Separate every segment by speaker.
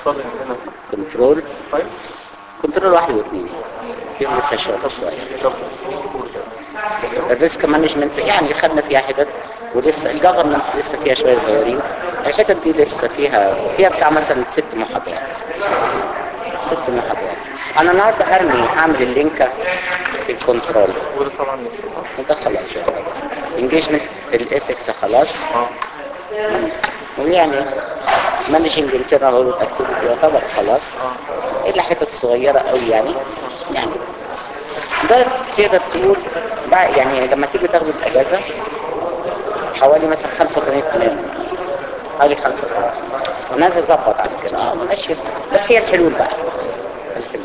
Speaker 1: فاضل هنا
Speaker 2: كنترول
Speaker 1: طيب
Speaker 2: كنترول واحد واثنين فيهم لسه شغل شويه
Speaker 1: طب
Speaker 2: الريسك مانجمنت يعني خدنا فيها حتت ولسه الجفرنس لسه فيها شويه صغيرين الحتت دي لسه فيها فيها بتاع مثلا ست محاضرات ست محاضرات انا النهارده هرمي هعمل اللينك في الكنترول
Speaker 1: وده طبعا مش
Speaker 2: انت خلاص انجيجمنت الاسكس خلاص
Speaker 1: اه
Speaker 2: ويعني مانجنج انترنال اوديت اكتيفيتي يعتبر خلاص
Speaker 1: اه
Speaker 2: الا حتت صغيره قوي يعني يعني ده تقدر تقول بقى يعني لما تيجي تاخد الاجازه حوالي مثلا 85% حوالي 85 والناس تظبط على كده اه ماشي بس هي الحلول بقى الحلول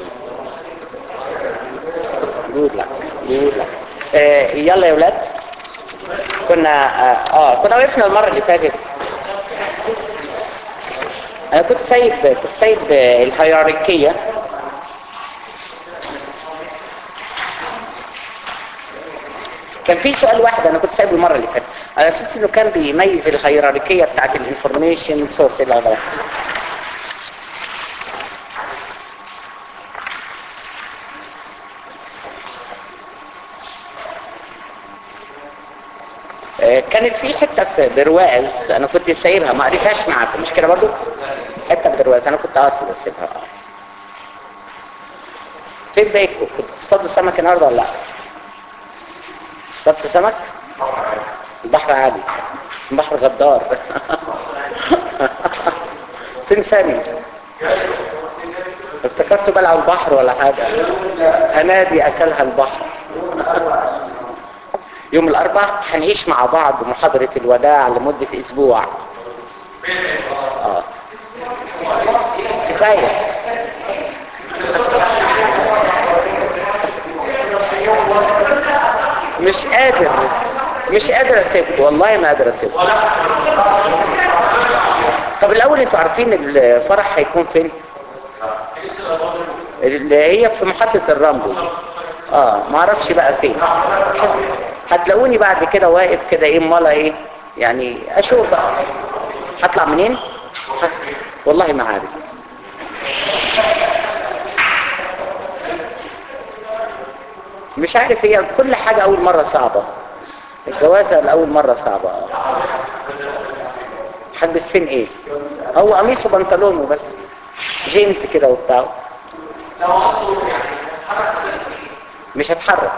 Speaker 2: جود لك جود لك آه يلا يا ولاد كنا اه, آه كنا وقفنا المره اللي فاتت انا كنت سايب كنت سايب آه، الهيراركيه كان في سؤال واحد انا كنت سايبه المره اللي فاتت على اساس انه كان بيميز الهيراركيه بتاعت الانفورميشن سورس الى اخره آه، كانت في حته في برواز انا كنت سايبها ما قريتهاش معاكم مش كده برضو حته في برواز انا كنت قاصد اسيبها اه فين باكو كنت تصطاد سمك النهارده ولا لا اصطادت سمك البحر عالي البحر غدار فين سامي افتكرت بلعب البحر ولا حاجه هنادي اكلها البحر يوم الاربعاء هنعيش مع بعض محاضرة الوداع لمدة اسبوع اه كفاية مش قادر مش قادر اسيبكم والله ما قادر اسيبكم طب الاول انتوا عارفين الفرح هيكون فين اللي هي في محطة الرامبو اه ما اعرفش بقى فين هتلاقوني بعد كده واقف كده ايه مالا ايه يعني اشوف بقى هطلع منين ه- والله ما عارف مش عارف هي كل حاجة اول مرة صعبة الجوازة الاول مرة صعبة هلبس فين ايه هو قميص وبنطلون وبس جينز كده وبتاع مش هتحرك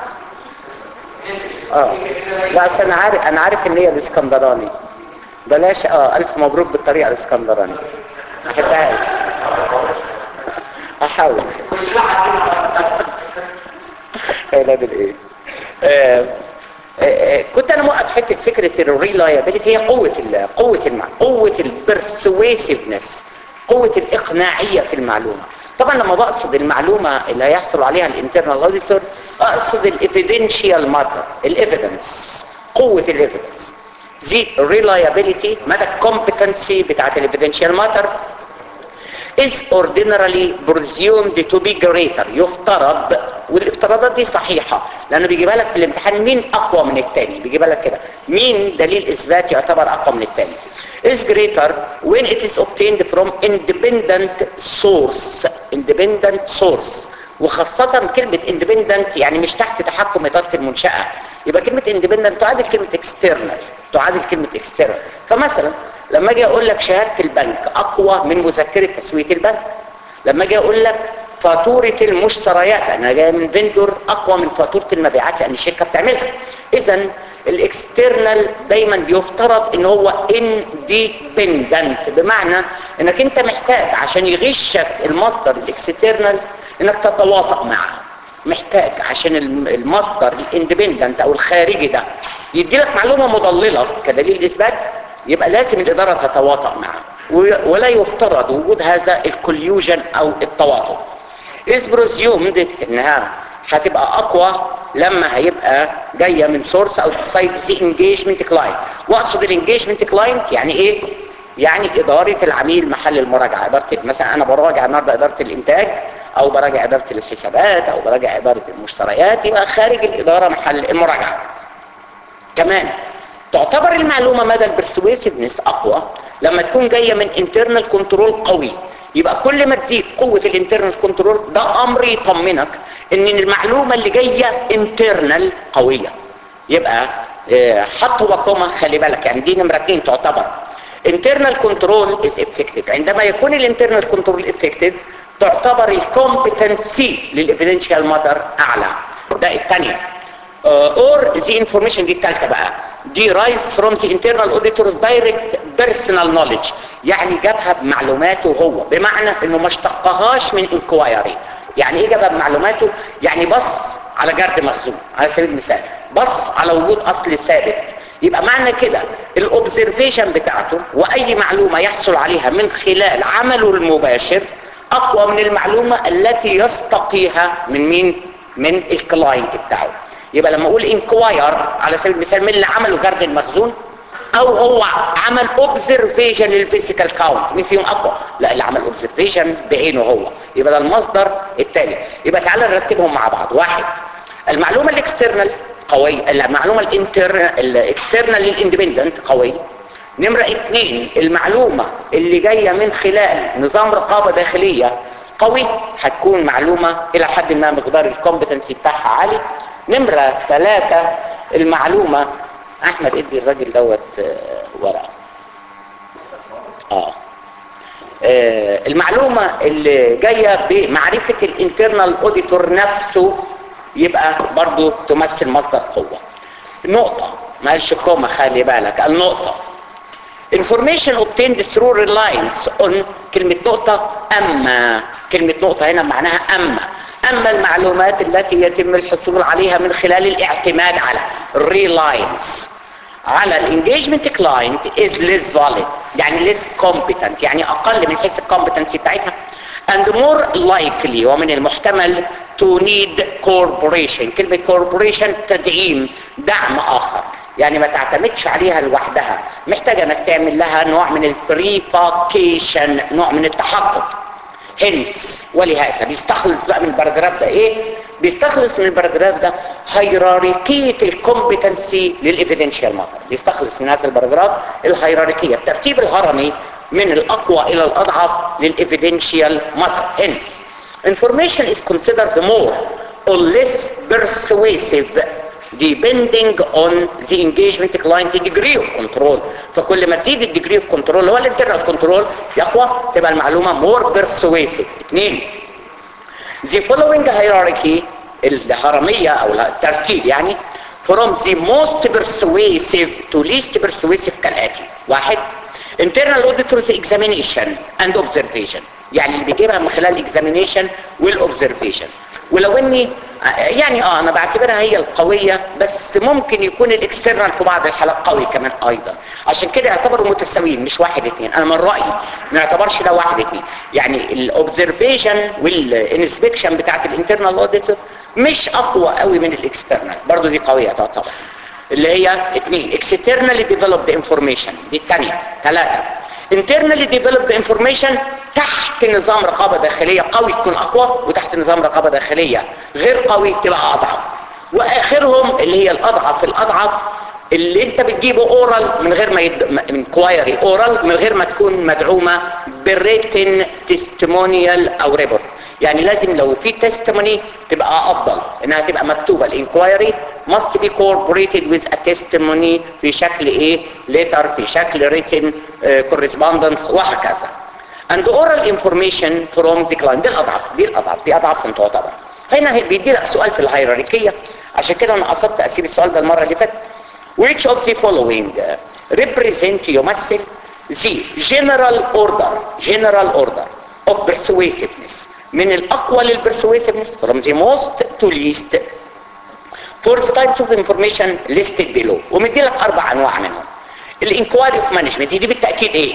Speaker 2: اه لا أصل انا عارف انا عارف ان هي الاسكندراني بلاش اه الف مبروك بالطريقه الاسكندراني ما احبهاش احاول اولاد الايه آه، آه، آه، كنت انا موقف حته فكره الريلايبيليتي هي قوه ال قوه المع... قوه البرسويسيفنس قوه الاقناعيه في المعلومه طبعا لما بقصد المعلومه اللي هيحصل عليها الانترنال اوديتور اقصد الايفيدنشال ماتر الايفيدنس قوه الايفيدنس دي reliability مدى الكومبتنسي بتاعت الايفيدنشال ماتر is ordinarily presumed to be greater يفترض والافتراضات دي صحيحة لانه بيجيبها لك في الامتحان مين اقوى من التاني بيجيبها لك كده مين دليل اثبات يعتبر اقوى من التاني is greater when it is obtained from independent source independent source وخاصة كلمة independent يعني مش تحت تحكم إدارة المنشأة يبقى كلمة independent تعادل كلمة external تعادل كلمة external فمثلا لما اجي اقول لك شهادة البنك اقوى من مذكرة تسوية البنك لما اجي اقول لك فاتورة المشتريات انا جاي من فيندور اقوى من فاتورة المبيعات لان الشركة بتعملها اذا الاكسترنال دايما بيفترض ان هو انديبندنت بمعنى انك انت محتاج عشان يغشك المصدر الاكسترنال انك تتواطأ معه محتاج عشان الم- المصدر الاندبندنت او الخارجي ده يدي لك معلومه مضلله كدليل اثبات يبقى لازم الاداره تتواطأ معه و- ولا يفترض وجود هذا الكوليوجن او التواطؤ is presumed انها هتبقى اقوى لما هيبقى جايه من سورس او سايد سي انجيجمنت كلاينت واقصد الانجيجمنت كلاينت يعني ايه يعني اداره العميل محل المراجعه اداره مثلا انا براجع النهارده اداره الانتاج او براجع اداره الحسابات او براجع اداره المشتريات يبقى خارج الاداره محل المراجعه كمان تعتبر المعلومة مدى البرسويسيفنس أقوى لما تكون جاية من internal كنترول قوي يبقى كل ما تزيد قوة الانترنال كنترول ده امر يطمنك ان المعلومة اللي جاية انترنال قوية يبقى اه حط هو كوما خلي بالك يعني دي نمرة اتنين تعتبر internal control is effective عندما يكون الانترنال كنترول effective تعتبر الكومبتنسي للإفيدنشال ماتر أعلى ده الثانية اور ذا انفورميشن دي الثالثة بقى دي رايز فروم ذا انترنال اوديتورز دايركت بيرسونال نوليدج يعني جابها بمعلوماته هو بمعنى انه ما اشتقهاش من انكوايري يعني ايه جابها بمعلوماته يعني بص على جرد مخزون على سبيل المثال بص على وجود اصل ثابت يبقى معنى كده الاوبزرفيشن بتاعته واي معلومة يحصل عليها من خلال عمله المباشر اقوى من المعلومة التي يستقيها من مين من الكلاينت بتاعه يبقى لما اقول انكواير على سبيل المثال من اللي عمله جرد المخزون او هو عمل اوبزرفيشن للفيزيكال كاونت مين فيهم اقوى لا اللي عمل اوبزرفيشن بعينه هو يبقى ده المصدر التالي يبقى تعالى نرتبهم مع بعض واحد المعلومة الاكسترنال قوي المعلومة الانتر الاكسترنال للاندبندنت قوي نمرة اثنين المعلومة اللي جاية من خلال نظام رقابة داخلية قوي هتكون معلومة الى حد ما مقدار الكومبتنسي بتاعها عالي نمرة ثلاثة المعلومة احمد ادي الراجل دوت ورقة اه آه المعلومة اللي جاية بمعرفة الانترنال اوديتور نفسه يبقى برضو تمثل مصدر قوة نقطة ما قالش كوما خلي بالك النقطة information obtained through reliance on كلمة نقطة أما كلمة نقطة هنا معناها أما أما المعلومات التي يتم الحصول عليها من خلال الاعتماد على reliance على الانجيجمنت كلاينت is less valid يعني less competent يعني أقل من حيث الكومبتنسي بتاعتها and more likely ومن المحتمل to need corporation كلمة corporation تدعيم دعم آخر يعني ما تعتمدش عليها لوحدها محتاجة انك تعمل لها نوع من الفريفاكيشن نوع من التحقق هنس ولهذا بيستخلص بقى من الباراجراف ده ايه بيستخلص من الباراجراف ده هيراركية الكومبتنسي للإيفيدنشال ماتر بيستخلص من هذا الباراجراف الهيراركية الترتيب الهرمي من الأقوى إلى الأضعف للإيفيدنشال ماتر هنس information is considered more or less persuasive depending on the engagement client degree of control فكل ما تزيد الديجري اوف كنترول هو الانترنال كنترول يقوى تبقى المعلومة more persuasive اثنين the following hierarchy الهرمية او الترتيب يعني from the most persuasive to least persuasive كالآتي واحد internal auditors examination and observation يعني اللي بيجيبها من خلال الاكزامينيشن والاوبزرفيشن ولو اني يعني اه انا بعتبرها هي القوية بس ممكن يكون الاكسترنال في بعض الحالات قوي كمان ايضا عشان كده يعتبروا متساويين مش واحد اتنين انا من رأيي ما يعتبرش ده واحد اتنين يعني الاوبزرفيشن والانسبكشن بتاعت الانترنال اوديتور مش اقوى قوي من الاكسترنال برضو دي قوية تعتبر اللي هي اتنين externally developed information دي الثانية ثلاثة internally developed information تحت نظام رقابة داخلية قوي تكون أقوى وتحت نظام رقابة داخلية غير قوي تبقى أضعف وآخرهم اللي هي الأضعف الأضعف اللي انت بتجيبه اورال من غير ما يد... من كوايري اورال من غير ما تكون مدعومة بالريتن تستمونيال او ريبورت يعني لازم لو في تستموني تبقى افضل انها تبقى مكتوبة الانكوايري must be corroborated with a testimony في شكل ايه letter في شكل written uh, correspondence وهكذا and oral information from the client دي الاضعف دي الاضعف دي اضعف من تعتبر هنا بيدي لك سؤال في الهيراركية عشان كده انا قصدت اسيب السؤال ده المرة اللي فاتت which of the following represent يمثل the general order general order of persuasiveness من الاقوى للpersuasiveness from the most to least for the types of information listed below ومدي لك اربع انواع منهم الانكوايري اوف مانجمنت دي بالتاكيد ايه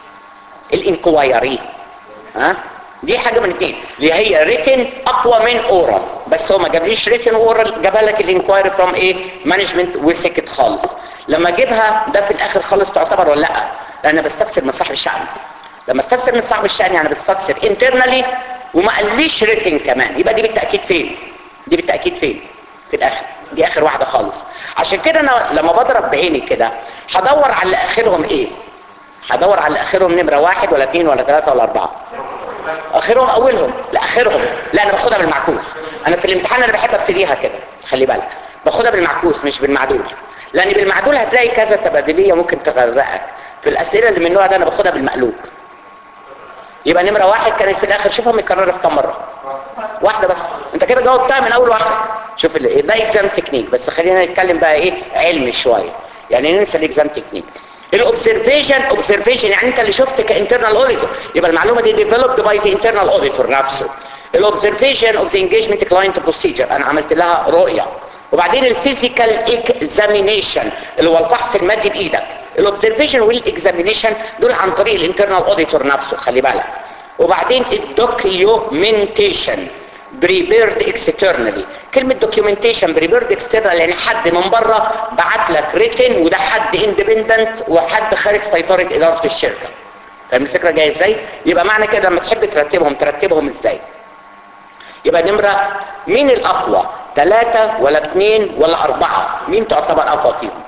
Speaker 2: الانكوايري ها دي حاجه من اثنين اللي هي ريتن اقوى من اورال بس هو ما جابليش ريتن اورال جابها لك الانكوايري فروم ايه مانجمنت وسكت خالص لما اجيبها ده في الاخر خالص تعتبر ولا لا لان بستفسر من صاحب الشأن لما استفسر من صاحب الشأن يعني بستفسر انترنالي وما قاليش ريتن كمان يبقى دي بالتاكيد فين دي بالتاكيد فين في الاخر دي اخر واحده خالص عشان كده انا لما بضرب بعيني كده هدور على اللي اخرهم ايه هدور على اللي اخرهم نمره واحد ولا اثنين ولا ثلاثه ولا اربعه اخرهم اولهم لا اخرهم لا انا باخدها بالمعكوس انا في الامتحان انا بحب ابتديها كده خلي بالك باخدها بالمعكوس مش بالمعدول لان بالمعدول هتلاقي كذا تبادليه ممكن تغرقك في الاسئله اللي من النوع ده انا باخدها بالمقلوب يبقى نمره واحد كانت في الاخر شوفها متكرره في كام مره واحده بس انت كده جاوبتها من اول واحده شوف ال- ده اكزام تكنيك بس خلينا نتكلم بقى ايه علمي شويه يعني ننسى الاكزام تكنيك الاوبزرفيشن اوبزرفيشن يعني انت اللي شفت كانترنال اوديتور يبقى المعلومه دي ديفلوبد باي ذا انترنال اوديتور نفسه الاوبزرفيشن اوف ذا انجيجمنت كلاينت بروسيجر انا عملت لها رؤيه وبعدين الفيزيكال اكزامينيشن اللي هو الفحص المادي بايدك الاوبزرفيشن والاكزامينيشن دول عن طريق الانترنال اوديتور نفسه خلي بالك وبعدين الدوكيومنتيشن بريبيرد اكسترنالي كلمة دوكيومنتيشن بريبيرد اكسترنال يعني حد من بره بعت لك ريتن وده حد اندبندنت وحد خارج سيطرة إدارة الشركة فاهم الفكرة جاية ازاي؟ يبقى معنى كده لما تحب ترتبهم ترتبهم ازاي؟ يبقى نمرة مين الأقوى؟ ثلاثة ولا اثنين ولا أربعة؟ مين تعتبر أقوى فيهم؟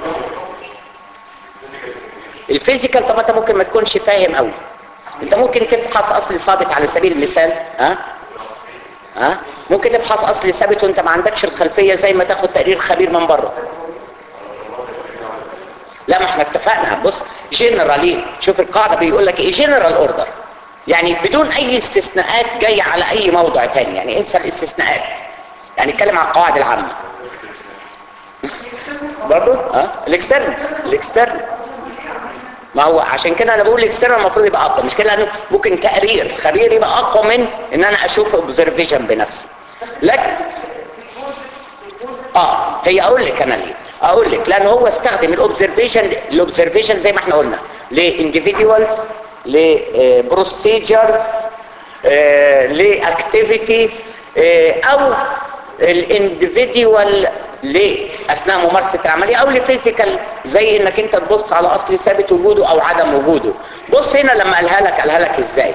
Speaker 2: الفيزيكال طب انت ممكن ما تكونش فاهم قوي انت ممكن تبحث اصل ثابت على سبيل المثال ها ها ممكن تبحث اصل ثابت وانت ما عندكش الخلفيه زي ما تاخد تقرير خبير من بره لا ما احنا اتفقنا بص جنرالي شوف القاعده بيقول لك ايه جنرال اوردر يعني بدون اي استثناءات جايه على اي موضوع تاني يعني انسى الاستثناءات يعني اتكلم عن القواعد العامه برضه ها الاكسترن الاكسترن ما هو عشان كده انا بقول الاكسترنال المفروض يبقى اقوى مش كده لانه ممكن تقرير خبير يبقى اقوى من ان انا اشوف اوبزرفيشن بنفسي لكن اه هي اقول لك انا ليه اقول لك لان هو استخدم الاوبزرفيشن الاوبزرفيشن زي ما احنا قلنا لانديفيدوالز لبروسيجرز لاكتيفيتي او الانديفيدوال ليه اثناء ممارسه العمليه او لفيزيكال زي انك انت تبص على اصل ثابت وجوده او عدم وجوده بص هنا لما قالها لك قالها لك ازاي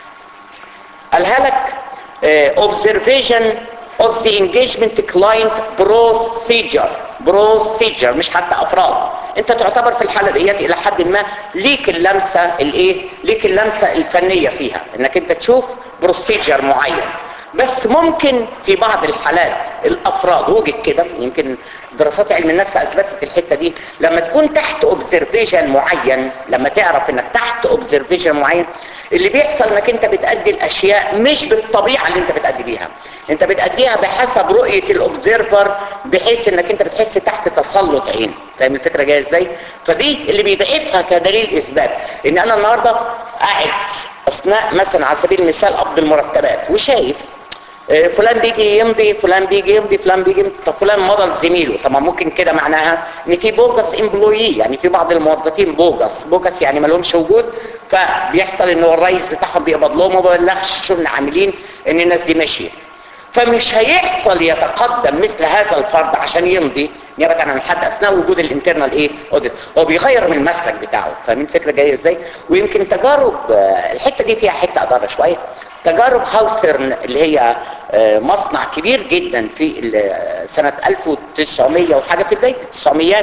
Speaker 2: قالها لك uh, observation of the engagement client procedure procedure مش حتى افراد انت تعتبر في الحاله ديت الى حد ما ليك اللمسه الايه ليك اللمسه الفنيه فيها انك انت تشوف بروسيجر معين بس ممكن في بعض الحالات الافراد وجد كده يمكن دراسات علم النفس اثبتت الحته دي لما تكون تحت اوبزرفيشن معين لما تعرف انك تحت اوبزرفيشن معين اللي بيحصل انك انت بتأدي الاشياء مش بالطبيعه اللي انت بتأدي بيها انت بتأديها بحسب رؤيه الاوبزرفر بحيث انك انت بتحس تحت تسلط عين فاهم الفكره جايه ازاي فدي اللي بيضعفها كدليل اثبات ان انا النهارده قاعد اثناء مثلا على سبيل المثال قبض المرتبات وشايف فلان بيجي يمضي فلان بيجي يمضي فلان بيجي يمضي طب فلان مضى لزميله طب ما ممكن كده معناها ان في بوجس امبلوي يعني في بعض الموظفين بوجس بوجس يعني ما لهمش وجود فبيحصل ان هو الرئيس بتاعهم بيقبض لهم وما بيبلغش شغل عاملين ان الناس دي ماشيه فمش هيحصل يتقدم مثل هذا الفرد عشان يمضي نيابه عن الحد اثناء وجود الانترنال ايه اوديت هو بيغير من المسلك بتاعه فاهمين الفكره جايه ازاي ويمكن تجارب الحته دي فيها حته اداره شويه تجارب هاوسرن اللي هي مصنع كبير جدا في سنة 1900 وحاجة في بداية التسعميات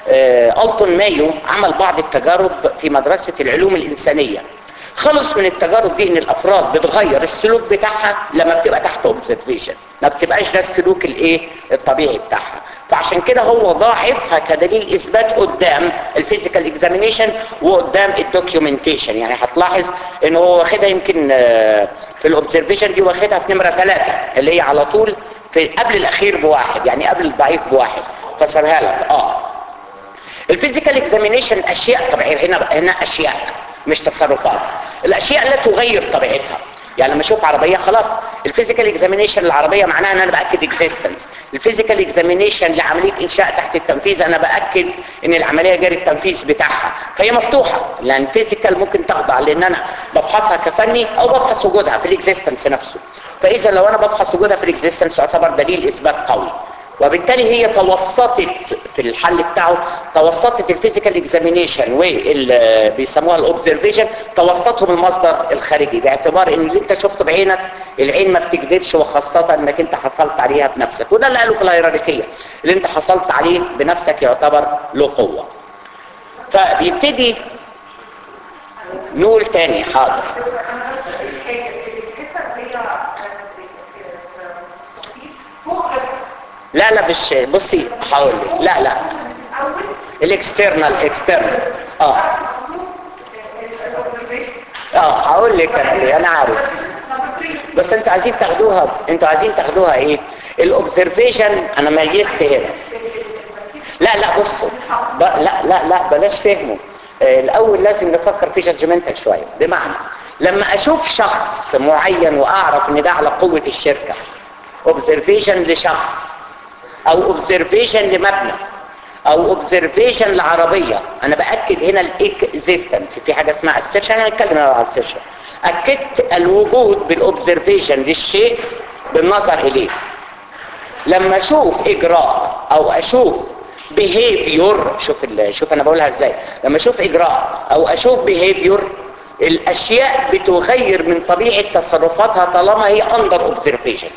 Speaker 2: ألتون مايو عمل بعض التجارب في مدرسة العلوم الإنسانية خلص من التجارب دي ان الافراد بتغير السلوك بتاعها لما بتبقى تحت اوبزرفيشن ما بتبقاش ده السلوك الايه الطبيعي بتاعها فعشان كده هو ضاعفها كدليل اثبات قدام الفيزيكال اكزامينيشن وقدام الدوكيومنتيشن يعني هتلاحظ ان هو واخدها يمكن في الاوبزرفيشن دي واخدها في نمره ثلاثة اللي هي على طول في قبل الاخير بواحد يعني قبل الضعيف بواحد فسرها لك اه الفيزيكال اكزامينيشن اشياء طبيعيه هنا هنا اشياء مش تصرفات الاشياء لا تغير طبيعتها يعني لما اشوف عربيه خلاص الفيزيكال اكزامينيشن العربيه معناها ان انا باكد اكزيستنس الفيزيكال اكزامينيشن لعمليه انشاء تحت التنفيذ انا باكد ان العمليه جاري التنفيذ بتاعها فهي مفتوحه لان فيزيكال ممكن تخضع لان انا بفحصها كفني او بفحص وجودها في الاكزيستنس نفسه فاذا لو انا بفحص وجودها في الاكزيستنس تعتبر دليل اثبات قوي وبالتالي هي توسطت في الحل بتاعه توسطت الفيزيكال اكزامينيشن واللي بيسموها الاوبزرفيشن توسطهم المصدر الخارجي باعتبار ان اللي انت شفته بعينك العين ما بتكذبش وخاصه انك انت حصلت عليها بنفسك وده اللي قالوا في الهيراركيه اللي انت حصلت عليه بنفسك يعتبر له قوه فبيبتدي نقول تاني حاضر لا لا مش بصي هقول لك لا لا الاكسترنال اكسترنال اه اه هقول لك انا ليه انا عارف بس انتوا عايزين تاخدوها انتوا عايزين تاخدوها ايه الاوبزرفيشن انا ميزت هنا لا لا بصوا ب... لا لا لا بلاش فهمه آه الاول لازم نفكر في جادجمنتال شويه بمعنى لما اشوف شخص معين واعرف ان ده على قوه الشركه اوبزرفيشن لشخص او اوبزرفيشن لمبنى او اوبزرفيشن لعربيه انا باكد هنا الاكزيستنس في حاجه اسمها السيرشن انا هنتكلم على السيرشن اكدت الوجود بالاوبزرفيشن للشيء بالنظر اليه لما اشوف اجراء او اشوف behavior شوف ال... شوف انا بقولها ازاي لما اشوف اجراء او اشوف behavior الاشياء بتغير من طبيعه تصرفاتها طالما هي under observation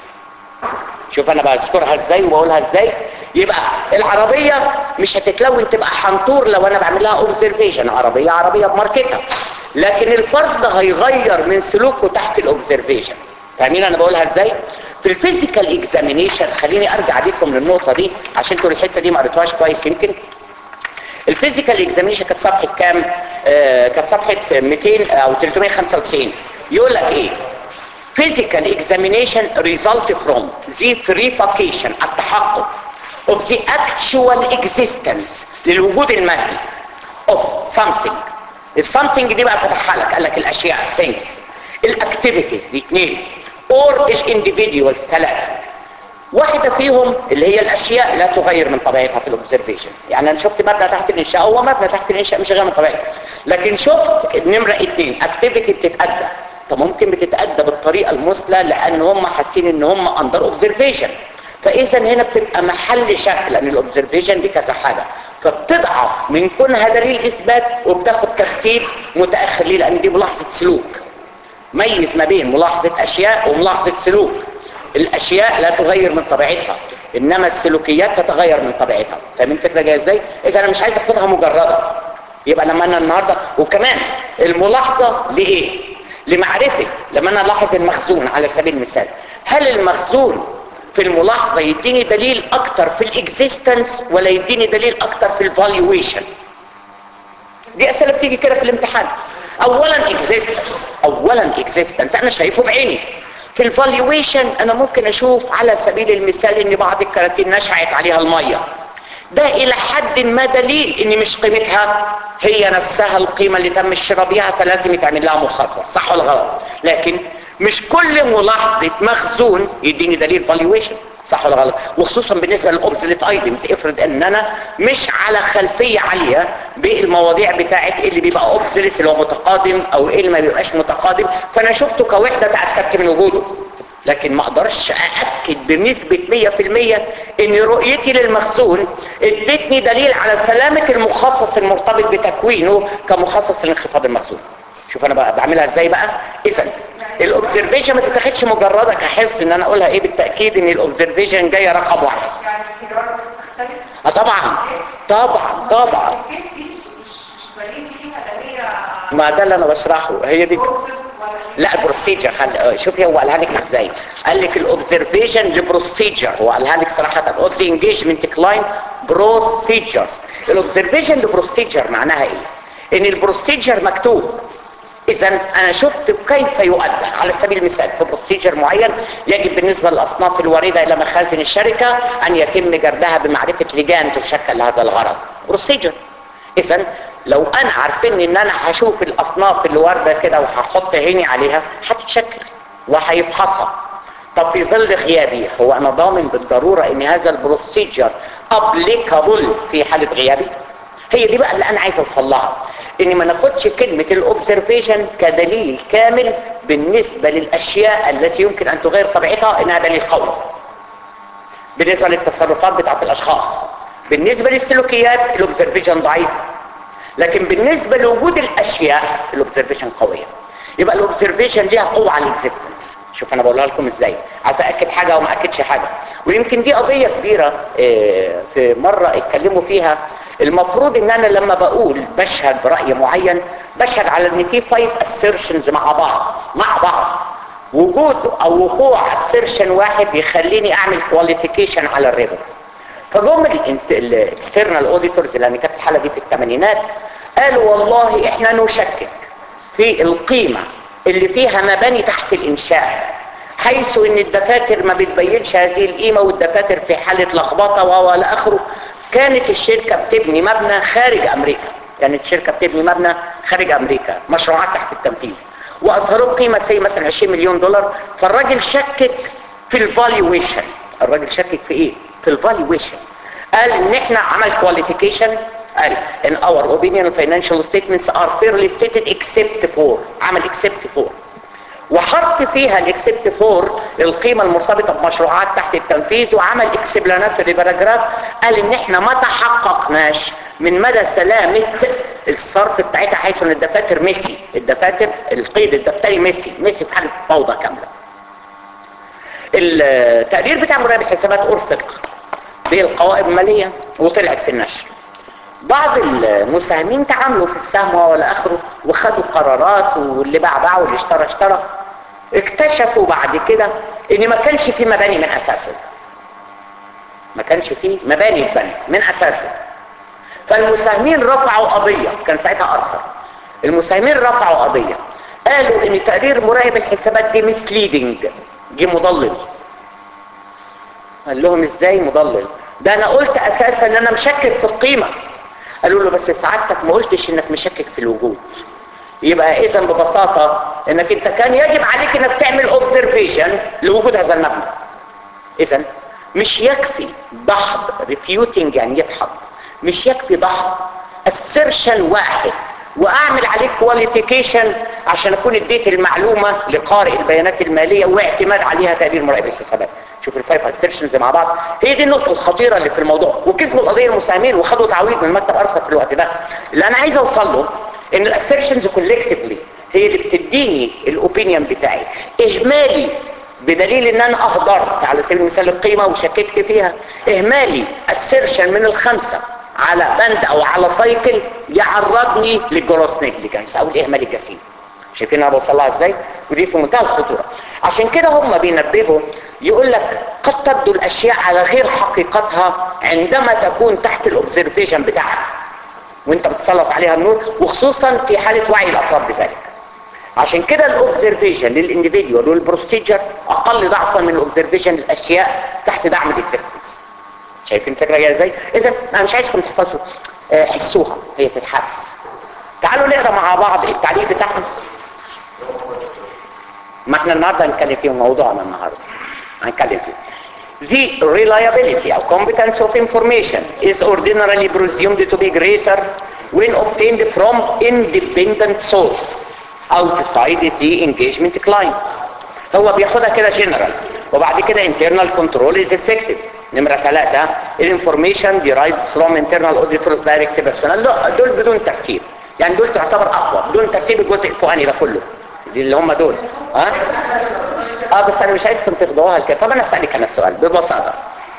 Speaker 2: شوف انا بذكرها ازاي وبقولها ازاي يبقى العربية مش هتتلون تبقى حنطور لو انا بعمل لها اوبزرفيشن عربية عربية بماركتها لكن الفرد هيغير من سلوكه تحت الاوبزرفيشن فاهمين انا بقولها ازاي في الفيزيكال اكزامينيشن خليني ارجع بيكم للنقطة دي عشان انتوا الحتة دي ما قريتوهاش كويس يمكن الفيزيكال اكزامينيشن كانت صفحة كام آه كانت صفحة 200 او 395 يقول لك ايه physical examination result from the verification التحقق of the actual existence للوجود المادي of something السامثينج دي بقى فتحها لك قال لك الاشياء things الاكتيفيتيز دي اثنين or الانديفيديوالز ثلاثه واحدة فيهم اللي هي الاشياء لا تغير من طبيعتها في الاوبزرفيشن يعني انا شفت مبنى تحت الانشاء هو مبنى تحت الانشاء مش غير من طبيعته لكن شفت نمرة اثنين اكتيفيتي بتتأدى طب ممكن بتتأدى بالطريقة المثلى لان هم حاسين ان هم اندر اوبزرفيشن فاذا هنا بتبقى محل شك لان الاوبزرفيشن دي كذا حاجة فبتضعف من كونها دليل اثبات وبتاخد ترتيب متاخر ليه لان دي ملاحظه سلوك ميز ما بين ملاحظه اشياء وملاحظه سلوك الاشياء لا تغير من طبيعتها انما السلوكيات تتغير من طبيعتها فاهمين الفكره جايه ازاي اذا انا مش عايز اخدها مجرده يبقى لما انا النهارده وكمان الملاحظه لايه لمعرفه لما انا الاحظ المخزون على سبيل المثال هل المخزون في الملاحظة يديني دليل اكتر في الاكزيستنس ولا يديني دليل اكتر في الفالويشن دي اسئله بتيجي كده في الامتحان اولا اكزيستنس اولا اكزيستنس انا شايفه بعيني في الفالويشن انا ممكن اشوف على سبيل المثال ان بعض الكراتين نشعت عليها الميه ده الى حد ما دليل ان مش قيمتها هي نفسها القيمه اللي تم الشراء بيها فلازم يتعمل لها مخصص صح ولا غلط لكن مش كل ملاحظة مخزون يديني دليل فالويشن صح ولا غلط وخصوصا بالنسبة للأوبزليت ايتمز افرض ان انا مش على خلفية عالية بالمواضيع بتاعت اللي بيبقى اوبزليت اللي هو متقادم او اللي ما بيبقاش متقادم فانا شفته كوحدة تأكدت من وجوده لكن ما اقدرش ااكد بنسبة 100% ان رؤيتي للمخزون ادتني دليل على سلامة المخصص المرتبط بتكوينه كمخصص لانخفاض المخزون شوف انا بقى بعملها ازاي بقى اذا الاوبزرفيشن ما تتاخدش مجرده كحفظ ان انا اقولها ايه بالتاكيد ان الاوبزرفيشن جايه رقم واحد اه طبعا طبعا طبعا ما ده اللي انا بشرحه هي دي لا البروسيجر خل... شوفي هو قالها لك ازاي قال لك الاوبزرفيشن لبروسيجر هو قالها لك صراحه اوف ذا انجيجمنت كلاين بروسيجرز الاوبزرفيشن لبروسيجر معناها ايه ان البروسيجر مكتوب اذا انا شفت كيف يؤدى على سبيل المثال في بروسيجر معين يجب بالنسبة للاصناف الواردة الى مخازن الشركة ان يتم جردها بمعرفة لجان تشكل لهذا الغرض بروسيجر اذا لو انا عارفين ان انا هشوف الاصناف اللي واردة كده وهحط عيني عليها هتتشكل وهيفحصها طب في ظل غيابي هو انا ضامن بالضرورة ان هذا البروسيجر ابليكابل في حالة غيابي هي دي بقى اللي انا عايز اوصل لها ان ما ناخدش كلمة الاوبزرفيشن كدليل كامل بالنسبة للاشياء التي يمكن ان تغير طبيعتها انها دليل قوي بالنسبة للتصرفات بتاعت الاشخاص بالنسبة للسلوكيات الاوبزرفيشن ضعيف لكن بالنسبة لوجود الاشياء الاوبزرفيشن قوية يبقى الاوبزرفيشن ليها قوة على الاكزيستنس شوف انا بقولها لكم ازاي عايز اكد حاجة وما اكدش حاجة ويمكن دي قضية كبيرة في مرة اتكلموا فيها المفروض ان انا لما بقول بشهد برأي معين بشهد على ان في فايف assertions مع بعض مع بعض وجود او وقوع assertion واحد يخليني اعمل كواليفيكيشن على الريفر فجم الاكسترنال اوديتورز لان كانت الحاله دي في الثمانينات قالوا والله احنا نشكك في القيمه اللي فيها مباني تحت الانشاء حيث ان الدفاتر ما بتبينش هذه القيمه والدفاتر في حاله لخبطه والى اخره كانت الشركه بتبني مبنى خارج امريكا كانت الشركه بتبني مبنى خارج امريكا مشروعات تحت التنفيذ واظهروا قيمه سي مثلا 20 مليون دولار فالراجل شكك في الفالويشن الراجل شكك في ايه في الفالويشن قال ان احنا عمل كواليفيكيشن قال in our opinion financial statements are fairly stated except for عمل except for وحط فيها الاكسبت فور القيمة المرتبطة بمشروعات تحت التنفيذ وعمل اكسبلاناتوري باراجراف قال ان احنا ما تحققناش من مدى سلامة الصرف بتاعتها حيث ان الدفاتر ميسي الدفاتر القيد الدفتري ميسي ميسي في حالة فوضى كاملة التقرير بتاع مراقب الحسابات ارفق بالقوائم المالية وطلعت في النشر بعض المساهمين تعاملوا في السهم والى اخره وخدوا قرارات واللي باع باع واللي اشترى اشترى اكتشفوا بعد كده ان ما كانش في مباني من اساسه ما كانش في مباني اتبنت من اساسه فالمساهمين رفعوا قضية كان ساعتها ارثر المساهمين رفعوا قضية قالوا ان تقرير مراقب الحسابات دي مسليدنج جه مضلل قال لهم ازاي مضلل ده انا قلت اساسا ان انا مشكك في القيمة قالوا له بس سعادتك ما قلتش انك مشكك في الوجود يبقى اذا ببساطة انك انت كان يجب عليك انك تعمل اوبزرفيشن لوجود هذا المبنى اذا مش يكفي دحض ريفيوتنج يعني يدحض مش يكفي دحض assertion واحد واعمل عليه كواليفيكيشن عشان اكون اديت المعلومة لقارئ البيانات المالية واعتماد عليها تقرير مراقب الحسابات شوف الفايف assertions مع بعض هي دي النقطة الخطيرة اللي في الموضوع وكسبوا القضية المساهمين وخدوا تعويض من مكتب ارثر في الوقت ده اللي انا عايز اوصل له ان الاسيرشنز كولكتيفلي هي اللي بتديني الاوبينيون بتاعي اهمالي بدليل ان انا اهدرت على سبيل المثال القيمة وشككت فيها اهمالي assertion من الخمسة على بند او على سايكل يعرضني للجروس نيجليجنس او الاهمال الجسيم شايفين انا بوصلها ازاي ودي في منتهى الخطوره عشان كده هم بينبهوا يقول لك قد تبدو الاشياء على غير حقيقتها عندما تكون تحت الاوبزرفيشن بتاعك وانت بتسلط عليها النور وخصوصا في حاله وعي الافراد بذلك عشان كده الاوبزرفيشن للانديفيديوال والبروسيجر اقل ضعفا من الاوبزرفيشن للاشياء تحت دعم الاكزيستنس شايفين الفكره جايه ازاي اذا انا مش عايزكم تحفظوا آه، حسوها هي تتحس تعالوا نقرا مع بعض التعليق بتاعهم ما احنا النهارده هنتكلم فيه موضوعنا النهارده هنتكلم فيه The reliability or competence of information is ordinarily presumed to be greater when obtained from independent source outside the engagement client. هو بياخدها كده general وبعد كده internal control is effective. نمرة ثلاثة information derives from internal auditors direct personnel لا دول بدون ترتيب يعني دول تعتبر أقوى بدون ترتيب الجزء الفوقاني ده كله دي اللي هم دول ها اه بس انا مش عايزكم تاخدوها كده طب انا اسالك انا السؤال ببساطه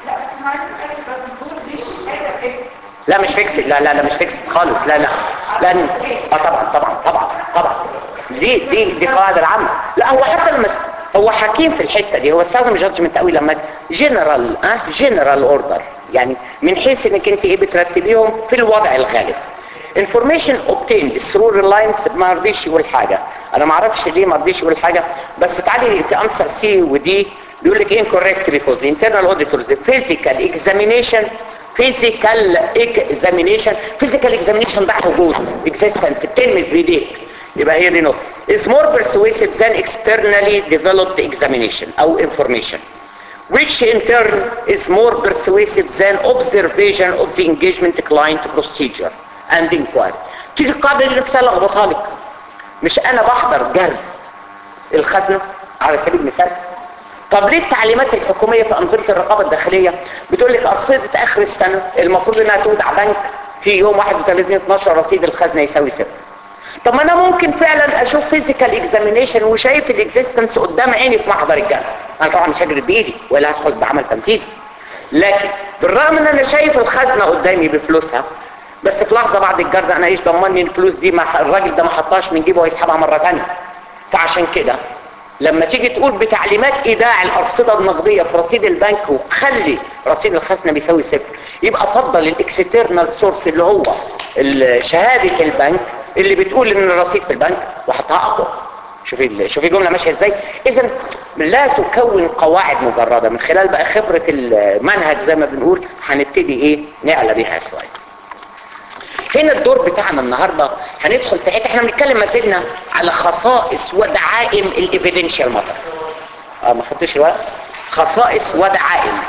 Speaker 2: لا مش فيكس لا لا لا مش فيكس خالص لا لا لان اه طبعا طبعا طبعا طبعا دي دي دي قاعده العامه لا هو حتى لما هو حكيم في الحته دي هو استخدم جادجمنت قوي لما جنرال اه جنرال اوردر يعني من حيث انك انت ايه بترتبيهم في الوضع الغالب information obtained through reliance ما رضيش يقول حاجه انا ما اعرفش ليه ما رضيش يقول حاجه بس تعالي في انسر سي ودي بيقول لك incorrect because internal auditors physical examination physical examination physical examination ده وجود existence بتلمس بايديك يبقى هي دي نقطه is more persuasive than externally developed examination او information which in turn is more persuasive than observation of the engagement client procedure and inquiry تيجي القاعده دي نفسها لخبطها لك مش انا بحضر جرد الخزنه على سبيل المثال طب ليه التعليمات الحكوميه في انظمه الرقابه الداخليه بتقول لك ارصده اخر السنه المفروض انها تودع بنك في يوم 31 12 رصيد الخزنه يساوي صفر طب ما انا ممكن فعلا اشوف فيزيكال اكزامينيشن وشايف الاكزيستنس قدام عيني في محضر الجرد انا طبعا مش هجري بايدي ولا هدخل بعمل تنفيذي لكن بالرغم ان انا شايف الخزنه قدامي بفلوسها بس في لحظه بعد الجرد انا ايش ضمني الفلوس دي ما الراجل ده ما حطهاش من جيبه ويسحبها مره ثانيه فعشان كده لما تيجي تقول بتعليمات ايداع الارصده النقديه في رصيد البنك وخلي رصيد الخزنه بيساوي صفر يبقى فضل الاكسترنال سورس اللي هو ال- شهاده البنك اللي بتقول ان الرصيد في البنك وحطها اقوى شوفي ال- شوفي الجمله ماشيه ازاي اذا لا تكون قواعد مجرده من خلال بقى خبره المنهج زي ما بنقول هنبتدي ايه نعلى بيها شويه هنا الدور بتاعنا النهارده هندخل في حته احنا بنتكلم ما زلنا على خصائص ودعائم الايفيدنشال ماتر اه ما خدتش الوقت خصائص ودعائم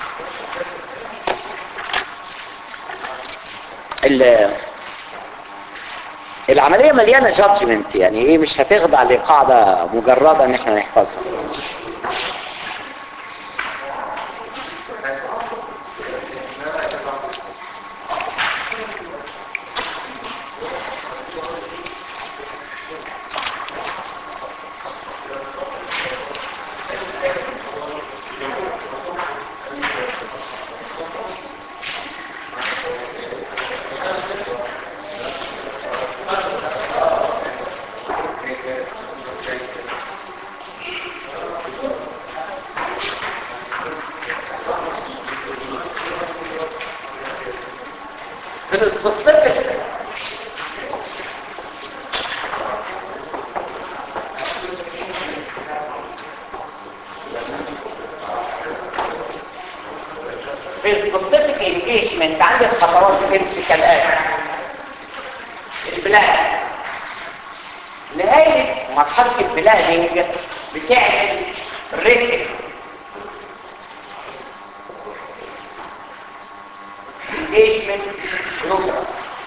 Speaker 2: ال- العمليه مليانه جادجمنت يعني ايه مش هتخضع لقاعده مجرده ان احنا نحفظها في السبيسيفيك في السبيسيفيك انجيجمنت عندي الخطوات بتمشي كالاتي البلاد نهاية مرحلة البلادنج بتعمل ريتم engagement program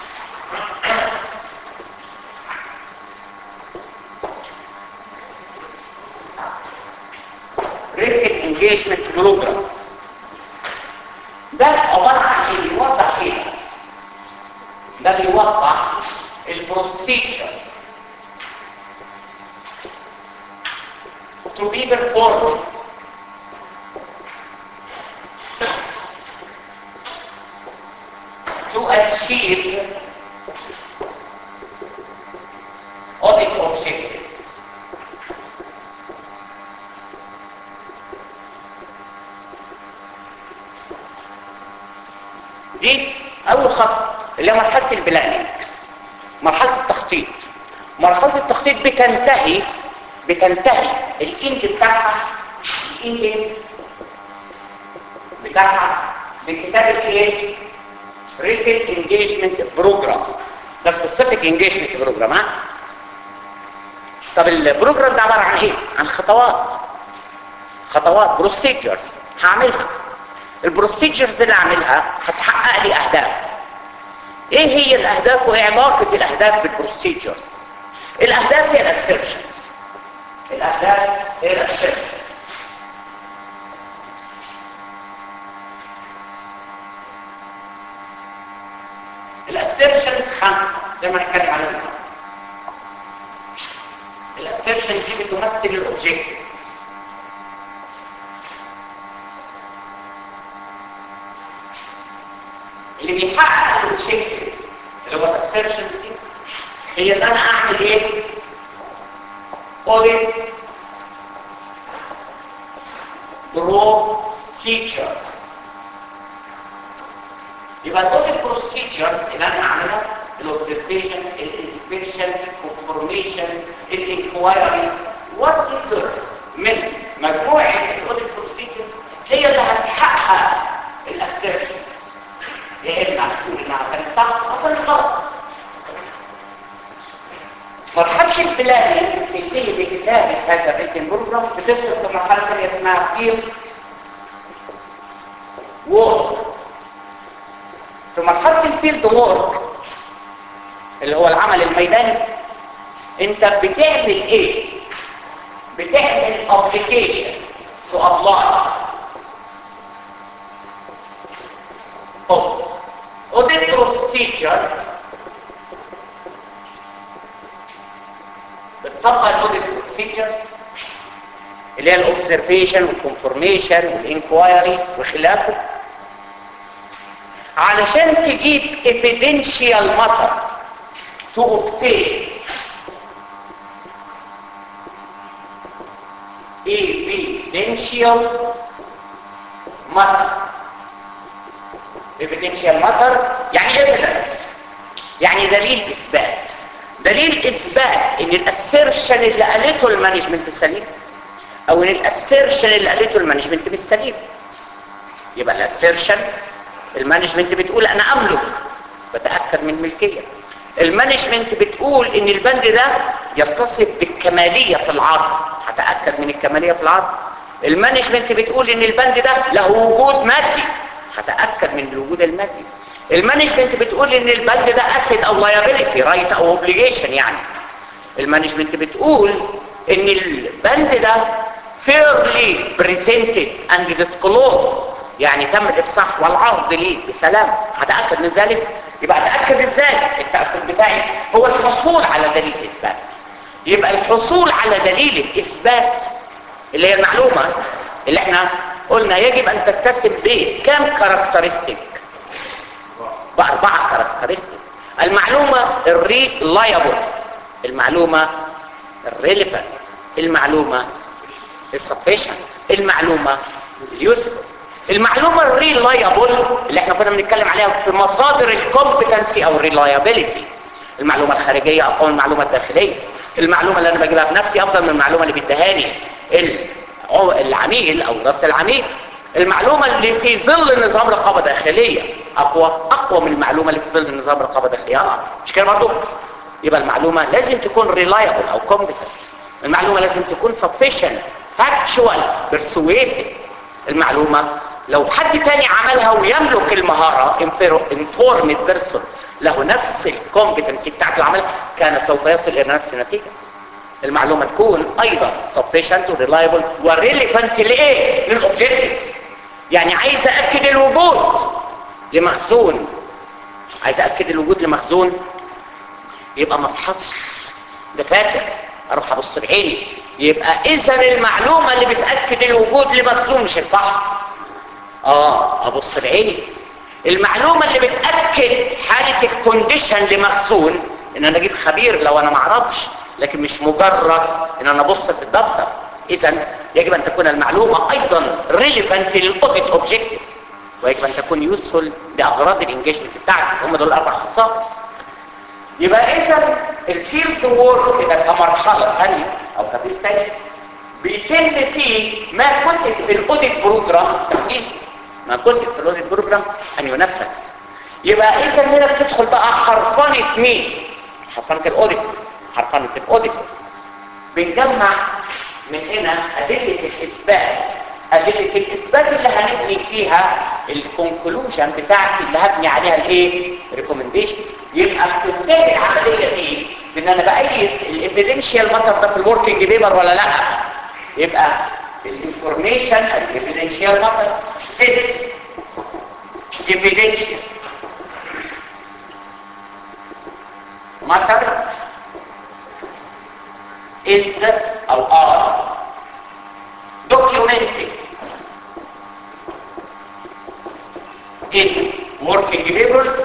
Speaker 2: written engagement program ده عبارة عن ايه؟ بيوضح ايه؟ ده بيوضح البروسيجرز to be performed to achieve audit objectives. دي اول خطوه اللي هي مرحله البلاننج مرحله التخطيط مرحله التخطيط بتنتهي بتنتهي الاند بتاعها الاند بتاعها بكتابه ايه written engagement program ده specific engagement program ها طب البروجرام ده عباره عن ايه عن خطوات خطوات بروسيجرز هعملها البروسيجرز اللي اعملها هتحقق لي اهداف ايه هي الاهداف وايه علاقه الاهداف بالبروسيجرز الاهداف هي الاسيرشنز الاهداف هي الاسيرشنز الاسيرشنز خمسه زي ما هنتكلم عليهم الاسيرشنز دي بتمثل الاوبجكتيفز اللي بيحقق الاوبجكتيف اللي هو الاسيرشنز دي هي ان انا اعمل ايه audit procedures يبقى الاوديت بروسيجرز اللي انا اعملها الاوبزرفيشن الانسبكشن الكونفورميشن الانكوايري وات من مجموعه الاوديت بروسيجرز هي اللي هتحقق الاسيرشن يا اما هتقول انها كانت صح او كانت غلط مرحله البلاننج بتنتهي بكتابه هذا الريتن بروجرام بتدخل في مرحله ثانيه اسمها فيلد وورك في مرحلة الفيلد وورك اللي هو العمل الميداني انت بتعمل ايه بتعمل ابلكيشن تو ابلاي audit procedure بتطبق الاوديت بروسيجرز اللي هي الاوبزرفيشن والكونفورميشن والانكوايري وخلافه علشان تجيب evidential matter to obtain evidential matter evidential matter يعني evidence يعني دليل اثبات دليل اثبات ان الاسيرشن اللي قالته المانجمنت سليم او ان الاسيرشن اللي قالته المانجمنت مش سليم يبقى الاسيرشن المانجمنت بتقول انا املك بتاكد من ملكيه المانجمنت بتقول ان البند ده يتصف بالكماليه في العرض هتاكد من الكماليه في العرض المانجمنت بتقول ان البند ده له وجود مادي هتاكد من الوجود المادي المانجمنت بتقول ان البند ده اسيد او لايبيليتي رايت او اوبليجيشن يعني المانجمنت بتقول ان البند ده fairly presented and disclosed يعني تم الافصاح والعرض ليه بسلام هتاكد من ذلك يبقى اتاكد ازاي التاكد بتاعي هو الحصول على دليل اثبات يبقى الحصول على دليل الاثبات اللي هي المعلومه اللي احنا قلنا يجب ان تتسم بكام كاركترستيك باربعه كاركترستيك المعلومه الريلايبل المعلومه الريليفنت المعلومه السفيشنت المعلومه اليوسفل المعلومه الريلايبل اللي احنا كنا بنتكلم عليها في مصادر الكومبتنسي او الريلايبيليتي المعلومه الخارجيه اقوى من المعلومه الداخليه المعلومه اللي انا بجيبها بنفسي افضل من المعلومه اللي بيديهاني العميل او اداره العميل المعلومه اللي في ظل نظام رقابه داخليه اقوى اقوى من المعلومه اللي في ظل نظام رقابه داخليه اه مش كده برضه يبقى المعلومه لازم تكون ريلايبل او كومبتنت المعلومه لازم تكون sufficient factual persuasive المعلومه لو حد تاني عملها ويملك المهارة informed person له نفس الكومبتنسي بتاعت العمل كان سوف يصل الى نفس النتيجة المعلومة تكون ايضا sufficient و reliable و relevant لايه للاوبجيكتيف يعني عايز اكد الوجود لمخزون عايز اكد الوجود لمخزون يبقى مفحص دفاتر اروح ابص بعيني يبقى اذا المعلومة اللي بتأكد الوجود لمخزون مش الفحص اه ابص بعيني المعلومة اللي بتأكد حالة الكونديشن لمخزون ان انا اجيب خبير لو انا معرفش لكن مش مجرد ان انا ابص في الدفتر اذا يجب ان تكون المعلومة ايضا ريليفنت للاوديت اوبجيكتيف ويجب ان تكون يوسفل لاغراض الانجيجمنت بتاعتك هم دول اربع خصائص يبقى اذا الفيلد وورك ده كمرحلة ثانية او كبير ثاني بيتم فيه ما كتب في الاوديت بروجرام تخصيصي ما كتب في الاوديت بروجرام ان ينفذ يبقى اذا هنا بتدخل بقى حرفنة مين حرفنة الاوديت حرفنة الاوديت بنجمع من هنا ادلة الاثبات ادلة الاثبات اللي هنبني فيها الكونكلوجن بتاعتي اللي هبني عليها الايه ريكومنديشن يبقى بتنتهي العمليه دي بان انا بايد الايفيدنشال ماتر ده في الوركينج بيبر ولا لا يبقى الانفورميشن الايفيدنشال ماتر this evidential matter is or are documented in working papers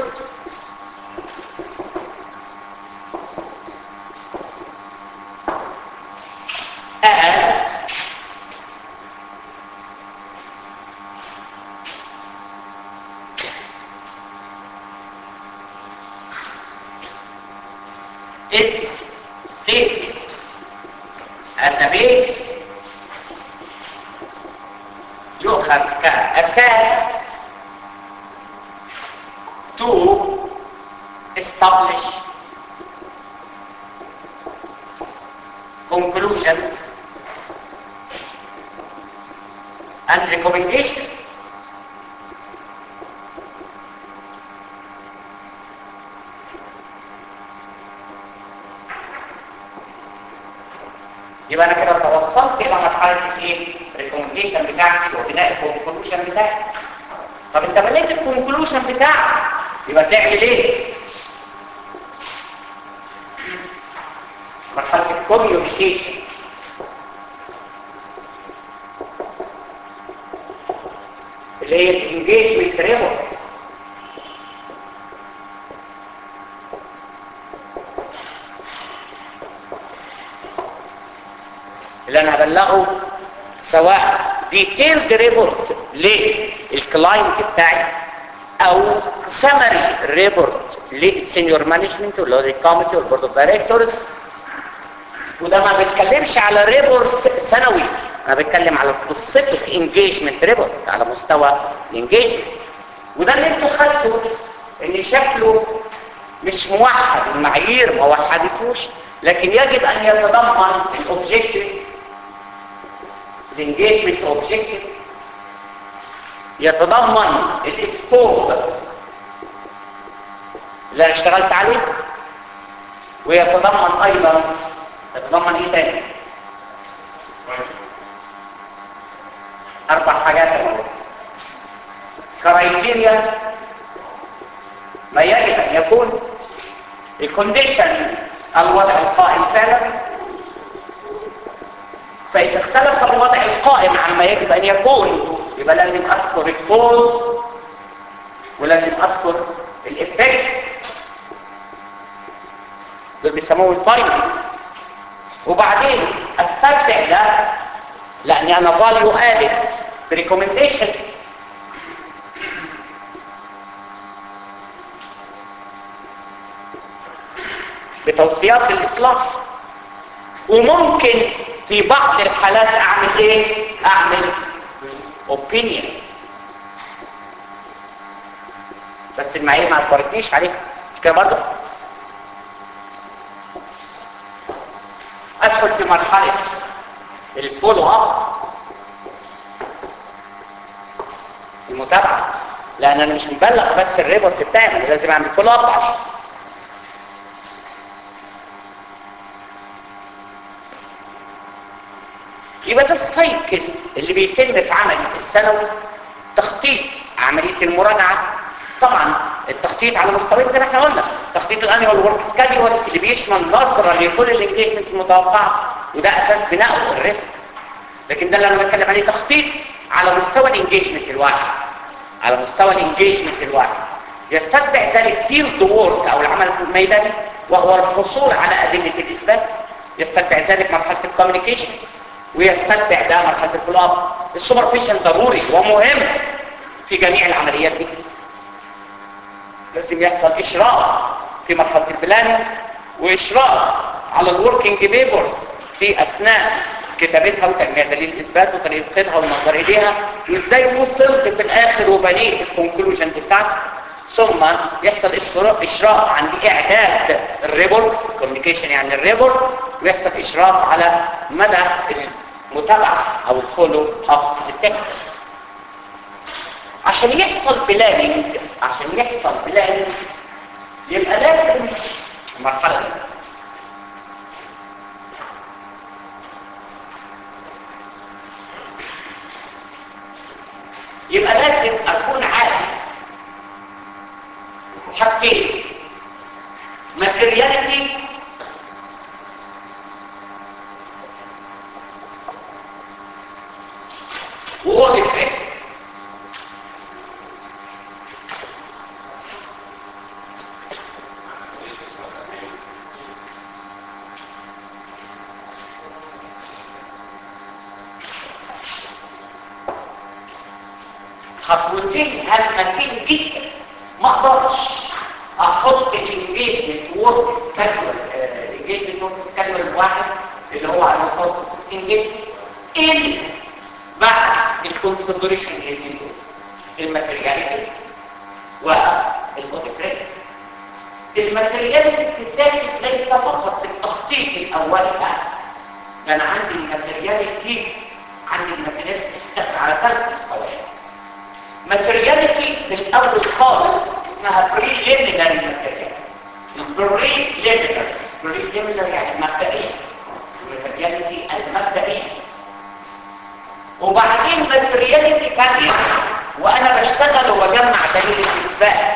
Speaker 2: and is taken as a base يؤخذ كأساس to establish conclusions and recommendation يبقى انا كده توصلت الى مرحله الايه الريكومنديشن بتاعتي وبناء الكونكلوجن بتاعي طب انت بنيت الكونكلوجن بتاعك يبقى تعمل ايه مرحله الكوميونيكيشن اللي هي الانجيجمنت فريمورك اللي انا هبلغه سواء ديتيلد ريبورت للكلاينت بتاعي او سمري ريبورت للسينيور مانجمنت اللي هو الكوميتي والبورد اوف دايركتورز وده ما بتكلمش على ريبورت سنوي انا بتكلم على سبيسيفيك انجيجمنت ريبورت على مستوى الانجيجمنت وده اللي انتوا خدتوا ان شكله مش موحد المعايير ما وحدتوش لكن يجب ان يتضمن الاوبجيكتيف الانجيجمنت اوبجيكتيف يتضمن الاسكوب اللي انا اشتغلت عليه ويتضمن ايضا يتضمن ايه تاني اربع حاجات كرايتيريا ما يجب ان يكون الكونديشن الوضع القائم فعلا فاذا اختلف الوضع القائم عما يجب ان يكون يبقى لازم اذكر الكوز ولازم اذكر الافكت دول بيسموه الفايندنجز وبعدين استرجع ده لاني انا فاليو ادد بريكومنديشن بتوصيات الاصلاح وممكن في بعض الحالات اعمل ايه اعمل opinion بس المعايير ما اجبرتنيش عليها مش كده برضه ادخل في مرحله الفولو اب المتابعه لان انا مش مبلغ بس الريبورت بتاعي انا لازم اعمل فولو اب عليه يبقى ده السايكل اللي بيتم في عملية السنوي تخطيط عملية المراجعة طبعا التخطيط على مستويين زي ما احنا قلنا تخطيط الانيوال ورك سكادول اللي بيشمل نظرة لكل الانجيجمنتس المتوقعة وده اساس بناء الريسك لكن ده اللي انا بتكلم عليه تخطيط على مستوى الانجيجمنت الواحد على مستوى الانجيجمنت الواحد يستتبع ذلك فيلد وورك او العمل الميداني وهو الحصول على ادله الاثبات يستتبع ذلك مرحله الكوميونيكيشن ويستتبع ده مرحله الفولو اب السوبرفيشن ضروري ومهم في جميع العمليات دي لازم يحصل اشراف في مرحله البلان واشراف على الوركينج بيبرز في اثناء كتابتها وتجميع دليل الاثبات وطريقه قيدها والنظر اليها وازاي وصلت في الاخر وبنيت الكونكلوجنز بتاعتك ثم يحصل اشراف عند اعداد الريبورت كوميونيكيشن يعني الريبورت ويحصل اشراف على مدى المتابعه او الفولو اب للتكست عشان يحصل بلاننج عشان يحصل بلاننج يبقى لازم المرحله دي يبقى لازم اكون عارف حاجتين ماتيرياليتي واوديت ريسك خطوتين هامتين جدا ما اقدرش احط الانجيجمنت وورك سكادول الانجيجمنت وورك سكادول الواحد اللي هو على مستوى الانجيجمنت الا بعد الكونسيدريشن اللي الماتيرياليتي والاوتوبريس الماتيرياليتي بتتاخد ليس فقط التخطيط الاولي لا ده انا عندي الماتيرياليتي عندي الماتيرياليتي بتشتغل على ثلاث مستويات ماتيرياليتي في الاول خالص اسمها بريليمينري ماتيريال البريليمينري بريليمينري يعني مبدئيه الماتيرياليتي المبدئيه وبعدين ماتيرياليتي ثانيه وانا بشتغل وبجمع دليل الاثبات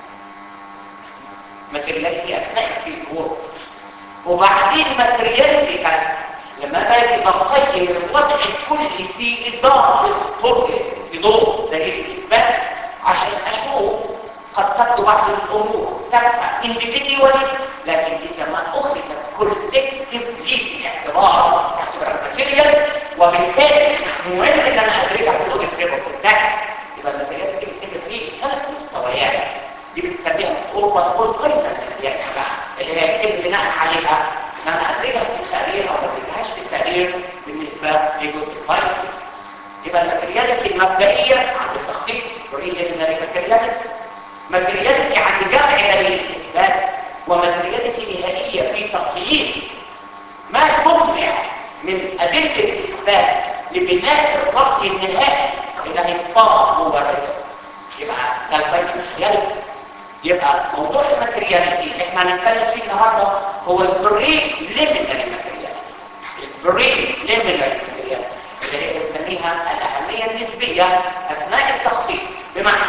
Speaker 2: ماتيرياليتي اثناء في الورك وبعدين ماتيرياليتي ثانيه لما باجي بقيم الوضع الكلي في اضافه طرق في ضوء دليل الاثبات عشان اشوف قد تبدو بعض الامور تبقى individually لكن اذا ما اخذت collectively في الاعتبار اعتبار الماتيريال وبالتالي المهم ان انا ادركها في الاوبجكت ريبورت بتاعي يبقى الماتيريال دي بتبقى فيه ثلاث مستويات دي بنسميها اوفر اول ايضا يعني اللي هي يتم بناء عليها ان انا ادركها في التقرير او ما ادركهاش في التقرير بالنسبه لجزء الفايل يبقى الماتيرياليتي المبدئيه عند التخطيط بريليمينري ماتيرياليتي ماتيرياليتي عند جمع دليل الاثبات وماتيرياليتي نهائيه في تقييم ما تمنع من ادله الاثبات لبناء الرأي النهائي اللي هيتصاب جوه الرجل يبقى ده الفايل يبقى موضوع الماتيرياليتي احنا هنتكلم فيه النهارده هو البري ليمينري ماتيرياليتي البري ليمينري ماتيرياليتي اللي هي بنسميها الاهميه النسبيه اثناء التخطيط بمعنى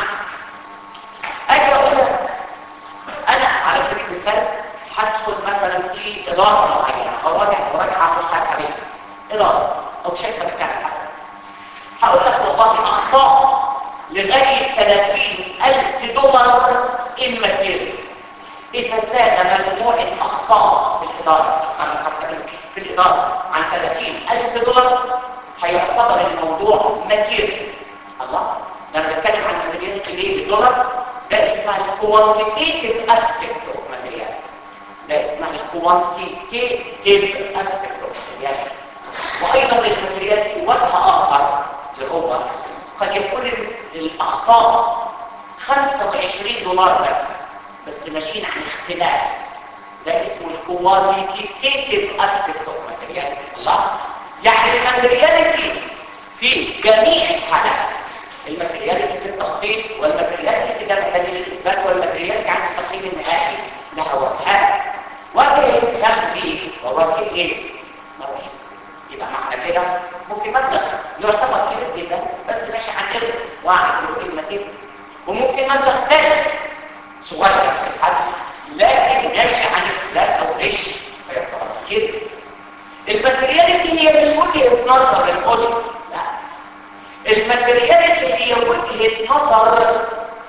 Speaker 2: اجي اقول لك انا على سبيل المثال هدخل مثلا في اداره معينه او راجع مراجعه محاسبيه اداره او شركه بتعمل هقول لك والله اخطاء لغايه 30000 دولار الماتيريال اذا زاد مجموعه اخطاء في الاداره في الاداره عن 30000 دولار هيعتبر الموضوع ماتيريال الله لما بتكلم عن ماتيريال ليه بالدولار ده اسمها الكوانتيتيف اسبيكت اوف ماتيريال ده اسمها الكوانتيتيف اسبيكت اوف ماتيريال وايضا الماتيريال في وجه اخر اللي هو قد يكون الاخطاء 25 دولار بس بس ماشيين عن اختلاس ده اسمه الكواليتيتيف اسبيكت اوف ماتيريال الله يعني الماتيرياليتي في جميع الحالات الماتيرياليتي في التخطيط والماتيرياليتي في جمع دليل الاثبات والماتيرياليتي عن التقييم النهائي لها وجهات وجه الاتهام به ووجه ايه؟ مرحب يبقى معنى كده ممكن مبلغ يعتبر كبير جدا بس ماشي عن كده واحد كلمه كده وممكن مبلغ ثاني صغير في الحجم لكن ماشي عن اختلاف او غش فيعتبر كده الماتيرياليتي هي مش وجهه نظر القدر لا الماتيرياليتي هي وجهه نظر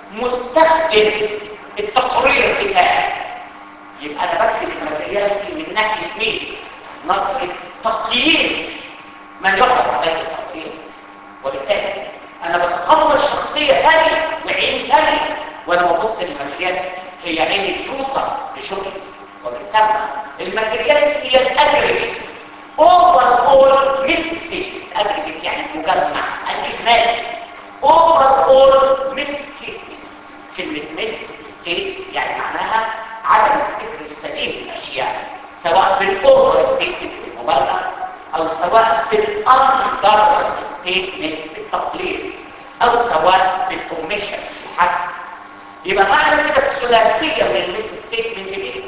Speaker 2: مستخدم التقرير بتاعي يبقى انا بكتب الماتيرياليتي من ناحيه مين نظره تقييم من يحضر عليه التقييم وبالتالي انا بتقبل الشخصيه هذه وعين ثاني وانا ببص للماتيريال هي عين اليوزر لشغلي وبنسمى الماتيرياليتي هي الاجريجيت اوفر اول ميستيك اجريجيت يعني مجمع الاجمالي اوفر اول ميستيك كلمه ميس ستيت يعني معناها عدم الذكر السليم للاشياء سواء بالاوفر ستيتمنت بالمبالغه او سواء بالاندر ستيتمنت بالتقليل او سواء بالاوميشن الحذف يبقى معنى كده الثلاثيه من الميس ستيتمنت دي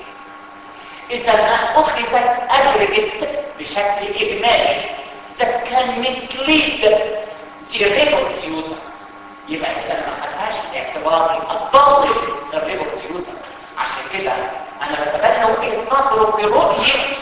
Speaker 2: اذا اخذت اجريجيت بشكل اجمالي اذا كان مسليد زي ريبورت يوزر يبقى اذا ما خدهاش في اعتباري الضل الريبورت يوزر عشان كده انا بتبنى وجهه نظره في رؤيه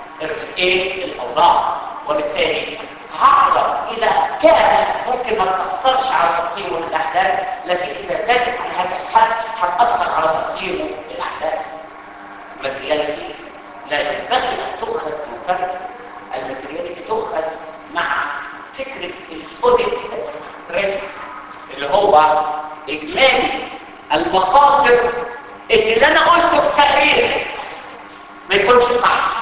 Speaker 2: ايه الاوضاع وبالتالي هعرف اذا كان ممكن ما تاثرش على تقييمه للاحداث لكن اذا زادت عن هذا الحد هتاثر على تقييمه للاحداث الماترياليتي لا ينبغي ان تؤخذ منفردا الماترياليتي تؤخذ مع فكره الاوديت ريسك اللي هو اجمالي المخاطر اللي انا قلته في تقرير ما يكونش صح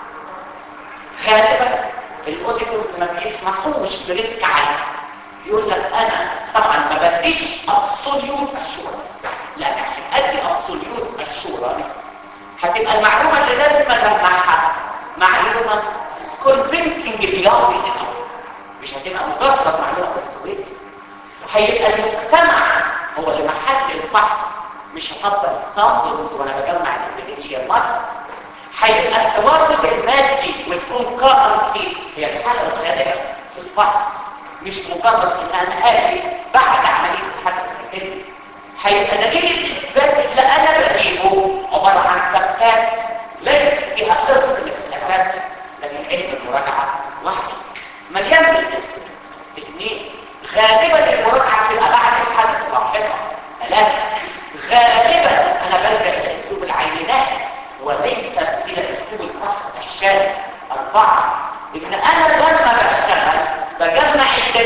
Speaker 2: غالبا الاوديتورز ما بيسمحوش بريسك عالي يقول لك انا طبعا ما بديش ابسوليوت اشورنس لا عشان ادي ابسوليوت اشورنس هتبقى المعلومه اللي لازم اجمعها معلومه كونفينسنج بياضي مش هتبقى مجرد معلومه بس كويسه هيبقى المجتمع هو اللي محل الفحص مش هحضر السامبلز وانا بجمع الانفيدنشال مارك هيبقى التوافق المادي والكونكرنسي هي الحاله الغالبه في الفحص مش مجرد ان انا اجي بعد عمليه الحدث الكلمي هيبقى دليل الاثبات اللي انا بجيبه عباره عن ثبتات ليس فيها قصه الاساس لكن علم المراجعه واحد مليان بالاسم اثنين غالبا المراجعه بتبقى بعد الحدث لاحقا ثلاثه غالبا انا بلجا الى اسلوب العينات وليس الى اسلوب الفحص الشامل اربعه ان انا لما بشتغل بجمع الدليل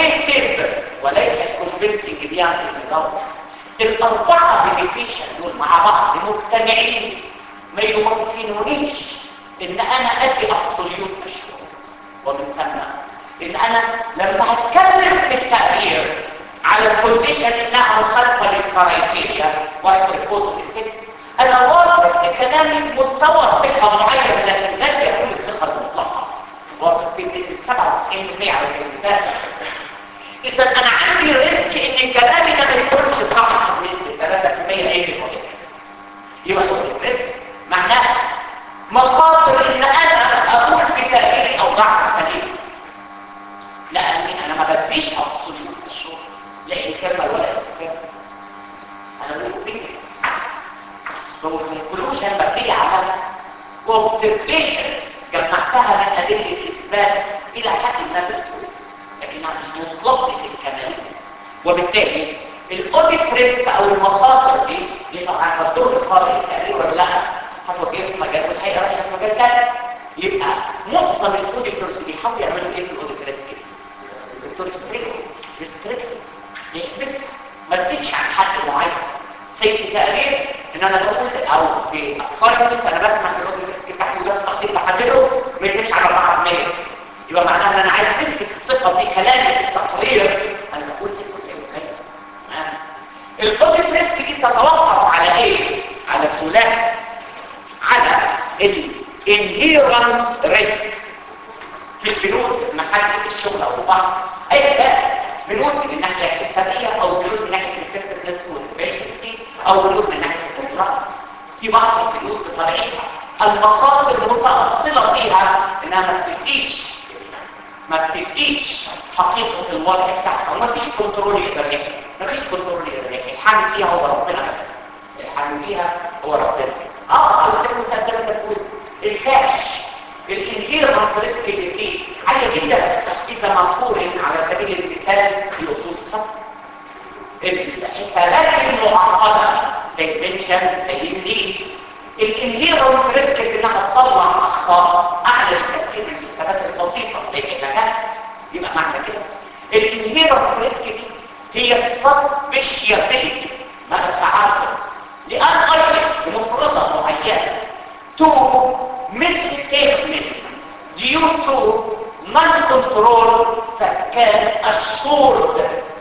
Speaker 2: persuasive وليس convincing دي يعني النظام الأربعة ميديتيشن دول مع بعض مجتمعين ما يمكنونيش ان انا ادي ابسوليوت اشورنس ومن ثم ان انا لما هتكلم في التغيير على الكونديشن انها مخالفه للكرايتيريا والسيكوز انا واثق ان كلامي مستوى ثقه معين لكن لا يكون الثقه المطلقه واثق بنسبه 97% على سبيل المثال اذا انا عندي ريسك ان كلامي ده ما يكونش صح بنسبه 3% ايه اللي يبقى الريسك معناها مخاطر ان انا اقول بتغيير او ضعف سليم لاني انا ما بديش ابسوليوت الشغل لان الكلمه ولا استفاده انا بقول بيك هو الكونكلوجن مبنيه على اوبزرفيشنز جمعتها من ادله الاثبات الى حد ما بسهوله لكنها مش مطلقه الكماليه وبالتالي الاوديت ريسك او المخاطر دي لانه هتدور القارئ التقرير ولا لا هتوجهه في مجال والحقيقه رايحه في مجال تاني يبقى معظم الاوديتورز بيحاولوا يعملوا ايه في الاوديت ريسك الدكتور ستريكت ريستريكت يحبس ما تزيدش عن حد معين سيد تقرير ان انا بقول او في اصايمنت انا بسمع في الاوديت ريسك بتاعتي وده تقدير بحدده ما يزيدش على 4% يبقى معناها ان انا عايز اثبت الثقه دي كلامي في التقرير انا بقول 96% الاوديت ريسك دي تتوقف على ايه على ثلاثي على الانهيرنت ريسك في البنود محل الشغل او البحث اي بقى بنود من الناحيه الحسابيه او بنود من ناحيه الفكرنس والافشنسي او بنود من ناحيه القدرات في بعض البنود بطبيعتها المخاطر المتاصله فيها انها ما بتديش ما بتديش حقيقه الوضع بتاعها وما فيش كنترول يقدر يعمل ما فيش كنترول يقدر يعمل الحل فيها هو ربنا بس الحل فيها هو ربنا اه على سبيل المثال زي ما تقول الكاش الانهيرنت ريسك اللي فيه عاليه جدا اذا مقارن على سبيل المثال في اصول الصف الحسابات المعقده زي البنشن زي الليز الانهيرنت ريسك انها تطلع اخطاء اعلى بكثير من الحسابات البسيطه زي الكفاءه يبقى معنى كده الانهيرنت ريسك دي هي السسبشيابيلتي مع التعرض لان ايضا بمفردة معينة to misstatement due to non-control فكان assured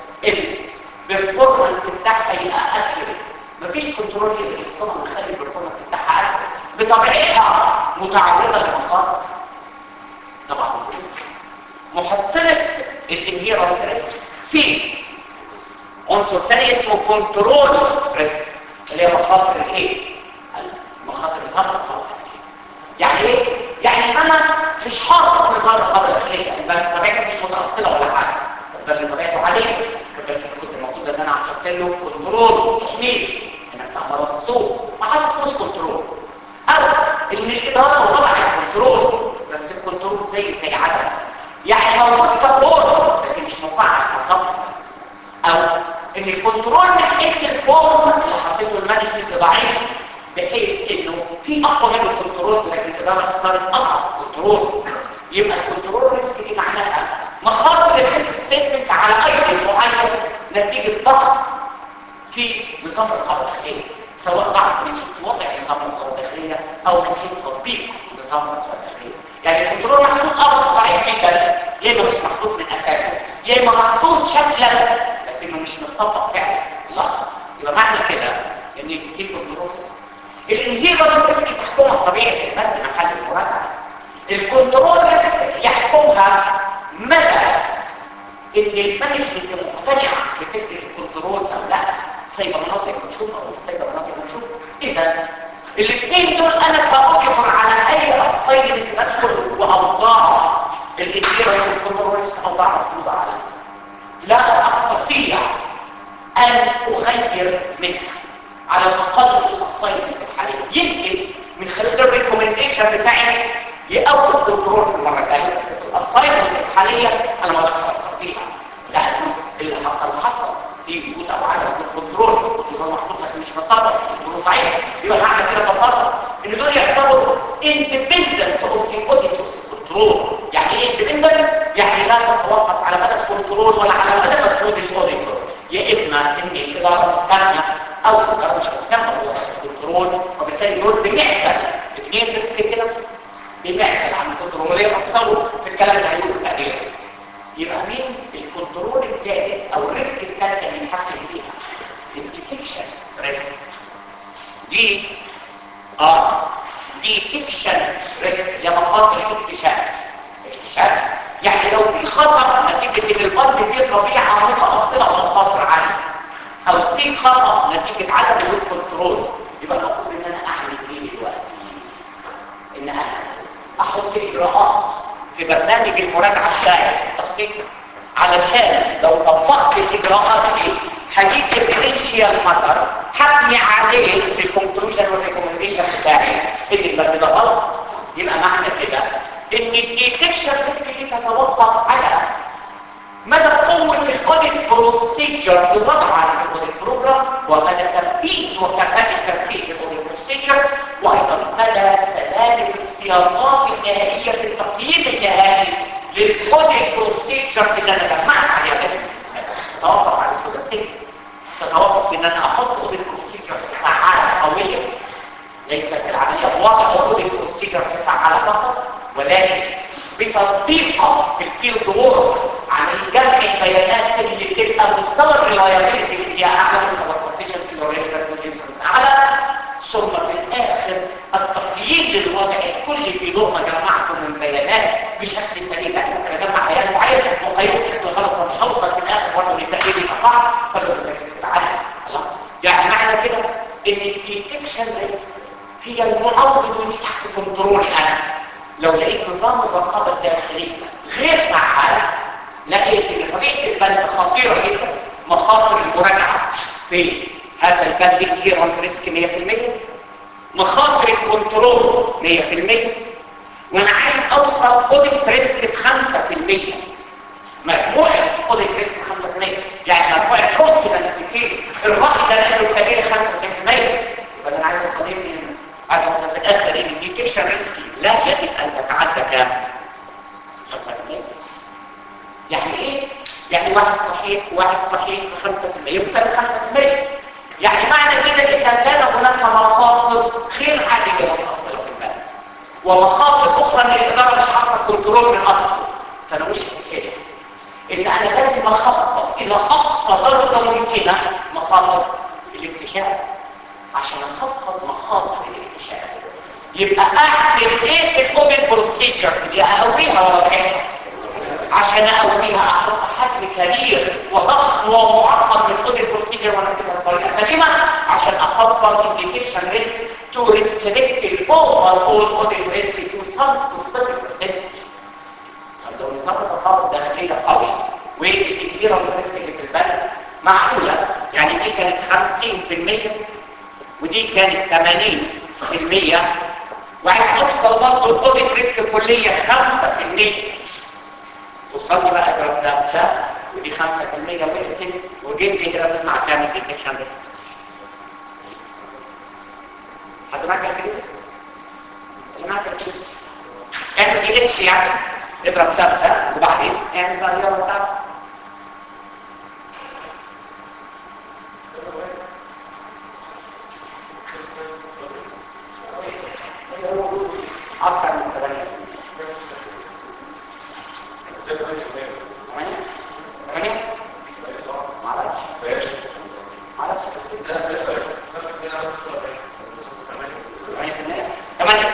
Speaker 2: البرفورمانس بتاعها يبقى accurate مفيش كنترول يقدر طبعا نخلي البرفورمانس بتاعها accurate بطبيعتها متعرضة للمخاطر طبعا محصلة الانهيرنت ريسك في عنصر تاني اسمه كنترول ريسك اللي هي مخاطر الايه مخاطر الغرق يعني ايه يعني انا مش حاطط نظام خطر داخليه بل طبيعته مش متاصله ولا حاجه بل طبيعته عاديه بس كنت المفروض ان انا احط له كنترول تحميل نفس امراض السوق ما حطش كنترول او ان الاداره وضعت كنترول بس الكنترول زي زي عدم يعني موجود كفور لكن مش مفعل كسبستنس او ان الكنترول من حيث الفورم اللي حطيته المانجمنت ضعيف بحيث انه في اقوى من الكنترول لكن الاداره اختارت اضعف كنترول يبقى الكنترول ريسك دي معناها مخاطر الريسك ستيتمنت على اي معين نتيجه ضغط في نظام الرقابه الداخليه سواء ضغط من حيث وضع نظام الرقابه الداخليه او من حيث تطبيق نظام الرقابه الداخليه يعني الكنترول محطوط اه ضعيف جدا يا اما مش محطوط من اساسه يا اما محطوط شكلا لكنه مش متطبق فعلا لا يبقى معنى كده ان في كنترول الانهيرنت ريسك تحكمها طبيعه الماده محل المراجعه الكنترول ريسك يحكمها مدى ان المانجمنت مقتنع بفكره الكنترول او لا سايبه مناطق مكشوفه او مش سايبه مناطق مكشوفه اذا الاثنين دول انا بأجبر على اي اصيل بدخل واوضاع الانهيرنت الكنترول ريسك اوضاع مفروضه عليها لا استطيع ان اغير منها على الاقل الصيد الحالي يمكن من خلال الريكومنديشن بتاعي يقوي الكنترول في المره الجايه الصيد الحاليه انا ما اقدرش استطيع لانه اللي حصل حصل في وجود او عدم الكنترول الكنترول محطوط لكن مش مطبق الكنترول ضعيف يبقى معنى كده ببساطه ان دول يعتبروا اندبندنت اوف ذا اوديتورز كنترول يعني ايه اندبندنت يعني لا تتوقف على مدى الكنترول الكنترول ولا على مدى مجهود الاوديتور يا اما ان الاداره الثانيه او الاداره مش مهتمه هو الكنترول وبالتالي دول بنحسب اثنين ريسك كده بنحسب عن الكنترول ليه اثروا في الكلام اللي هيقوله بعدين يبقى مين الكنترول الثالث او الريسك الثالث اللي بنحكم فيها الديتكشن ريسك دي اه ديتكشن ريسك يا مخاطر اكتشاف اكتشاف يعني لو في خطر نتيجة ان الارض دي طبيعة متأصلة والخطر عنها او في خطر نتيجة عدم وجود كنترول يبقى المفروض ان انا اعمل ايه دلوقتي ان انا احط اجراءات في برنامج المراجعة بتاعي تخطيط علشان لو طبقت الاجراءات دي هجيب البوتنشال خطر حكمي عليه في الكونكلوجن والريكومنديشن بتاعي ان البرنامج ده غلط يبقى معنى كده ان الديتكشن ريسك دي تتوقف على مدى قوة الاوديت بروسيجرز الوضع على الاوديت بروجرام ومدى تنفيذ وكفاءة تنفيذ الاوديت بروسيجرز وايضا مدى سلامة الصياغات النهائية في التقييم النهائي للاوديت بروسيجرز اللي انا جمعت عليها ده تتوقف على الثلاثية تتوقف ان انا احط اوديت بروسيجرز فعالة قوية ليست العملية واضح اوديت بروسيجرز فعالة فقط ولكن بتطبيقها في الفيلد وورك عن جمع البيانات اللي بتبقى مستوى الريلايبيلتي اللي هي اعلى من الكومبيتنسي والريفرنس اعلى ثم في الاخر التقييم للوضع الكلي في ضوء ما جمعته من بيانات بشكل سليم انا ممكن اجمع بيان معين وقيمه بشكل غلط ومش هوصل في الاخر برضه للتقييم يبقى صعب فده العالم الله يعني معنى كده ان الديتكشن ريسك هي المعوض ودي تحت كنترولي انا لو لقيت نظام الرقابة الداخلية غير فعال لقيت ان طبيعة البند خطيرة جدا مخاطر المراجعة في هذا البند كيرون ريسك 100% مخاطر الكنترول 100% وانا عايز اوصل اوديت ريسك ب 5% مجموعة اوديت ريسك 5% يعني مجموعة كونفيدنس في الرأي ده لانه كبير 5% يبقى انا عايز اوصل من عايز اوصل في الاخر ان الديتكشن ريسكي لا يجب ان تتعدى كام 5% يعني ايه يعني واحد صحيح واحد صحيح في 5% يبقى 5% يعني معنى كده اذا كان هناك مخاطر غير عاديه متاصله في البلد ومخاطر اخرى من الاداره مش حاطه كنترول من اصله فانا مش كده ان انا لازم اخطط الى اقصى درجه ممكنه مخاطر الاكتشاف عشان اخطط مخاطر الاكتشاف يبقى اعمل ايه في الاوبن بروسيجر دي اقويها ولا ايه عشان اقويها احط حجم كبير وضخم ومعقد من الاوبن بروسيجر وانا كده بطريقه سليمه عشان اخطط الديتكشن ريسك تو ريستريكت الاوفر اول اودن ريسك تو سم سبيسيفيك لو نظام التخاطب داخليه قوي والكبيره الريسك اللي في البلد معقوله يعني دي كانت 50% ودي كانت 80% وعايز اوصل برضه الاوديت ريسك كليه 5% توصل لي بقى جرام ده ده ودي 5% ويرسل وجيب لي كده مع كام ديتكشن ريسك حد معاك الكلمه؟ اللي معاك الكلمه اعمل دي اتش يعني اضرب ده ده وبعدين اعمل بقى الرياضه بتاعتك أكثر من ثمانية ثمانية ثمانية معرفش معرفش بس ثمانية ثمانية ثمانية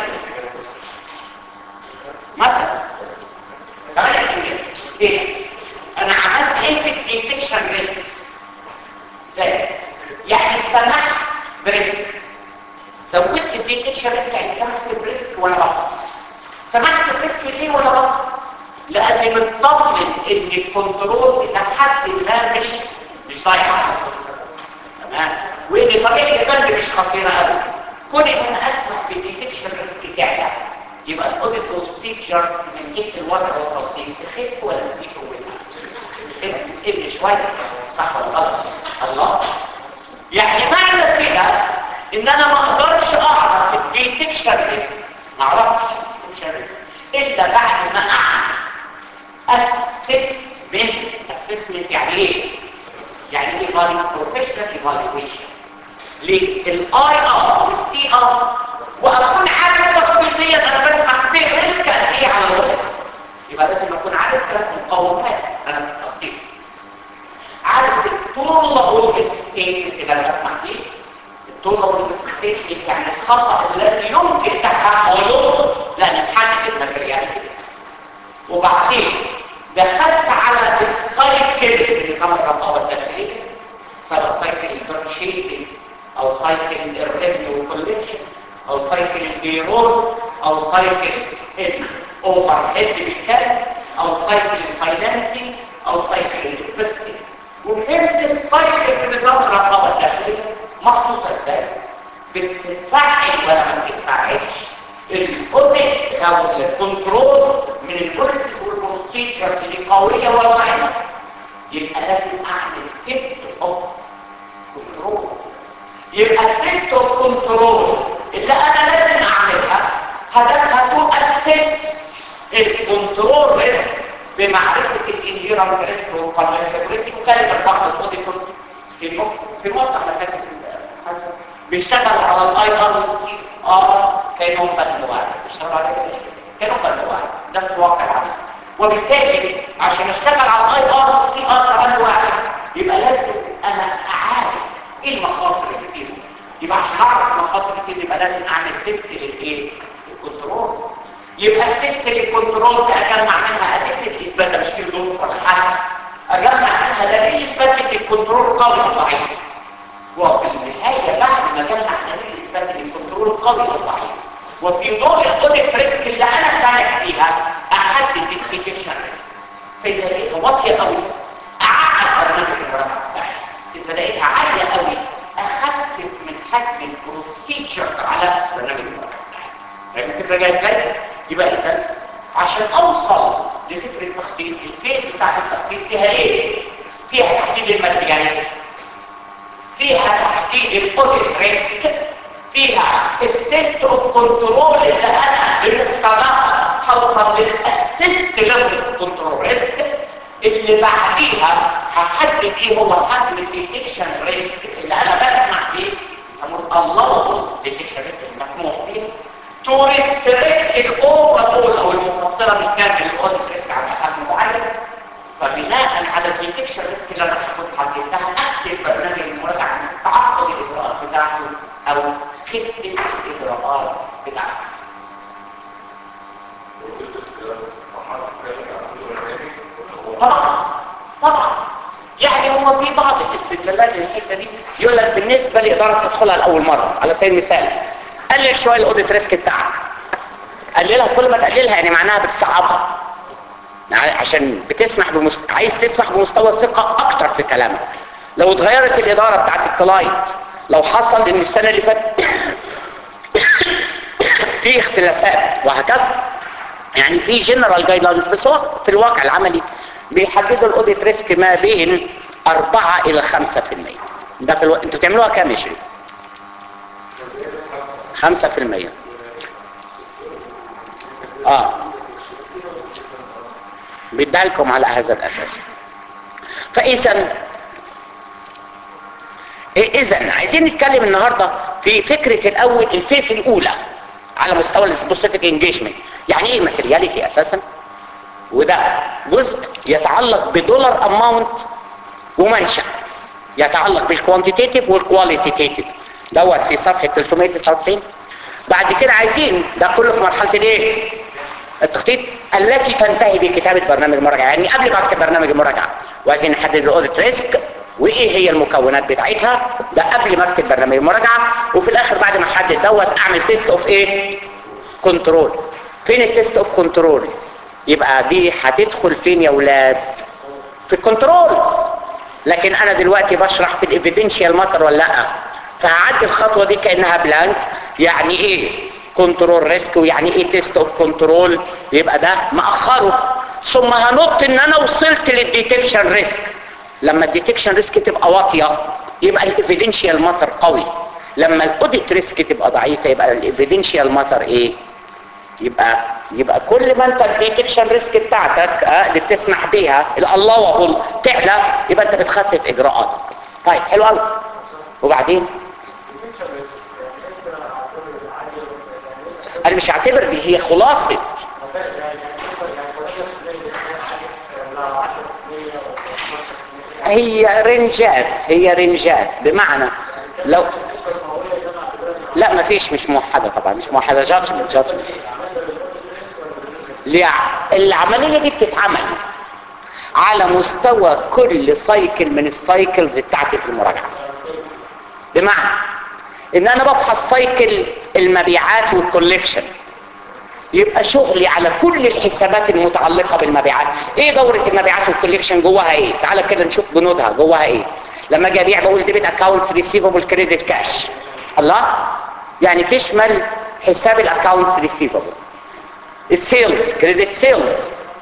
Speaker 2: مثلا ثمانية ايه انا عملت ايه في الديتكشن ريسك زي يعني سمحت بريسك زودت الديتكشن ريسك يعني سمحت بريسك ولا غلط سمحت بريسك ليه ولا غلط لاني مطمن ان الكنترول الى حد ما مش مش ضايعه تمام وان طبيعه البند مش خطيره قوي كون ان انا اسمح بالديتكشن ريسك بتاعي يبقى الاوديت بروسيجر من جهه الوضع والتوصيل تخف ولا تزيد قوتها تقل شويه صح ولا غلط الله يعني معنى كده ان انا ما اقدرش اعرف الديتكشن ريسك ما اعرفش الديتكشن ريسك الا بعد ما اعمل اسسمنت اسسمنت اسسمنت يعني ايه يعني ايه بروفيشنال ايفالويشن للاي ار والسي ار واكون عارف تفصيليا انا بسمع فين ريسك قد ايه على الوقت يبقى لازم اكون عارف ثلاث مقومات انا بالتفصيل عارف الطول والستيت اللي انا بسمع فيه الطول والستيت يعني الخطا الذي يمكن تحمله لان نحدد الماتريال وبعدين دخلت على السايكل نظام الرقابه الداخليه سواء سايكل البرشيسز او سايكل الريفيو كولكشن او سايكل البيرول او سايكل الاوفر هيد بالكامل او سايكل الفاينانسنج او سايكل الانفستنج وفهمت السايكل في نظام الرقابه الداخليه محطوطه ازاي بتتفعل ولا ما بتتفعلش الاوديت او الكنترول من البوليسيز والبروسيجرز اللي قويه ولا ضعيفه يبقى لازم اعمل تيست اوف كنترول يبقى التيست اوف كنترول اللي انا لازم اعملها هدفها تو اسس الكنترول ريسك بمعرفه الانهيرنت ريسك والفالنربيلتي وكلمه بعض الاوديتورز في في معظم مكاتب بيشتغل على الاي ار والسي ار كانهم بند واحد بيشتغلوا على كده كانهم بند واحد ده في الواقع العملي وبالتالي عشان اشتغل على الاي ار والسي ار بند واحد يبقى لازم انا اعرف ايه المخاطر اللي فيهم يبقى عشان اعرف المخاطر اللي فيهم يبقى لازم اعمل تيست للايه الكنترول يبقى التيست للكنترول ده اجمع منها ادله الاثبات مش كده دول ولا حاجه اجمع منها دليل اثبات الكنترول قوي ولا ضعيف وفي النهايه بعد ما اجمع دليل اثبات الكنترول قوي ولا ضعيف وفي ضوء الاوديت ريسك اللي انا سامع فيها احدد الديتكشن ريسك فاذا لقيتها واطيه قوي اعقد برنامج المراجعه بتاعي اذا لقيتها عاليه قوي اخفف من حجم البروسيجرز على برنامج المراجعه بتاعي فاهم الفكره جايه ازاي يبقى اذا عشان اوصل لفكره التخطيط الفيز بتاعت التخطيط فيها ايه فيها تحديد الماتريالات فيها تحديد الاوديت ريسك فيها التست اوف كنترول اللي انا بمقتضاها هوصل للاسيست ليفل كنترول ريسك اللي بعديها هحدد ايه هو حجم الديتكشن ريسك اللي انا بسمع فيه يسموه الله ديتكشن ريسك المسموح به تو ريستريكت الاوفر او المفصله بالكامل الاوديت ريسك على حجم معين فبناء على الديتكشن ريسك اللي انا هكون حددتها اكتب برنامج المراجعه عن تعقد الاجراءات بتاعته او خفه الاجراءات بتاعته طبعا طبعا يعني هو في بعض الاستدلالات الحته دي يقول لك بالنسبه لاداره تدخلها لاول مره على سبيل المثال قلل شويه الاوديت ريسك بتاعك قللها كل ما تقللها يعني معناها بتصعبها يعني عشان بتسمح بمست... عايز تسمح بمستوى الثقه اكتر في كلامك لو اتغيرت الاداره بتاعت الكلاينت لو حصل ان السنه اللي فاتت في اختلافات وهكذا يعني في جنرال جايد لاينز بس هو في الواقع العملي بيحددوا الاوديت ريسك ما بين 4 الى 5% ده في الو... انتوا بتعملوها كام يا شريف 5% اه بيدعلكم على هذا الاساس فاذا اذا عايزين نتكلم النهارده في فكره الاول الفيس الاولى على مستوى السبيسيفيك انجيجمنت يعني ايه ماتيرياليتي اساسا وده جزء يتعلق بدولار اماونت ومنشأ يتعلق بالكوانتيتيف والكواليتيتيف دوت في صفحه 399 بعد كده عايزين ده كله في مرحله الايه التخطيط التي تنتهي بكتابه برنامج المراجعه يعني قبل ما اكتب برنامج المراجعه وعايزين نحدد الاوديت ريسك وايه هي المكونات بتاعتها ده قبل ما اكتب برنامج المراجعه وفي الاخر بعد ما احدد دوت اعمل تيست اوف ايه كنترول فين التيست اوف كنترول يبقى دي هتدخل فين يا ولاد في الكنترول لكن انا دلوقتي بشرح في الايفيدنشال ماتر ولا لا فهعدي الخطوه دي كانها بلانك يعني ايه كنترول ريسك ويعني ايه تيست اوف كنترول يبقى ده مأخره ثم هنط ان انا وصلت للديتكشن ريسك لما الديتكشن ريسك تبقى واطيه يبقى الايفيدنشال ماتر قوي لما الاوديت ريسك تبقى ضعيفه يبقى الايفيدنشال ماتر ايه يبقى يبقى كل ما انت الديتكشن ريسك بتاعتك اه اللي بتسمح بيها الله وهو تعلى يبقى انت بتخفف اجراءاتك طيب حلو قوي وبعدين انا مش هعتبر دي هي خلاصه هي رنجات هي رنجات بمعنى لو لا ما فيش مش موحدة طبعا مش موحدة جادجمنت جادجمنت العملية دي بتتعمل على مستوى كل سايكل من السايكلز بتاعتي في المراجعة بمعنى ان انا بفحص سايكل المبيعات والكوليكشن يبقى شغلي على كل الحسابات المتعلقة بالمبيعات ايه دورة المبيعات والكوليكشن جواها ايه تعالى كده نشوف بنودها جواها ايه لما اجي ابيع بقول ديبت اكاونتس ريسيفبل كريدت كاش الله يعني تشمل حساب الاكاونتس ريسيفبل السيلز كريدت سيلز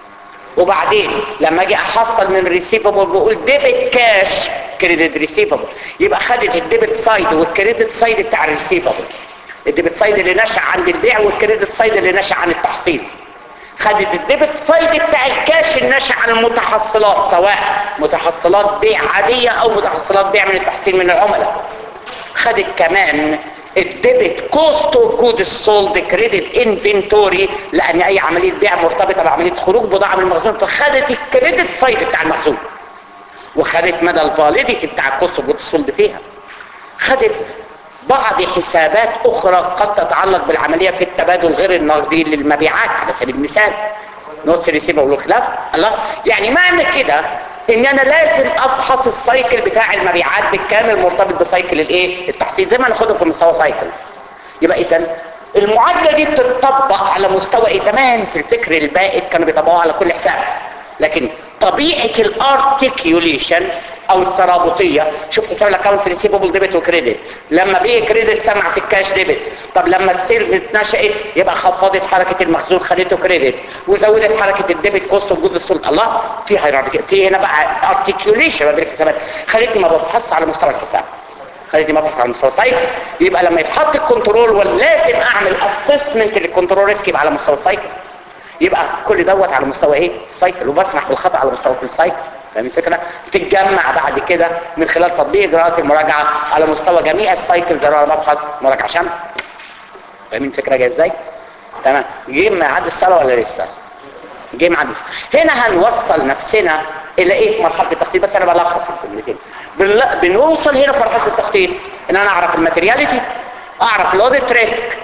Speaker 2: وبعدين لما اجي احصل من ريسيفبل بقول ديبت كاش كريدت ريسيفبل يبقى خدت الديبت سايد والكريدت سايد بتاع الريسيفبل الديبت سايد اللي نشأ عن البيع والكريدت سايد اللي نشأ عن التحصيل خدت الديبت سايد بتاع الكاش اللي نشأ عن المتحصلات سواء متحصلات بيع عادية او متحصلات بيع من التحصيل من العملاء خدت كمان الديبت كوست اوف جود سولد كريدت انفنتوري لان اي عمليه بيع مرتبطه بعمليه خروج بضاعه من المخزون فخدت الكريدت سايد بتاع المخزون وخدت مدى الفاليديتي بتاع الكوست اوف جود سولد فيها خدت بعض حسابات اخرى قد تتعلق بالعمليه في التبادل غير النقدي للمبيعات على سبيل المثال نوتس ريسيفر والخلاف الله يعني معنى كده ان انا لازم افحص السايكل بتاع المبيعات بالكامل مرتبط بسايكل الايه التحصيل زي ما ناخده في مستوى سايكلز يبقى اذا المعادله دي بتطبق على مستوى ايه زمان في الفكر البائد كانوا بيطبقوها على كل حساب لكن طبيعه الارتكيوليشن او الترابطيه شوف حساب الاكونت ريسيفبل ديبت وكريدت لما بيه كريدت سمع في الكاش ديبت طب لما السيلز اتنشأت يبقى خفضت حركه المخزون خدته كريدت وزودت حركه الديبت كوست اوف جود السولد الله في هيراركي في هنا بقى ارتكيوليشن ما بين الحسابات خليتني ما بفحص على مستوى الحساب خليتني ما بفحص على مستوى السايكل يبقى لما يتحط الكنترول ولازم اعمل اسسمنت للكنترول ريسك يبقى على مستوى السايكل يبقى كل دوت على مستوى ايه السايكل وبسمح بالخطا على مستوى كل سايكل فاهم الفكره بتتجمع بعد كده من خلال تطبيق اجراءات المراجعه على مستوى جميع السايكلز اللي انا ببحث مراجعه شامله فاهمين الفكره جايه ازاي تمام جه ميعاد الصلاه ولا لسه جه ميعاد هنا هنوصل نفسنا الى ايه في مرحله التخطيط بس انا بلخص الكلمتين بنوصل هنا في مرحله التخطيط ان انا اعرف الماتيرياليتي اعرف الاوديت ريسك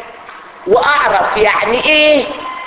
Speaker 2: واعرف يعني ايه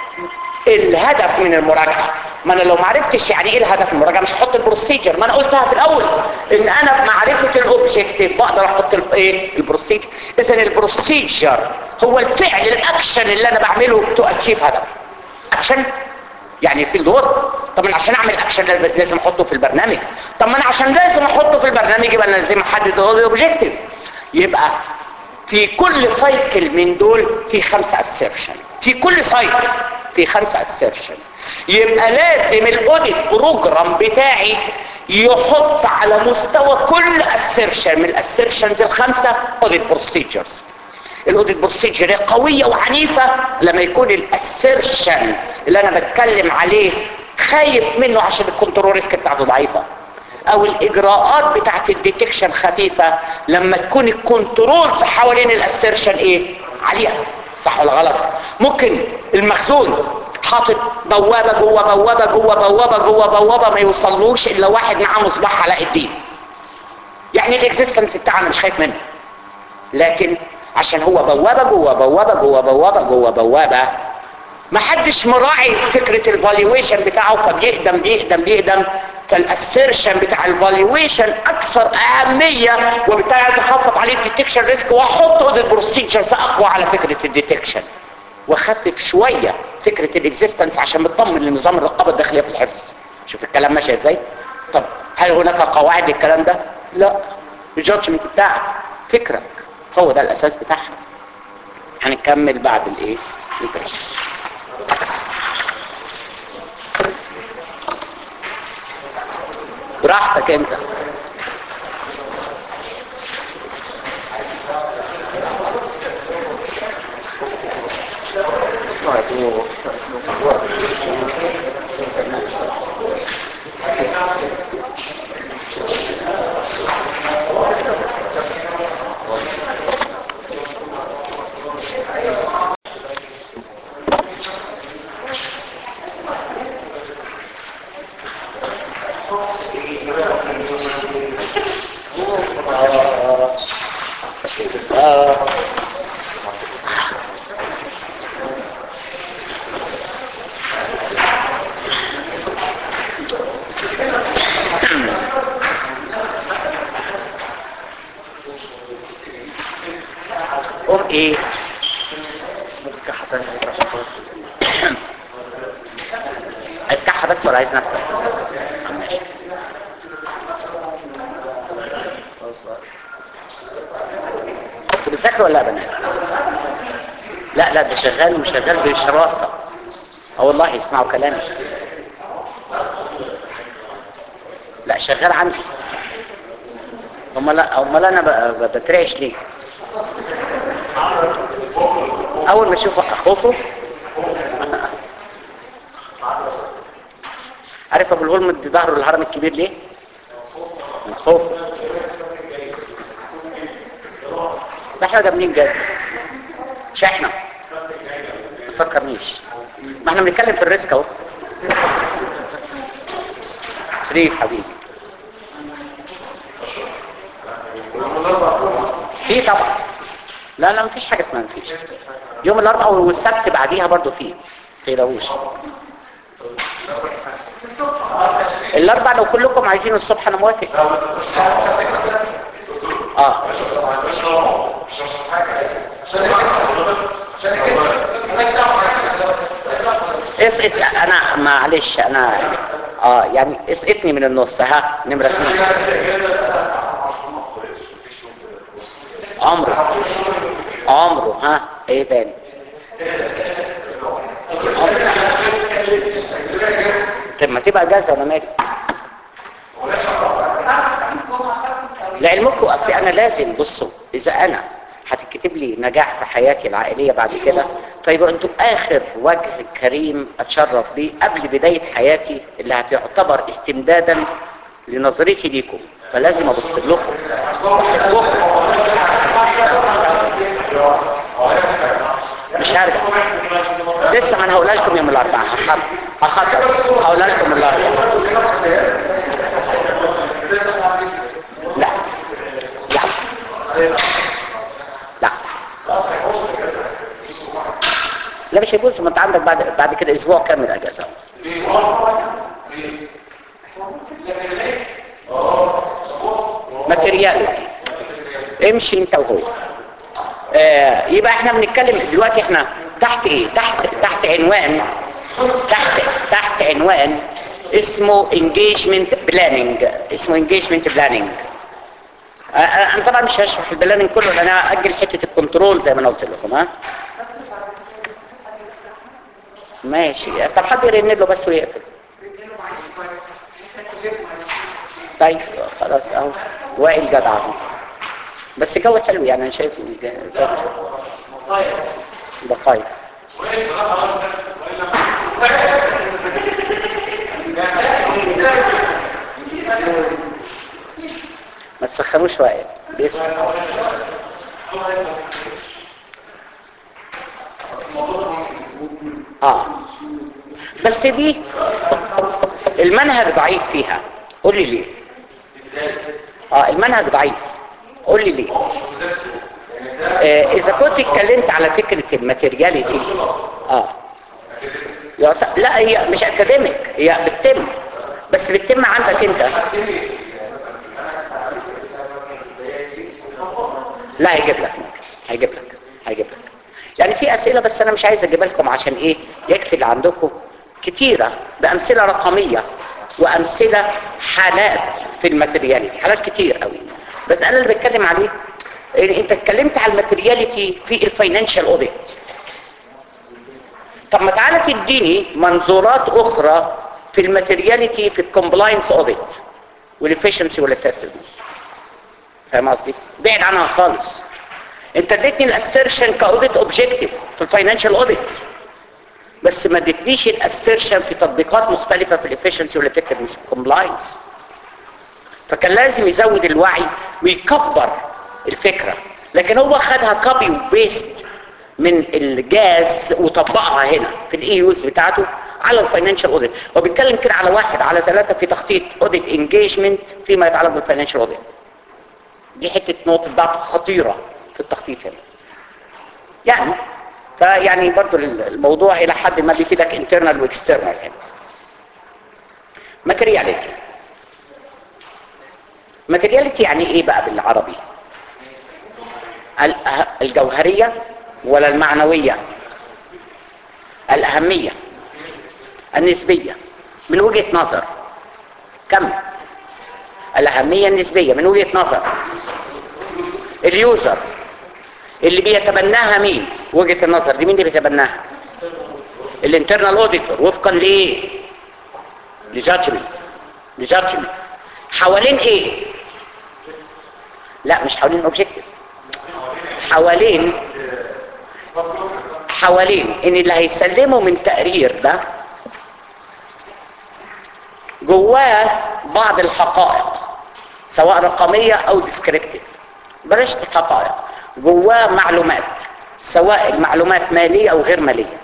Speaker 2: الهدف من المراجعه ما انا لو ما عرفتش يعني ايه الهدف من المراجعه مش هحط البروسيجر ما انا قلتها في الاول ان انا بمعرفه الاوبجكتيف بقدر احط ايه البروسيجر اذا البروسيجر هو الفعل الاكشن اللي انا بعمله تو اتشيف هدف اكشن يعني في الورك طب انا عشان اعمل اكشن لازم احطه في البرنامج طب ما انا عشان لازم احطه في البرنامج يبقى انا لازم احدد هو الاوبجكتيف يبقى في كل سايكل من دول في خمسة اسيرشن في كل سايكل في خمسة اسيرشن يبقى لازم الاوديت بروجرام بتاعي يحط على مستوى كل اسيرشن من الاسيرشنز الخمسة اوديت بروسيجرز الاوديت بروسيجر قوية وعنيفة لما يكون الاسيرشن اللي انا بتكلم عليه خايف منه عشان الكنترول ريسك بتاعته ضعيفة او الاجراءات بتاعت الديتكشن خفيفة لما تكون الكنترولز حوالين الاسيرشن ايه عالية صح ولا غلط ممكن المخزون حاطط بوابة جوه بوابة جوه بوابة جوه بوابة ما يوصلوش الا واحد معاه مصباح علاء الدين يعني الاكزيستنس بتاعنا مش خايف منه لكن عشان هو بوابة جوه بوابة جوه بوابة جوه بوابة ما حدش مراعي فكرة الفاليويشن بتاعه فبيقدم بيقدم بيقدم فالاسيرشن بتاع الفاليويشن اكثر اهمية وبالتالي عايز اخفف عليه الديتكشن ريسك واحط اوديت بروسيجرز اقوى على فكرة الديتكشن واخفف شوية فكرة الاكزيستنس عشان نطمن لنظام الرقابة الداخلية في الحفظ شوف الكلام ماشي ازاي طب هل هناك قواعد للكلام ده لا الجادجمنت بتاعك فكرك هو ده الاساس بتاعها هنكمل بعد الايه البريك براحتك انت قوم ايه عايز كحة بس ولا عايز نفسك ماشي انتوا بتذاكروا ولا يا بنات لا لا ده شغال ومش شغال بالشراسة اه والله اسمعوا كلامي لا شغال عندي امال امال انا ب- ب- بترعش ليه اول ما اشوف اخوفه عارف ابو الهول مدي ظهره للهرم الكبير ليه من خوفه ده احنا ده منين جاي مش احنا ما تفكرنيش ما احنا بنتكلم في الريسك اهو شريف حبيبي في طبعا لا لا مفيش حاجه اسمها مفيش يوم الاربعاء والسبت بعديها برضو في تقلقوش الاربع لو كلكم عايزين الصبح انا موافق اه اسقط انا معلش انا اه يعني اسقطني من النص ها نمرة اثنين عمره عمره ها ايه تاني عمره. طب ما تبقى جاهزه انا مالي لعلمكم اصل انا لازم بصوا اذا انا هتكتب لي نجاح في حياتي العائليه بعد كده فيبقى انتوا اخر وجه كريم اتشرف بيه قبل بدايه حياتي اللي هتعتبر استمدادا لنظرتي ليكم فلازم ابص لكم وأحبكم. مش هرجع لسه ما انا هقولها لكم يوم الاربعاء هخطر هخطر هقولها لكم الاربعاء لا لا لا لا مش هيجوز ما انت عندك بعد بعد كده اسبوع كامل اجازه ماتيرياليتي امشي انت وهو آه يبقى احنا بنتكلم دلوقتي احنا تحت ايه تحت تحت عنوان تحت تحت عنوان اسمه engagement planning اسمه engagement planning آه، آه، انا طبعا مش هشرح البلاننج كله لان انا اجل حته الكنترول زي ما انا قلت لكم ها ماشي طب حد يرن له بس ويقفل طيب خلاص اهو وائل جدع اهو بس جو حلو يعني انا شايف الج- جو دقايق ما تسخنوش وائل بيسخن اه بس دي المنهج ضعيف فيها قول لي ليه اه المنهج ضعيف قول لي ليه آه اذا كنت اتكلمت على فكرة الماتيرياليتي اه يعت- لا هي مش اكاديميك هي بتتم بس بتتم عندك انت لا هيجيب لك هيجيب لك هيجيب لك يعني في اسئله بس انا مش عايز اجيبها لكم عشان ايه يكفي اللي عندكم كتيره بامثله رقميه وامثله حالات في الماتيرياليتي حالات كتير قوي بس انا اللي بتكلم عليه إن انت اتكلمت على الماتيرياليتي في الفاينانشال اوديت طب ما تعالى تديني منظورات اخرى في الماتيرياليتي في الكومبلاينس اوديت والافشنسي والافكتفنس فاهم قصدي بعد عنها خالص انت اديتني الاسيرشن كاوديت اوبجيكتيف في الفاينانشال اوديت بس ما ادتنيش الاسيرشن في تطبيقات مختلفه في الافشنسي والافكتفنس كومبلاينس فكان لازم يزود الوعي ويكبر الفكره لكن هو خدها كوبي وبيست من الجاز وطبقها هنا في الاي يوز بتاعته على الفاينانشال اوديت هو بيتكلم كده على واحد على ثلاثه في تخطيط اوديت انجيجمنت فيما يتعلق بالفاينانشال اوديت دي حته نقطه ضعف خطيره في التخطيط هنا يعني فيعني برضو الموضوع الى حد ما بيفيدك انترنال واكسترنال هنا ماتيرياليتي ماتيرياليتي يعني ايه بقى بالعربي الأه- الجوهريه ولا المعنويه الاهميه النسبيه من وجهه نظر كم الاهميه النسبيه من وجهه نظر اليوزر اللي بيتبناها مين وجهه النظر دي مين اللي بيتبناها الانترنال اوديتور وفقا لايه لجادجمنت لجادجمنت حوالين ايه لا مش حوالين اوبجكتيف حوالين حوالين ان اللي هيسلمه من تقرير ده جواه بعض الحقائق سواء رقمية او ديسكريبتيف بلاش الحقائق جواه معلومات سواء المعلومات مالية او غير مالية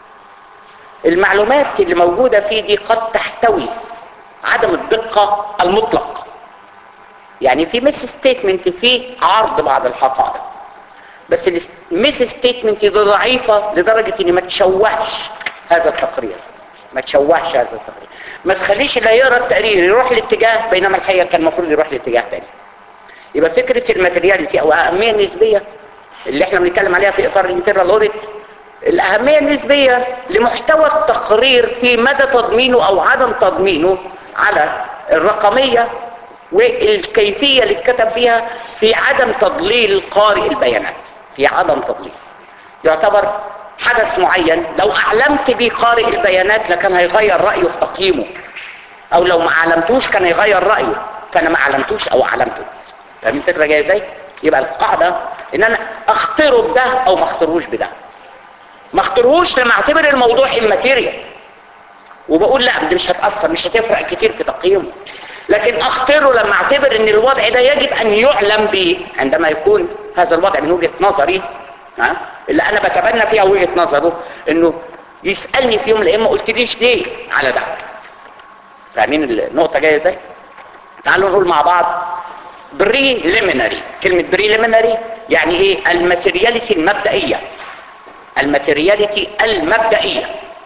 Speaker 2: المعلومات اللي موجودة فيه دي قد تحتوي عدم الدقة المطلق يعني في مس ستيتمنت فيه عرض بعض الحقائق بس المس ستيتمنت دي ضعيفة لدرجة ان ما تشوهش هذا التقرير ما تشوهش هذا التقرير ما تخليش اللي يقرا التقرير يروح لاتجاه بينما الحقيقة كان المفروض يروح لاتجاه تاني يبقى فكرة الماترياليتي او اهمية النسبية اللي احنا بنتكلم عليها في اطار الانترنال اوديت الاهمية النسبية لمحتوى التقرير في مدى تضمينه او عدم تضمينه على الرقمية والكيفية اللي اتكتب فيها في عدم تضليل قارئ البيانات في عدم تضليل يعتبر حدث معين لو اعلمت به قارئ البيانات لكان هيغير رأيه في تقييمه او لو ما علمتوش كان هيغير رأيه فانا ما علمتوش او علمته فاهم الفكرة جاية ازاي يبقى القاعدة ان انا اختره بده او ما اختروش بده ما اختروش لما اعتبر الموضوع immaterial وبقول لا دي مش هتأثر مش هتفرق كتير في تقييمه لكن اختاره لما اعتبر ان الوضع ده يجب ان يعلم به عندما يكون هذا الوضع من وجهة نظري ها اللي انا بتبنى فيها وجهة نظره انه يسألني في يوم من الايام ما قلتليش ليه على ده فاهمين النقطة جاية ازاي تعالوا نقول مع بعض بريليمينري كلمة بريليمينري يعني ايه الماتيرياليتي المبدئية الماتيرياليتي المبدئية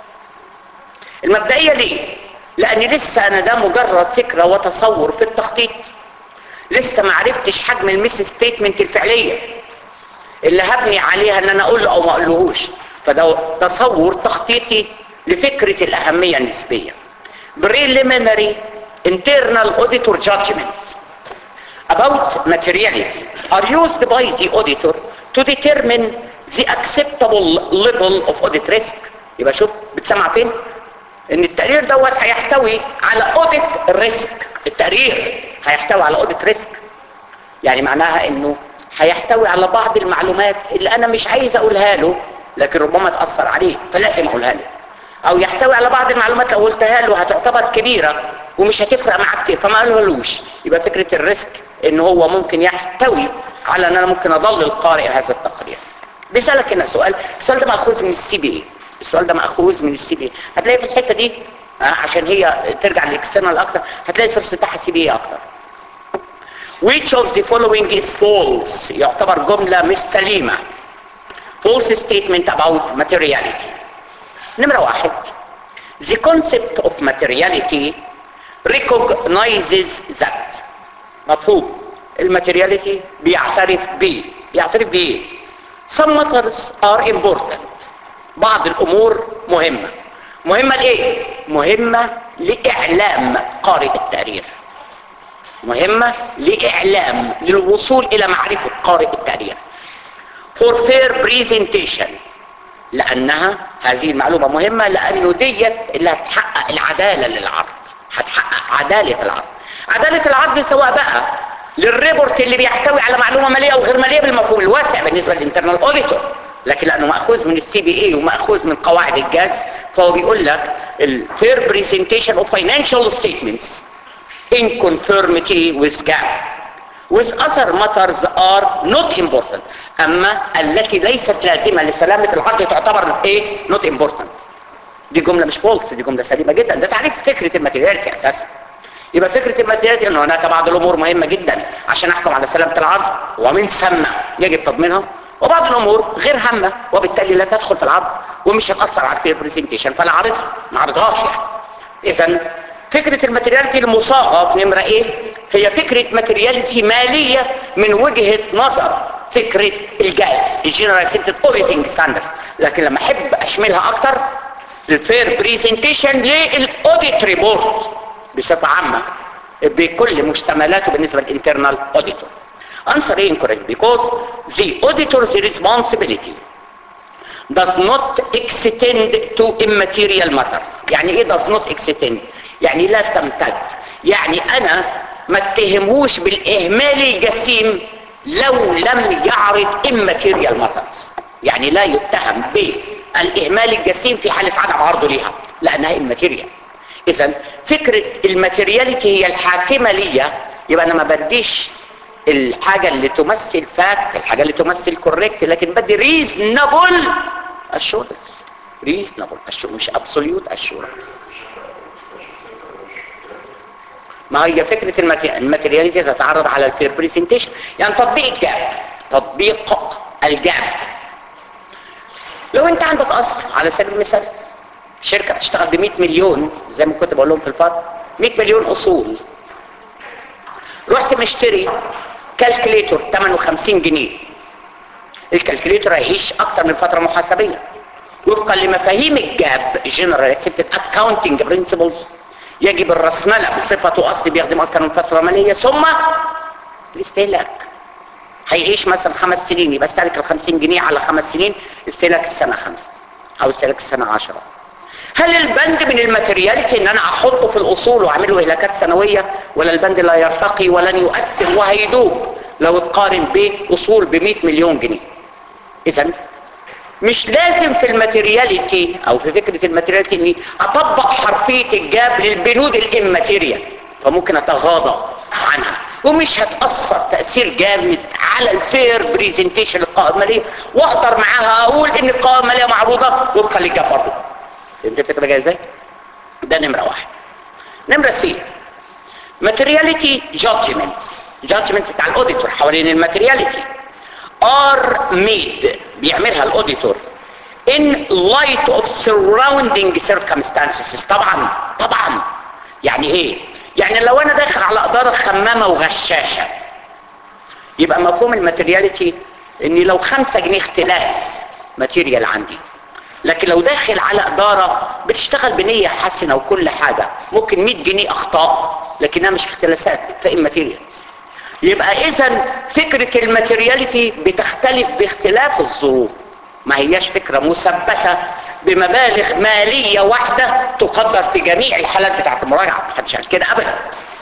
Speaker 2: المبدئية ليه لان لسه انا ده مجرد فكرة وتصور في التخطيط لسه ما عرفتش حجم الميس ستيتمنت الفعلية اللي هبني عليها ان انا اقول له او ما اقولهوش فده تصور تخطيطي لفكرة الاهمية النسبية preliminary internal auditor judgment about materiality are used by the auditor to determine the acceptable level of audit risk يبقى شوف بتسمع فين ان التقرير دوت هيحتوي على اوديت ريسك التقرير هيحتوي على اوديت ريسك يعني معناها انه هيحتوي على بعض المعلومات اللي انا مش عايز اقولها له لكن ربما تاثر عليه فلازم اقولها له او يحتوي على بعض المعلومات لو قلتها له هتعتبر كبيره ومش هتفرق معاه كتير فما قالهالوش يبقى فكره الريسك ان هو ممكن يحتوي على ان انا ممكن اضلل قارئ هذا التقرير بيسالك هنا سؤال السؤال ده ماخوذ من السي بي اي السؤال ده ماخوذ من السي بي اي هتلاقي في الحته دي آه، عشان هي ترجع للاكسترنال اكتر هتلاقي السورس بتاعها سي بي اي اكتر which of the following is false يعتبر جملة مش سليمة false statement about materiality نمرة واحد the concept of materiality recognizes that مفهوم الماتيرياليتي بيعترف بيه يعترف بيه some matters are important بعض الامور مهمة مهمة لايه مهمة لاعلام قارئ التقرير مهمة لإعلام للوصول إلى معرفة قارئ التقرير for fair presentation لأنها هذه المعلومة مهمة لأنه ديت اللي هتحقق العدالة للعرض هتحقق عدالة العرض عدالة العرض سواء بقى للريبورت اللي بيحتوي على معلومة مالية أو غير مالية بالمفهوم الواسع بالنسبة للانترنال اوديتور لكن لأنه مأخوذ من السي بي اي ومأخوذ من قواعد الجاز فهو بيقول لك ال fair presentation of financial statements in conformity with GAAP with other matters are not important اما التي ليست لازمة لسلامة العقد تعتبر ايه not important دي جملة مش فولس دي جملة سليمة جدا ده تعريف فكرة الماتيرياليتي اساسا يبقى فكرة الماتيرياليتي ان هناك بعض الامور مهمة جدا عشان احكم على سلامة العرض ومن ثم يجب تضمينها وبعض الامور غير هامة وبالتالي لا تدخل في العرض ومش هتأثر على الفير بريزنتيشن فلا عرضها ما عرضهاش يعني اذا فكرة الماتيرياليتي المصاغة في نمرة ايه هي فكرة ماتيرياليتي مالية من وجهة نظر فكرة الجاز الجنرال سيبتد اوريتنج ستاندرز لكن لما احب اشملها اكتر الفير بريزنتيشن للاوديت ريبورت بصفة عامة بكل مشتملاته بالنسبة للانترنال اوديتور answer is incorrect because the auditor's responsibility does not extend to immaterial matters يعني ايه does not extend يعني لا تمتد يعني انا ما اتهمهوش بالاهمال الجسيم لو لم يعرض immaterial matters يعني لا يتهم بالاهمال الجسيم في حالة عدم عرضه ليها لانها immaterial اذا فكرة الماتيرياليتي هي الحاكمة ليا يبقى انا ما بديش الحاجة اللي تمثل فاكت الحاجة اللي تمثل كوريكت لكن بدي ريزنبل اشورنس ريزنبل مش ابسوليوت اشورنس ما هي فكرة الماتيرياليتي تتعرض على الفير بريزنتيشن يعني تطبيق الجاب تطبيق الجاب لو انت عندك اصل على سبيل المثال شركة بتشتغل ب 100 مليون زي ما كنت بقول لهم في الفضل 100 مليون اصول رحت مشتري كالكليتور ثمنه 50 جنيه الكالكليتور هيعيش اكتر من فتره محاسبيه وفقا لمفاهيم الجاب جنرال اكسبتد اكاونتنج برنسبلز يجب الرسمله بصفته اصل بيخدم اكتر من فتره ماليه ثم الاستهلاك هيعيش مثلا خمس سنين يبقى استهلك ال 50 جنيه على خمس سنين استهلاك السنه خمسه او استهلاك السنه 10 هل البند من الماتيرياليتي ان انا احطه في الاصول واعمله اهلاكات سنويه ولا البند لا يرتقي ولن يؤثر وهيدوب لو اتقارن باصول ب 100 مليون جنيه اذا مش لازم في الماتيرياليتي او في فكره الماتيرياليتي اني اطبق حرفيه الجاب للبنود الاماتيريال فممكن اتغاضى عنها ومش هتأثر تأثير جامد على الفير بريزنتيشن القوائم المالية واقدر معاها اقول ان القوائم المالية معروضة وفقا للجاب برضه فهمت الفكرة جاية ازاي؟ ده نمرة واحد نمرة سي materiality judgments judgment بتاع الاوديتور حوالين الماتيرياليتي are made بيعملها الاوديتور in light of surrounding circumstances طبعا طبعا يعني ايه يعني لو انا داخل على اداره خمامه وغشاشه يبقى مفهوم الماتيرياليتي اني لو خمسة جنيه اختلاس ماتيريال عندي لكن لو داخل على اداره بتشتغل بنيه حسنه وكل حاجه ممكن 100 جنيه اخطاء لكنها مش اختلاسات فإن ماتيريال يبقى اذا فكره الماتيرياليتي بتختلف باختلاف الظروف ما هياش فكره مثبته بمبالغ ماليه واحده تقدر في جميع الحالات بتاعت المراجعه محدش قال كده ابدا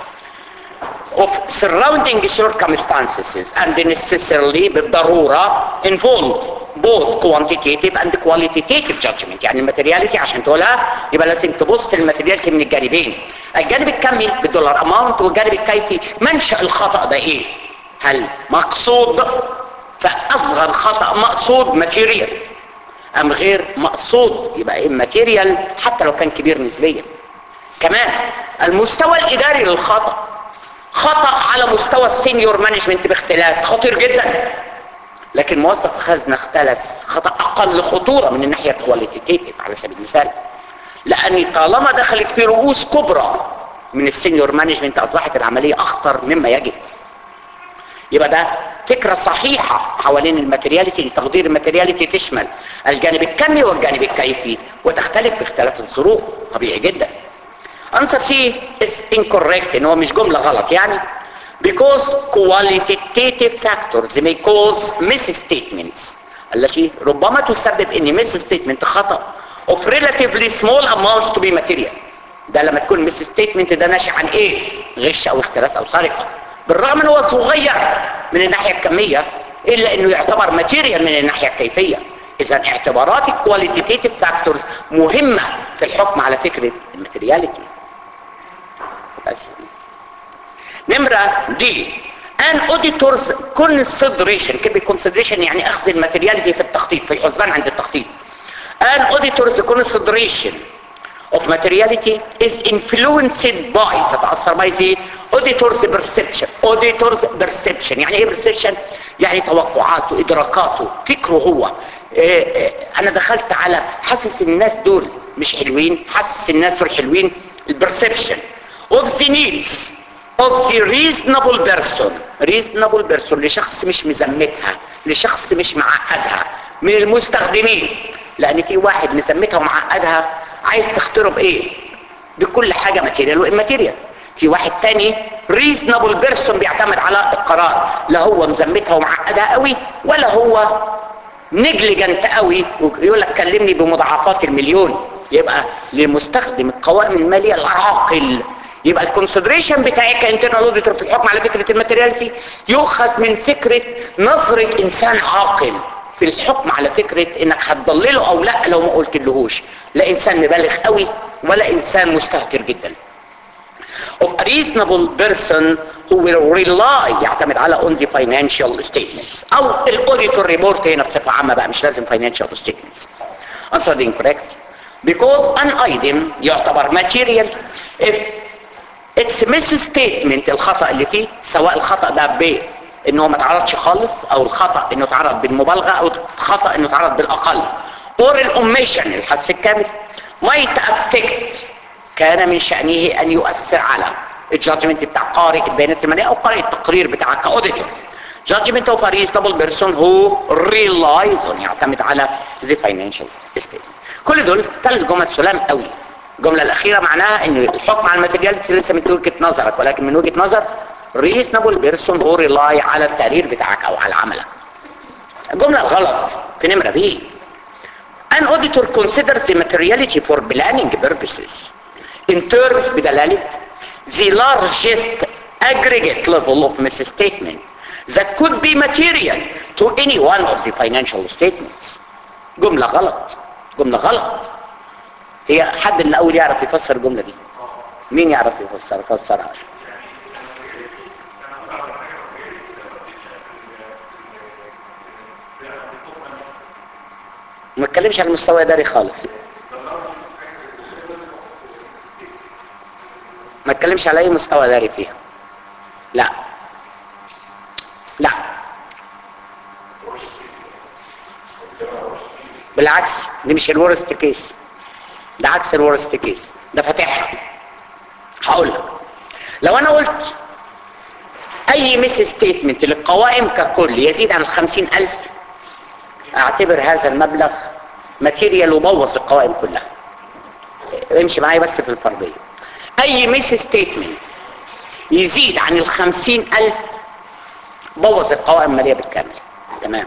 Speaker 2: of surrounding circumstances and necessarily بالضرورة involve both quantitative and qualitative judgment يعني الماتيرياليتي عشان تقولها يبقى لازم تبص الماتيرياليتي من الجانبين الجانب الكمي بالدولار اماونت والجانب الكيفي منشأ الخطأ ده ايه هل مقصود فاصغر خطأ مقصود ماتيريال ام غير مقصود يبقى ماتيريال حتى لو كان كبير نسبيا كمان المستوى الاداري للخطأ خطأ على مستوى السينيور مانجمنت باختلاس خطير جدا لكن موظف خزنة اختلس خطأ اقل خطورة من الناحية الكواليتيتيف على سبيل المثال لاني طالما دخلت في رؤوس كبرى من السينيور مانجمنت اصبحت العملية اخطر مما يجب يبقى ده فكرة صحيحة حوالين الماتيرياليتي لتقدير الماتيرياليتي تشمل الجانب الكمي والجانب الكيفي وتختلف باختلاف الظروف طبيعي جدا answer C is incorrect ان هو مش جملة غلط يعني because qualitative factors may cause misstatements التي ربما تسبب ان misstatement خطأ of relatively small amounts to be material ده لما تكون misstatement ده ناشئ عن ايه غش او اختلاس او سرقة بالرغم ان هو صغير من الناحية الكمية الا انه يعتبر ماتيريال من الناحية الكيفية اذا اعتبارات الكواليتيتيف فاكتورز مهمه في الحكم على فكره الماتيرياليتي بس نمره دي ان اوديتورز كونسيدريشن كلمه كونسيدريشن يعني اخذ الماتيرياليتي في التخطيط في الحسبان عند التخطيط ان اوديتورز كونسيدريشن of materiality is influenced by تتأثر by the auditor's perception auditor's perception يعني ايه perception يعني توقعاته ادراكاته فكره هو إيه إيه انا دخلت على حاسس الناس دول مش حلوين حاسس الناس دول حلوين البرسبشن of the needs of the reasonable person reasonable person لشخص مش مزمتها لشخص مش معقدها من المستخدمين لان في واحد مزمتها ومعقدها عايز تختاره بايه بكل حاجة ماتيريال وإماتيريال في واحد تاني ريزنبل بيرسون بيعتمد على القرار لا هو مزمتها ومعقدها قوي ولا هو نجلجنت قوي ويقول لك كلمني بمضاعفات المليون يبقى لمستخدم القوائم المالية العاقل يبقى الكونسيدريشن بتاعي كانترنال اوديتور في الحكم على فكرة الماتيرياليتي يؤخذ من فكرة نظرة انسان عاقل في الحكم على فكرة انك هتضلله او لا لو ما قلت لهوش لا انسان مبالغ قوي ولا انسان مستهتر جدا of a reasonable person who will rely يعتمد على on the financial statements او الاوديتور ريبورت هنا بصفة عامة بقى مش لازم financial statements answer incorrect because an item يعتبر material if its misstatement الخطأ اللي فيه سواء الخطأ ده ب انه ما اتعرضش خالص او الخطأ انه اتعرض بالمبالغة او الخطأ انه اتعرض بالاقل or الاوميشن الحذف الكامل might affect كان من شأنه ان يؤثر على الجادجمنت بتاع قارئ البيانات المالية او قارئ التقرير بتاعك كاوديتور judgment of a reasonable person who relies on يعتمد على the financial statement كل دول ثلاث جمل سلام قوي الجملة الأخيرة معناها ان الحكم على الماتيرياليتي ليس من وجهة نظرك ولكن من وجهة نظر reasonable person who rely على التقرير بتاعك او على عملك الجملة الغلط في نمرة بي An auditor considers the materiality for planning purposes in terms بدلالة the largest aggregate level of misstatement that could be material to any one of the financial statements جملة غلط جملة غلط هي حد اللي اول يعرف يفسر الجملة دي مين يعرف يفسر فسرها ما اتكلمش عن المستوى الاداري خالص ما اتكلمش على اي مستوى اداري فيها لا لا بالعكس دي مش الورست كيس ده عكس الورست كيس ده فاتحها هقول لك لو انا قلت اي مس ستيتمنت للقوائم ككل يزيد عن الخمسين الف اعتبر هذا المبلغ ماتيريال وبوظ القوائم كلها امشي معايا بس في الفرضية اي مس ستيتمنت يزيد عن الخمسين الف بوظ القوائم المالية بالكامل تمام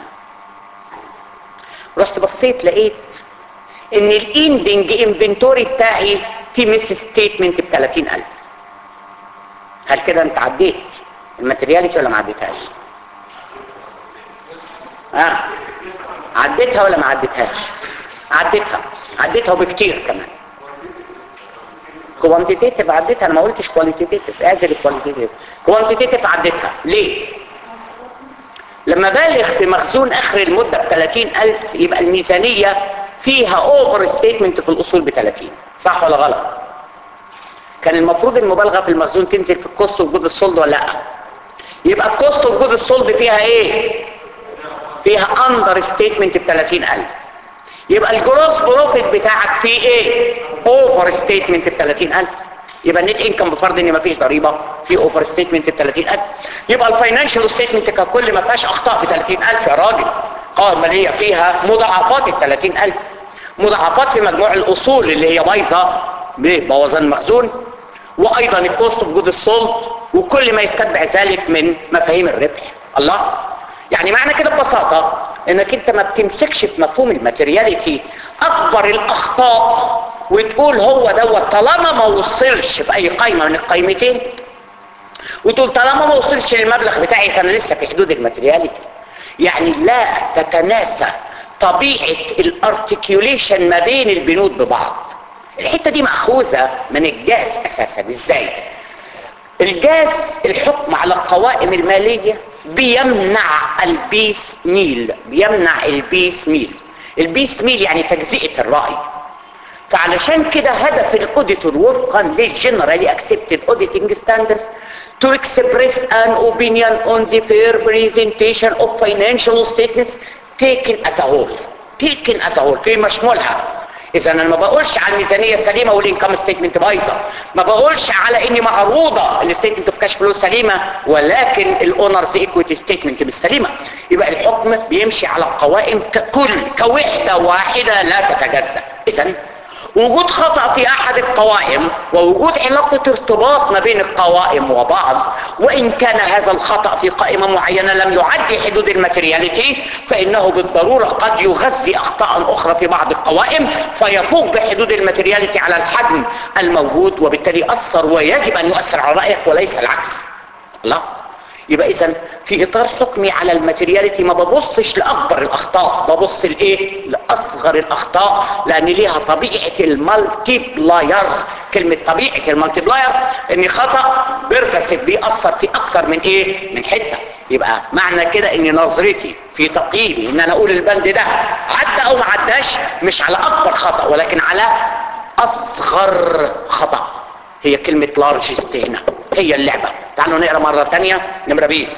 Speaker 2: رحت بصيت لقيت ان الاندنج انفنتوري بتاعي في مس ستيتمنت ب 30000 هل كده انت عديت الماتيرياليتي ولا ما عديتهاش اه عديتها ولا ما عديتهاش عديتها عديتها وبكتير كمان كوانتيتيف عديتها انا ما قلتش كواليتيتيف اعزل الكواليتيتيف كوانتيتيف عديتها ليه لما بالغ في مخزون اخر المدة ب 30000 يبقى الميزانية فيها اوفر ستيتمنت في الاصول ب 30 صح ولا غلط كان المفروض المبالغة في المخزون تنزل في الكوست وجود الصلد ولا لا يبقى الكوست وجود الصلد فيها ايه فيها اندر ستيتمنت ب 30000 يبقى الجروس بروفيت بتاعك فيه ايه اوفر ستيتمنت ب 30000 يبقى النت انكم بفرض ان مفيش ضريبه في اوفر ستيتمنت ب 30000 يبقى الفاينانشال ستيتمنت ككل ما فيهاش اخطاء ب 30000 يا راجل قائمه ماليه فيها مضاعفات ال 30000 مضاعفات في مجموع الاصول اللي هي بايظه ببوظان المخزون وايضا الكوست بوجود السولد وكل ما يستتبع ذلك من مفاهيم الربح الله يعني معنى كده ببساطة انك انت ما بتمسكش في مفهوم الماتيرياليتي اكبر الاخطاء وتقول هو دوت طالما ما وصلش في اي قايمة من القايمتين وتقول طالما ما وصلش للمبلغ بتاعي فانا لسه في حدود الماتيرياليتي يعني لا تتناسى طبيعة الارتكيوليشن ما بين البنود ببعض الحتة دي مأخوذة من الجاز اساسا ازاي الجاز الحكم على القوائم المالية بيمنع البيس ميل بيمنع البيس ميل البيس ميل يعني تجزئة الرأي فعلشان كده هدف الاوديتور وفقا للجنرالي اكسبتد اوديتنج ستاندردز to express an opinion on the fair presentation of financial statements taken as a whole taken as a whole في مشمولها اذا انا ما بقولش على الميزانيه سليمه والانكم ستيتمنت بايظه ما بقولش على اني معروضه الستيتمنت اوف كاش فلو سليمه ولكن الاونرز ايكويتي ستيتمنت مش سليمه يبقى الحكم بيمشي على القوائم ككل كوحده واحده لا تتجزا اذا وجود خطأ في احد القوائم ووجود علاقة ارتباط ما بين القوائم وبعض وان كان هذا الخطأ في قائمة معينة لم يعد حدود الماتيرياليتي فانه بالضرورة قد يغذي اخطاء اخرى في بعض القوائم فيفوق بحدود الماتيرياليتي على الحجم الموجود وبالتالي اثر ويجب ان يؤثر على رأيك وليس العكس لا يبقى اذا في اطار حكمي على الماتيرياليتي ما ببصش لاكبر الاخطاء ببص لايه لاصغر الاخطاء لان ليها طبيعه المالتيبلاير كلمه طبيعه المالتيبلاير ان خطا بيرفسك بيأثر في اكتر من ايه من حته يبقى معنى كده ان نظرتي في تقييمي ان انا اقول البند ده عدى او ما عداش مش على اكبر خطا ولكن على اصغر خطأ هي كلمة لارجست هنا هي اللعبة تعالوا نقرأ مرة تانية نمرة بي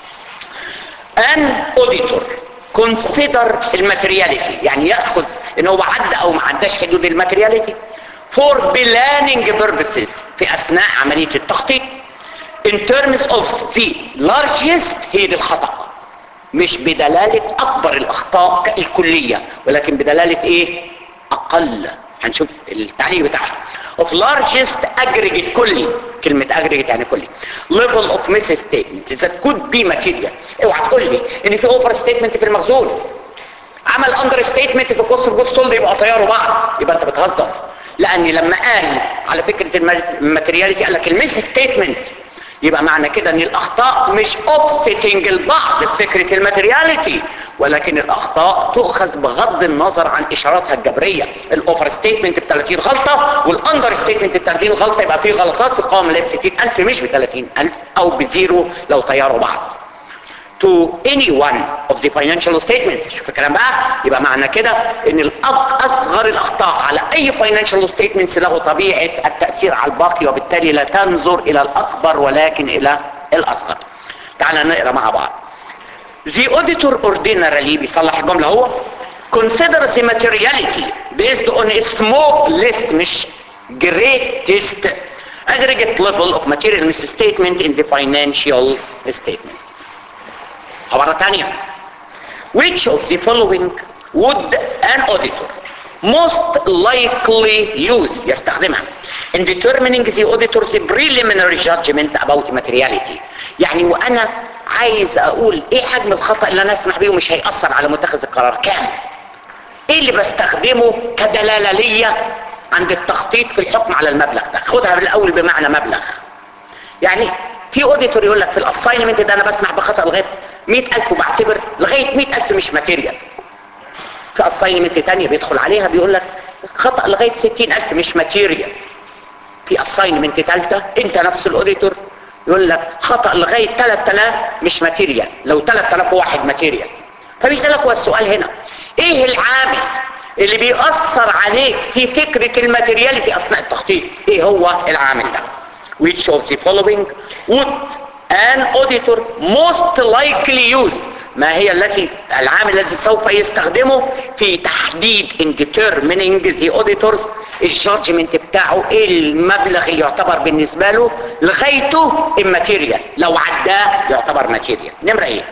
Speaker 2: ان auditor consider الماترياليتي يعني يأخذ ان هو عدى او ما عداش حدود الماترياليتي for planning purposes في اثناء عملية التخطيط in terms of the largest هي دي الخطأ مش بدلالة اكبر الاخطاء الكلية ولكن بدلالة ايه اقل هنشوف التعليق بتاعها of largest aggregate كلي كلمة aggregate يعني كلي level of miss statement that could be material اوعى تقول لي ان في اوفر statement في المخزون عمل اندر statement في كوست اوف جود سولد يبقى طياروا بعض يبقى انت بتهزر لاني لما قال على فكرة الماترياليتي قال لك الميس ستيتمنت يبقى معنى كده ان الاخطاء مش اوفستنج البعض بفكرة الماترياليتي ولكن الاخطاء تؤخذ بغض النظر عن اشاراتها الجبرية الاوفر ستيتمنت ب 30 غلطة والاندر ستيتمنت ب 30 غلطة يبقى في غلطات في القوام اللي ب 60000 مش ب 30000 او بزيرو لو طيروا بعض to any one of the financial statements شوف الكلام بقى يبقى معنى كده ان اصغر الاخطاء على اي financial statements له طبيعة التأثير على الباقي وبالتالي لا تنظر الى الاكبر ولكن الى الاصغر تعال نقرا مع بعض The auditor ordinarily بيصلح الجملة هو considers the materiality based on a small list مش greatest aggregate level of material misstatement in the financial statement مرة تانية which of the following would an auditor most likely use يستخدمها in determining the auditor's preliminary judgment about materiality يعني وانا عايز اقول ايه حجم الخطأ اللي انا اسمح بيه ومش هيأثر على متخذ القرار كام ايه اللي بستخدمه كدلالة ليا عند التخطيط في الحكم على المبلغ ده خدها بالاول بمعنى مبلغ يعني في اوديتور يقول لك في الاساينمنت ده انا بسمح بخطأ لغايه 100000 وبعتبر لغايه 100000 مش ماتيريال في اساينمنت تانية بيدخل عليها بيقول لك خطأ لغايه 60000 مش ماتيريال في اساينمنت ثالثه انت نفس الاوديتور يقول لك خطأ لغايه 3000 مش ماتيريال لو 3000 واحد ماتيريال فبيسألك هو السؤال هنا ايه العامل اللي بيأثر عليك في فكرة الماتيرياليتي اثناء التخطيط ايه هو العامل ده which of the following would an auditor most likely use ما هي التي العامل الذي سوف يستخدمه في تحديد in determining the auditors الجادجمنت بتاعه ايه المبلغ اللي يعتبر بالنسبة له لغايته immaterial لو عداه يعتبر material نمرة ايه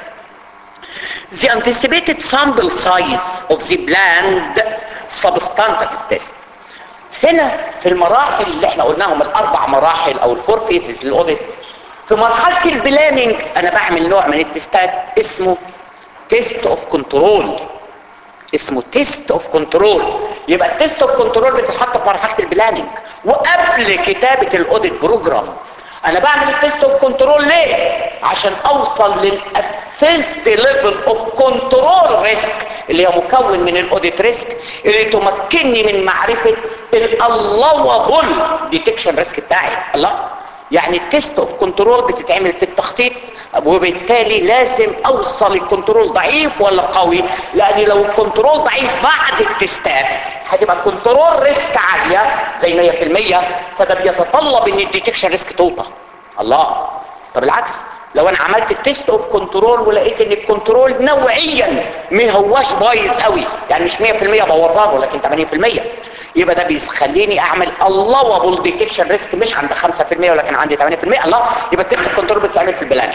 Speaker 2: the anticipated sample size of the planned substantive test هنا في المراحل اللي احنا قلناهم الاربع مراحل او الفور فيسز للاوديت في مرحلة البلاننج انا بعمل نوع من التستات اسمه تيست اوف كنترول اسمه تيست اوف كنترول يبقى التيست اوف كنترول بتتحط في مرحلة البلاننج وقبل كتابة الاوديت بروجرام انا بعمل التيست اوف كنترول ليه عشان اوصل للاسيست ليفل اوف كنترول ريسك اللي هي مكون من الاوديت ريسك اللي تمكنني من معرفه الالوبل ديتكشن ريسك بتاعي الله يعني التيست اوف كنترول بتتعمل في التخطيط وبالتالي لازم اوصل الكنترول ضعيف ولا قوي لان لو الكنترول ضعيف بعد التستات هتبقى الكنترول ريسك عاليه زي 100% فده بيتطلب ان الديتكشن ريسك توطى الله طب العكس لو انا عملت التيست اوف كنترول ولقيت ان الكنترول نوعيا ما هواش بايظ قوي يعني مش 100% بوظان ولكن 80% يبقى ده بيخليني اعمل allowable ديتكشن ريسك مش عند 5% ولكن عندي 8% الله يبقى التيست كنترول بتتعمل في البلاننج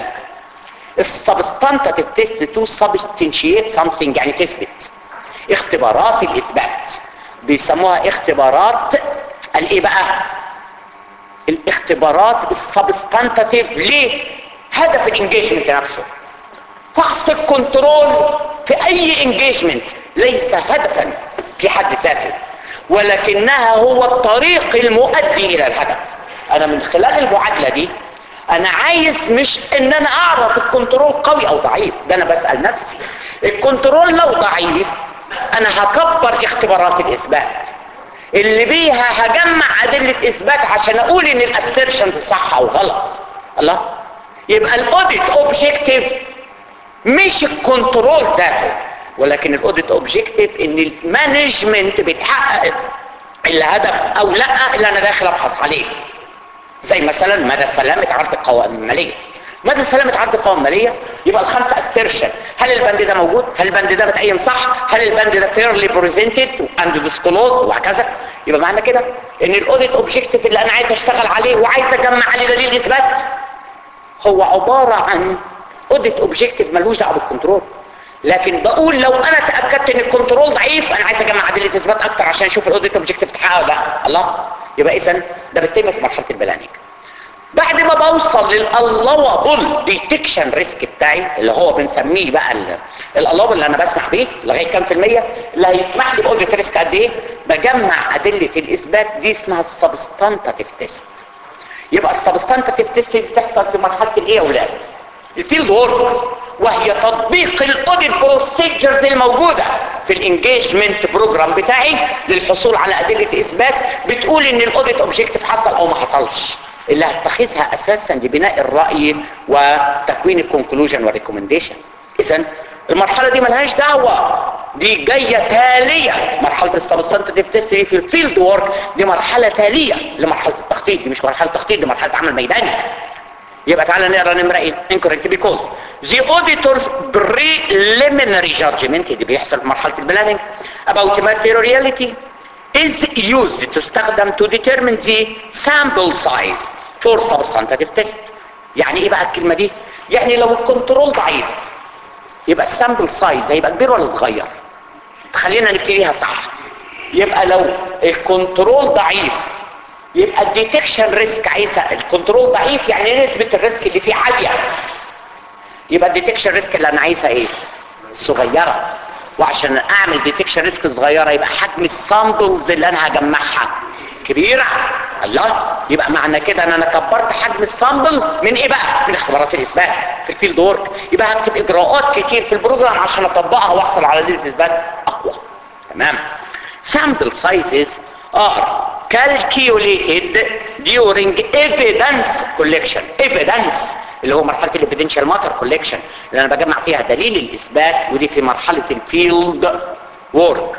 Speaker 2: السبستانتيف تيست تو سبستنشيت سامثينج يعني تثبت اختبارات الاثبات بيسموها اختبارات الايه بقى الاختبارات السبستانتيف ليه هدف الانجيجمنت نفسه فحص الكنترول في اي انجيجمنت ليس هدفا في حد ذاته ولكنها هو الطريق المؤدي الى الهدف انا من خلال المعادلة دي انا عايز مش ان انا اعرف الكنترول قوي او ضعيف ده انا بسأل نفسي الكنترول لو ضعيف انا هكبر اختبارات الاثبات اللي بيها هجمع ادلة اثبات عشان اقول ان الاسيرشنز صح او غلط الله يبقى الاوديت اوبجيكتيف مش الكنترول ذاته ولكن الاوديت اوبجيكتيف ان المانجمنت بتحقق الهدف او لا اللي انا داخل ابحث عليه زي مثلا مدى سلامة عرض القوائم المالية مدى سلامة عرض القوائم المالية يبقى الخمسة assertion هل البند ده موجود هل البند ده متقيم صح هل البند ده fairly presented and disclosed وهكذا يبقى معنى كده ان الاوديت اوبجيكتيف اللي انا عايز اشتغل عليه وعايز اجمع عليه دليل اثبات هو عبارة عن اوديت اوبجيكتيف ملوش دعوه بالكنترول لكن بقول لو انا تاكدت ان الكنترول ضعيف انا عايز اجمع ادله اثبات اكتر عشان اشوف الاوديت اوبجيكتيف اتحقق ولا لا الله يبقى اذا ده بيتم في مرحله البلاننج بعد ما بوصل للالوبل ديتكشن ريسك بتاعي اللي هو بنسميه بقى الالوبل اللي انا بسمح بيه لغايه كام في الميه اللي هيسمح لي باوديت ريسك قد ايه بجمع ادله الاثبات دي اسمها السبستانتيف تيست يبقى السبستانتيف تيست دي بتحصل في مرحله الايه يا اولاد الفيلد وورك وهي تطبيق الاوديت بروسيجرز الموجوده في الانجيجمنت بروجرام بتاعي للحصول على ادله اثبات بتقول ان الاوديت اوبجيكتيف حصل او ما حصلش اللي هتخذها اساسا لبناء الراي وتكوين الكونكلوجن والريكومنديشن اذا المرحله دي ملهاش دعوه دي جايه تاليه مرحله السبستانتيف تيست في الفيلد وورك دي مرحله تاليه لمرحله التخطيط دي مش مرحله تخطيط دي مرحله عمل ميداني يبقى تعالى نقرا نمره ايه incorrect because the auditor's preliminary judgment اللي بيحصل في مرحله البلاننج about materiality is used تستخدم to determine the sample size for substantive test يعني ايه بقى الكلمه دي يعني لو الكنترول ضعيف يبقى السامبل سايز هيبقى كبير ولا صغير خلينا نبتديها صح يبقى لو الكنترول ضعيف يبقى الديتكشن ريسك عايزه الكنترول ضعيف يعني نسبه الريسك اللي فيه عاليه يبقى الديتكشن ريسك اللي انا عايزها ايه صغيره وعشان اعمل ديتكشن ريسك صغيره يبقى حجم السامبلز اللي انا هجمعها كبيره الله يبقى معنى كده ان انا كبرت حجم السامبل من ايه بقى من اختبارات الاثبات في الفيلد وورك يبقى هكتب اجراءات كتير في البروجرام عشان اطبقها واحصل على دليل اثبات اقوى تمام sample sizes are calculated during evidence collection evidence اللي هو مرحلة الايفيدنشال ماتر كوليكشن اللي انا بجمع فيها دليل الاثبات ودي في مرحلة الفيلد وورك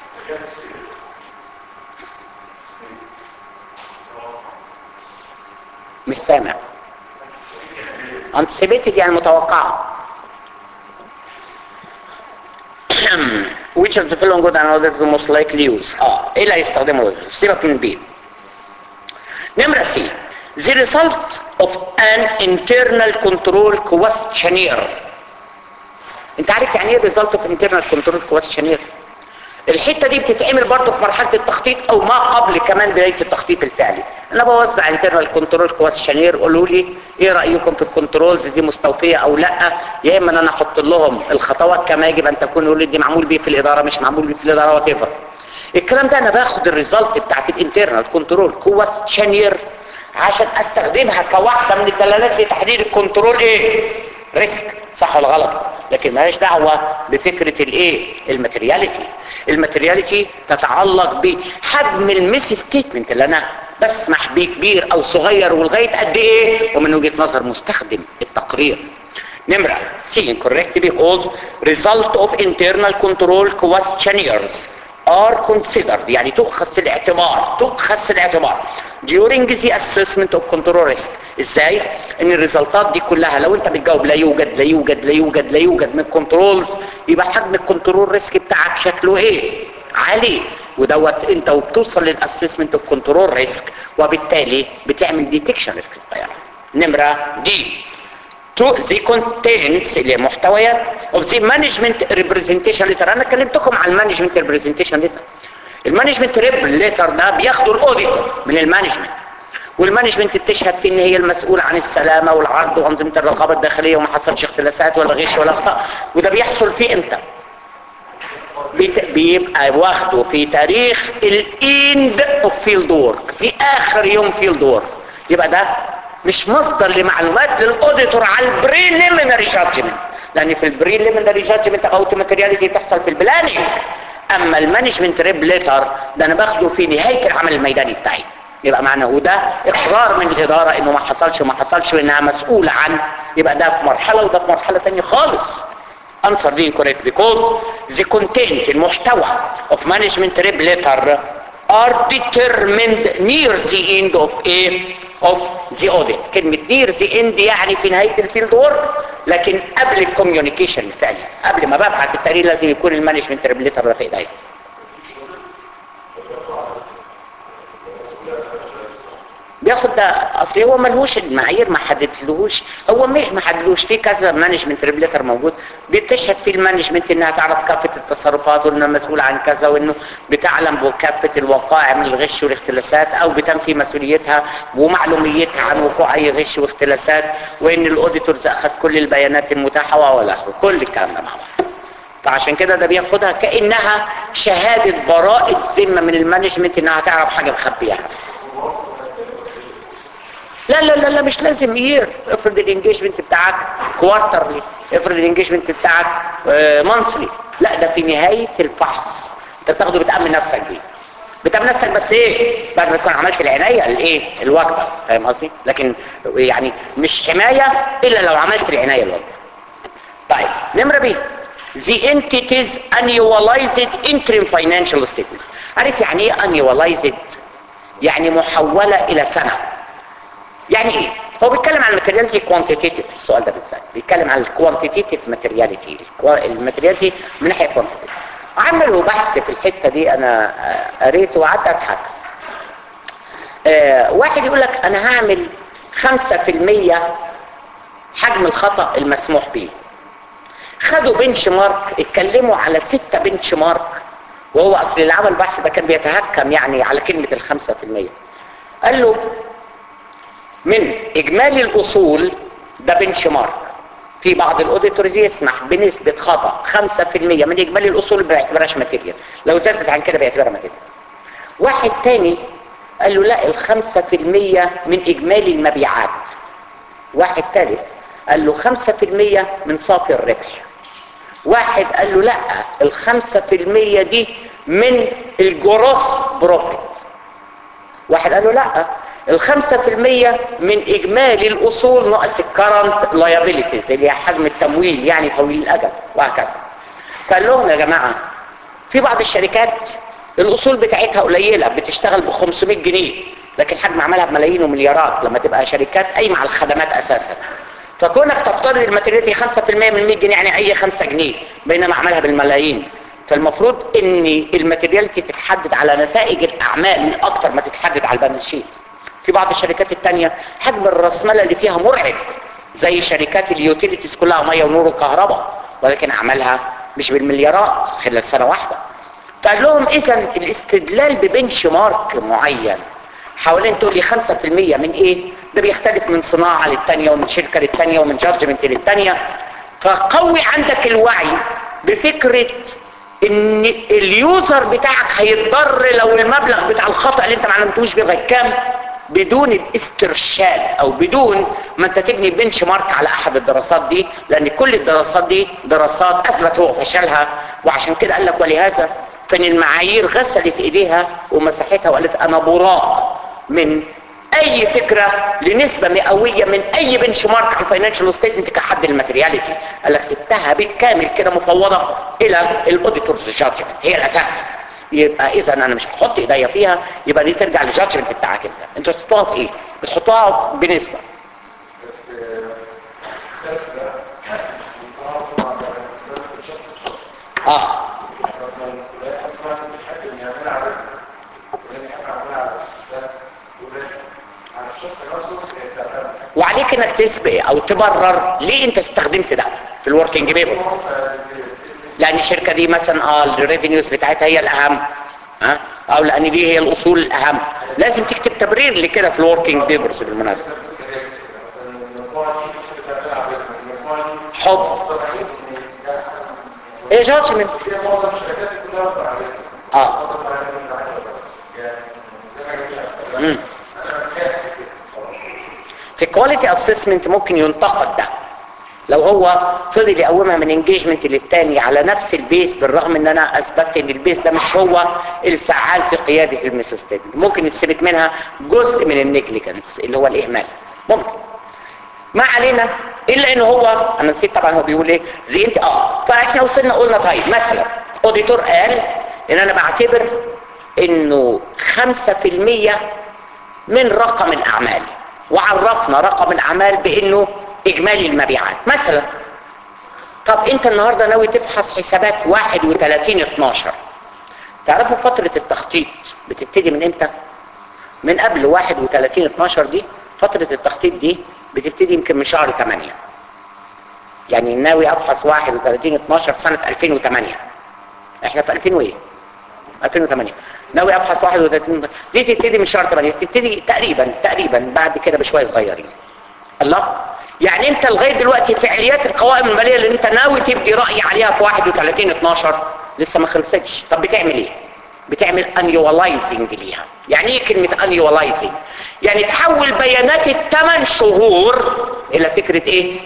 Speaker 2: مش سامع anticipated يعني متوقعة which of the following good and other the most likely use اه ايه اللي هيستخدمه سيبك من بي نمرة سي the result of an internal control questionnaire انت عارف يعني ايه result of internal control questionnaire الحتة دي بتتعمل برضه في مرحلة التخطيط او ما قبل كمان بداية التخطيط الفعلي انا بوزع انترنال كنترول كويشنير قولوا لي ايه رأيكم في الكنترولز دي مستوفية او لا يا اما انا احط لهم الخطوات كما يجب ان تكون يقول لي دي معمول بيه في الادارة مش معمول بيه في الادارة وات الكلام ده انا باخد الريزلت بتاعت الانترنال كنترول كويشنير عشان استخدمها كواحدة من الدلالات لتحديد الكنترول ايه ريسك صح ولا غلط لكن مالهاش دعوه بفكره الايه الماتيرياليتي الماتيرياليتي تتعلق بحجم الميس ستيتمنت اللي انا بسمح بيه كبير او صغير ولغايه قد ايه ومن وجهه نظر مستخدم التقرير نمرة C incorrect because result of internal control questionnaires are considered يعني تؤخذ في الاعتبار تؤخذ في الاعتبار during the assessment of control risk ازاي ان الريزلتات دي كلها لو انت بتجاوب لا يوجد لا يوجد لا يوجد لا يوجد من كنترولز يبقى حجم الكنترول ريسك بتاعك شكله ايه عالي ودوت انت وبتوصل للاسسمنت اوف كنترول ريسك وبالتالي بتعمل ديتكشن ريسك صغيره نمره دي to the contents اللي هي محتويات of the management representation letter انا كلمتكم عن المانجمنت representation letter المانجمنت ريب ليتر ده بياخدوا الاوديتور من المانجمنت والمانجمنت بتشهد فيه ان هي المسؤول عن السلامه والعرض وانظمه الرقابه الداخليه وما حصلش اختلاسات ولا غش ولا اخطاء وده بيحصل فيه امتى بيت- بيبقى واخده في تاريخ الاند اوف فيلد وورك في اخر يوم فيلد وورك يبقى ده مش مصدر لمعلومات للاوديتور على البريليمينري جادجمنت لان في البريليمينري جادجمنت اوت ماتيرياليتي بتحصل في البلاننج اما المانجمنت ريب ليتر ده انا باخده في نهايه العمل الميداني بتاعي يبقى معنى وده اقرار من الاداره انه ما حصلش وما حصلش وانها مسؤوله عن يبقى ده في مرحله وده في مرحله ثانيه خالص answer the incorrect because the content المحتوى of management rep letter are determined near the end of a of the audit كلمة near the end يعني في نهاية الفيلد وورك لكن قبل الكوميونيكيشن الفعلي قبل ما ببعت التقرير لازم يكون المانجمنت ريب ليتر ده في ايديا بياخد ده اصل هو ملهوش المعايير ما حددلهوش هو مش ما حددلوش في كذا مانجمنت ريبليتر موجود بتشهد فيه المانجمنت انها تعرف كافه التصرفات وانها مسؤوله عن كذا وانه بتعلم بكافه الوقائع من الغش والاختلاسات او بتنفي مسؤوليتها ومعلوميتها عن وقوع اي غش واختلاسات وان الاوديتورز اخذ كل البيانات المتاحه ولا آخره. كل الكلام ده مع بعض فعشان كده ده بياخدها كانها شهاده براءه ذمه من المانجمنت انها تعرف حاجه مخبيها لا لا لا لا مش لازم يير افرض الانجيجمنت بتاعك كوارترلي افرض الانجيجمنت بتاعك مانثلي لا ده في نهايه الفحص انت بتاخده بتامن نفسك بيه بتامن نفسك بس ايه بعد ما تكون عملت العنايه الايه الواجبه فاهم قصدي لكن يعني مش حمايه الا لو عملت العنايه الواجبه طيب نمره بي the entities annualized interim financial statements عارف يعني ايه annualized يعني محوله الى سنه يعني ايه هو بيتكلم عن الماتيرياليتي كوانتيتيف السؤال ده بالذات بيتكلم عن الكوانتيتيف ماتيرياليتي الماتيرياليتي من ناحيه كوانتيتيف عملوا بحث في الحته دي انا آه، قريته وقعدت اضحك آه واحد يقول لك انا هعمل 5% حجم الخطا المسموح به خدوا بنش مارك اتكلموا على 6 بنش مارك وهو اصل اللي عمل البحث ده كان بيتهكم يعني على كلمه الخمسة في المية قال له من اجمالي الاصول ده بنش مارك في بعض الاوديتورز يسمح بنسبة خطأ 5% من اجمالي الاصول ما بيعتبرهاش ماتيريال لو زادت عن كده بيعتبرها ماتيريال واحد تاني قال له لا الخمسة في المية من اجمالي المبيعات واحد تالت قال له خمسة في المية من صافي الربح واحد قال له لا الخمسة في المية دي من الجروس بروفيت واحد قال له لا الخمسة في المية من إجمالي الأصول ناقص الكرنت liabilities اللي هي حجم التمويل يعني طويل الأجل وهكذا فقال لهم يا جماعة في بعض الشركات الأصول بتاعتها قليلة بتشتغل ب 500 جنيه لكن حجم عملها بملايين ومليارات لما تبقى شركات قايمة على الخدمات أساسا فكونك تفترض الماتيرياليتي 5% من 100 جنيه يعني أي 5 جنيه بينما عملها بالملايين فالمفروض ان الماتيرياليتي تتحدد على نتائج الاعمال اكتر ما تتحدد على البالانس شيت في بعض الشركات التانية حجم الرأسمالة اللي فيها مرعب زي شركات اليوتيليتيز كلها مية ونور وكهرباء ولكن عملها مش بالمليارات خلال سنة واحدة فقال لهم اذا الاستدلال ببنش مارك معين حوالين تقول لي 5% من ايه ده بيختلف من صناعة للتانية ومن شركة للتانية ومن جارجمنت للتانية فقوي عندك الوعي بفكرة ان اليوزر بتاعك هيتضر لو المبلغ بتاع الخطأ اللي انت ما علمتوش بيبقى كام بدون الاسترشاد او بدون ما انت تبني بنش مارك على احد الدراسات دي لان كل الدراسات دي دراسات اثبت هو فشلها وعشان كده قال لك ولهذا فان المعايير غسلت ايديها ومسحتها وقالت انا براء من اي فكرة لنسبة مئوية من اي بنش مارك في الفاينانشال ستيتمنت كحد الماترياليتي قال لك سبتها بالكامل كده مفوضة الى الاوديتورز جادجمنت هي الاساس يبقى اذا انا مش هحط ايديا فيها يبقى دي ترجع للجادجمنت بتاعك انت انتوا بتحطوها في ايه بتحطوها بنسبة
Speaker 1: بس اختلاف ده بصراحة طبعا ده اختلاف من شخص لشخص
Speaker 2: اه
Speaker 1: مثلا فلان اصلا بيحب ان يعملها على فلان يحب يعملها على بس وفلان على الشخص نفسه بيتعامل
Speaker 2: وعليك انك تسبق او تبرر ليه انت استخدمت ده في الوركينج بيبر لان الشركه دي مثلا اه الريفينيوز بتاعتها هي الاهم ها او لان دي هي الاصول الاهم لازم تكتب تبرير لكده في الوركينج بيبرز بالمناسبه
Speaker 1: مثلا المجموعة دي بتحب تعملها على المجموعة دي
Speaker 2: حب
Speaker 1: أفضل عيب إن ده أحسن
Speaker 2: هي جادجمنت
Speaker 1: هي معظم الشركات كلها أفضل عيب
Speaker 2: اه
Speaker 1: أفضل عيب من العيب يعني زي ما قلت
Speaker 2: مم. في الكواليتي اسسمنت ممكن ينتقد ده لو هو فضل يقومها من انجيجمنت للتاني على نفس البيس بالرغم ان انا اثبتت ان البيس ده مش هو الفعال في قياده الميسيستم ممكن يثبت منها جزء من النيجليجنس اللي هو الاهمال ممكن ما علينا الا ان هو انا نسيت طبعا هو بيقول ايه زي انت اه فاحنا وصلنا قلنا طيب مثلا اوديتور قال ان انا بعتبر انه 5% من رقم الاعمال وعرفنا رقم الاعمال بانه اجمالي المبيعات مثلا طب انت النهاردة ناوي تفحص حسابات 31 12 تعرفوا فترة التخطيط بتبتدي من امتى من قبل 31 12 دي فترة التخطيط دي بتبتدي يمكن من شهر 8 يعني ناوي ابحث 31 12 سنة 2008 احنا في 2000 وايه 2008 ناوي ابحث 31 دي تبتدي من شهر 8 تبتدي تقريبا تقريبا بعد كده بشويه صغيرين الله يعني انت لغايه دلوقتي فعاليات القوائم الماليه اللي انت ناوي تبدي راي عليها في 31 12 لسه ما خلصتش طب بتعمل ايه بتعمل انيولايزنج ليها يعني ايه كلمه انيولايزنج يعني تحول بيانات الثمان شهور الى فكره ايه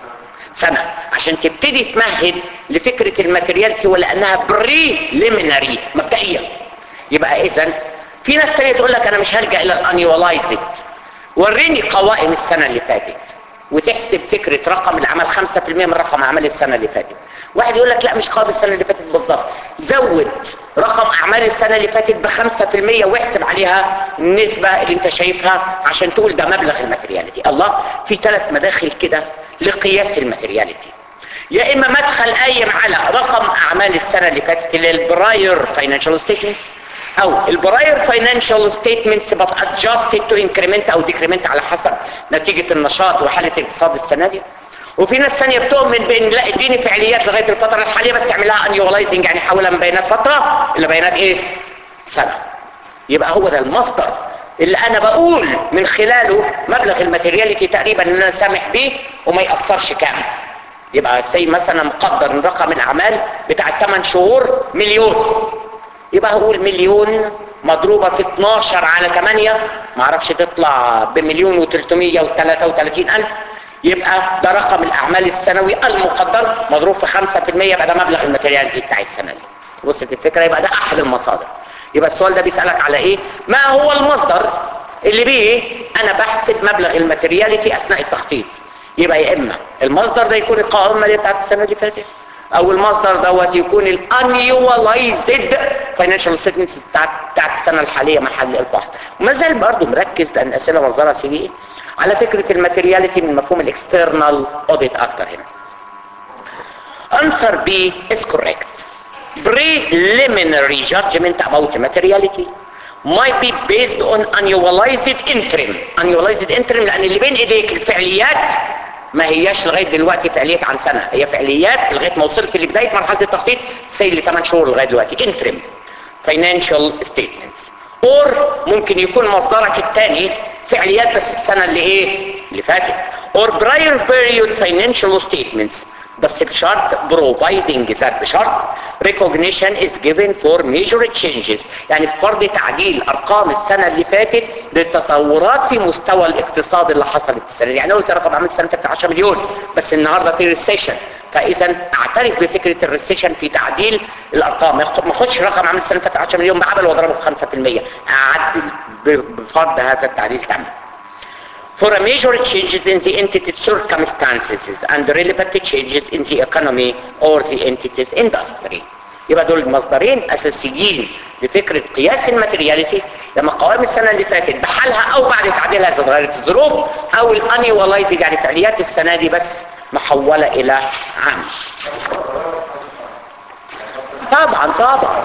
Speaker 2: سنة عشان تبتدي تمهد لفكرة الماتريالتي ولأنها بريليمينري مبدئيا يبقى إذا في ناس تانية تقول لك أنا مش هلجأ إلى الأنيولايزد وريني قوائم السنة اللي فاتت وتحسب فكرة رقم العمل 5% من رقم أعمال السنة اللي فاتت واحد يقول لك لا مش قوائم السنة اللي فاتت بالظبط زود رقم أعمال السنة اللي فاتت ب 5% واحسب عليها النسبة اللي انت شايفها عشان تقول ده مبلغ الماترياليتي الله في ثلاث مداخل كده لقياس الماترياليتي يا اما مدخل قايم على رقم اعمال السنه اللي فاتت اللي البراير فاينانشال ستيتمنتس او البراير فاينانشال ستيتمنتس بت ادجستد تو انكريمنت او ديكريمنت على حسب نتيجه النشاط وحاله الاقتصاد السنه دي وفي ناس ثانيه بتؤمن بان لا اديني فعاليات لغايه الفتره الحاليه بس اعملها انيولايزنج يعني حولها من بيانات فتره الى بيانات ايه سنه يبقى هو ده المصدر اللي انا بقول من خلاله مبلغ الماتيرياليتي تقريبا ان انا سامح بيه وما يأثرش كام يبقى زي مثلا مقدر ان رقم الاعمال بتاع 8 شهور مليون يبقى هقول مليون مضروبة في 12 على 8 ما اعرفش تطلع بمليون و333 الف يبقى ده رقم الاعمال السنوي المقدر مضروب في 5% يبقى ده مبلغ الماتيرياليتي بتاع السنة دي وصلت الفكرة يبقى ده احد المصادر يبقى السؤال ده بيسألك على ايه ما هو المصدر اللي بيه انا بحسب مبلغ الماتيرياليتي اثناء التخطيط يبقى يا اما المصدر ده يكون القوائم الماليه بتاعت السنه اللي فاتت او المصدر دوت يكون الانيولايزد فاينانشال ستيتمنتس بتاعت بتاعت السنه الحاليه محل البحث وما زال برضه مركز لان الاسئله منظرها سي ايه على فكره الماتيرياليتي من مفهوم الاكسترنال اوديت اكتر هنا answer B is correct preliminary judgment about materiality might be based on annualized interim annualized interim لان اللي بين ايديك الفعليات ما هياش لغايه دلوقتي فعاليات عن سنه هي فعاليات لغايه ما وصلت لبدايه مرحله التخطيط سي ل 8 شهور لغايه دلوقتي interim financial statements or ممكن يكون مصدرك الثاني فعاليات بس السنه اللي ايه اللي فاتت or prior period financial statements بس بشرط providing that بشرط recognition is given for major changes يعني بفرض تعديل ارقام السنة اللي فاتت للتطورات في مستوى الاقتصاد اللي حصلت السنة دي يعني قلت رقم عملت السنة اللي فاتت 10 مليون بس النهاردة في ريسيشن فاذا اعترف بفكرة الريسيشن في تعديل الارقام ما اخدش رقم عملت السنة اللي فاتت 10 مليون بعمل واضربه ب 5% اعدل بفرض هذا التعديل تم for a major changes in the entity's circumstances and relevant changes in the economy or the entity's industry يبقى دول مصدرين اساسيين لفكرة قياس الماتيرياليتي لما قوائم السنة اللي فاتت بحالها او بعد تعديلها اذا اتغيرت الظروف او الانيواليزنج يعني فعاليات السنة دي بس محولة الى عام طبعا طبعا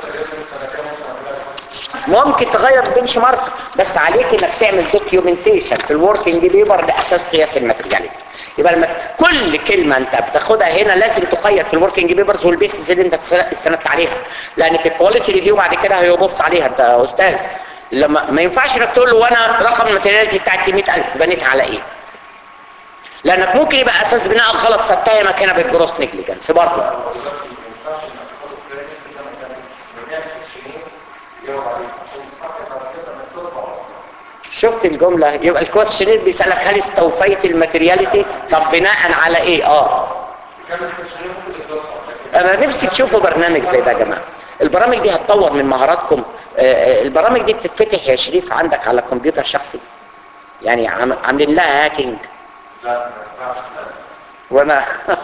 Speaker 2: ممكن تغير البنش مارك بس عليك انك تعمل دوكيومنتيشن في الوركينج ليبر لاساس قياس الماتيرياليتي يبقى لما كل كلمه انت بتاخدها هنا لازم تقيد في الوركينج بيبرز والبيسز اللي انت استندت عليها لان في الكواليتي ريفيو بعد كده هيبص عليها انت يا استاذ لما ما ينفعش انك تقول له وانا رقم الماتيرياليتي بتاعتي 100000 بنيتها على ايه لانك ممكن يبقى اساس بناء غلط فاتهمك هنا بالجروس نيجليجنس برضه شفت الجملة يبقى الكويشنير بيسألك هل استوفيت الماتيرياليتي طب بناء على ايه اه انا نفسي تشوفوا برنامج زي ده يا جماعة البرامج دي هتطور من مهاراتكم آه البرامج دي بتتفتح يا شريف عندك على كمبيوتر شخصي يعني عاملين لها هاكينج وانا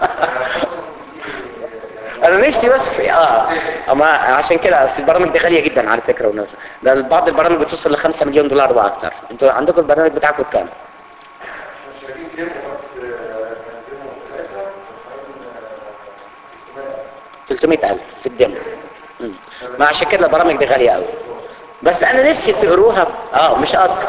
Speaker 2: انا نفسي بس اه اما عشان كده اصل البرامج دي غاليه جدا على فكره ونازله ده بعض البرامج بتوصل ل 5 مليون دولار واكتر انتوا عندكم البرنامج بتاعكم بكام تلتمية ألف في الدم ما عشان كده البرامج دي غالية قوي بس أنا نفسي تقروها اه مش أصلا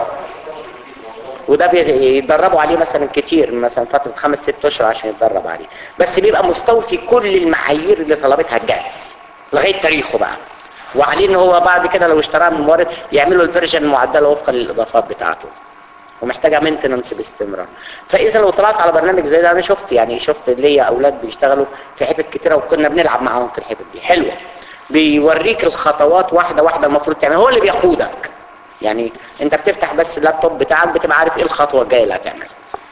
Speaker 2: وده بيتدربوا عليه مثلا كتير مثلا فترة خمس ست اشهر عشان يتدرب عليه بس بيبقى مستوفي كل المعايير اللي طلبتها الجهاز لغاية تاريخه بقى وعليه ان هو بعد كده لو اشتراها من مورد يعملوا الفيرجن المعدله وفقا للاضافات بتاعته ومحتاجه مينتننس باستمرار فاذا لو طلعت على برنامج زي ده انا شفت يعني شفت ليا اولاد بيشتغلوا في حتت كتيره وكنا بنلعب معاهم في الحتت دي حلوه بيوريك الخطوات واحده واحده المفروض تعمل هو اللي بيقودك يعني انت بتفتح بس اللابتوب بتاعك بتبقى عارف ايه الخطوه الجايه اللي هتعملها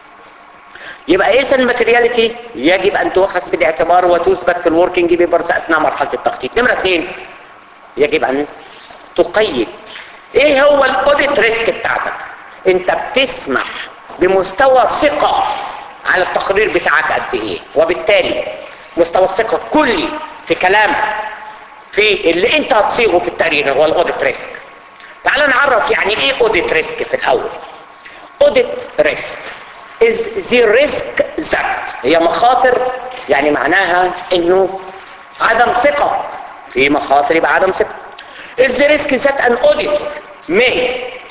Speaker 2: يبقى اذا الماتيرياليتي يجب ان تؤخذ في الاعتبار وتثبت في الوركينج بيبرز اثناء مرحله التخطيط نمره اثنين يجب ان تقيد ايه هو الاوديت ريسك بتاعتك انت بتسمح بمستوى ثقه على التقرير بتاعك قد ايه وبالتالي مستوى الثقه الكلي في كلامك في اللي انت هتصيغه في التقرير هو الاوديت ريسك تعال نعرف يعني ايه اوديت ريسك في الاول اوديت ريسك is the risk that هي مخاطر يعني معناها انه عدم ثقة في مخاطر يبقى عدم ثقة is the risk that an auditor may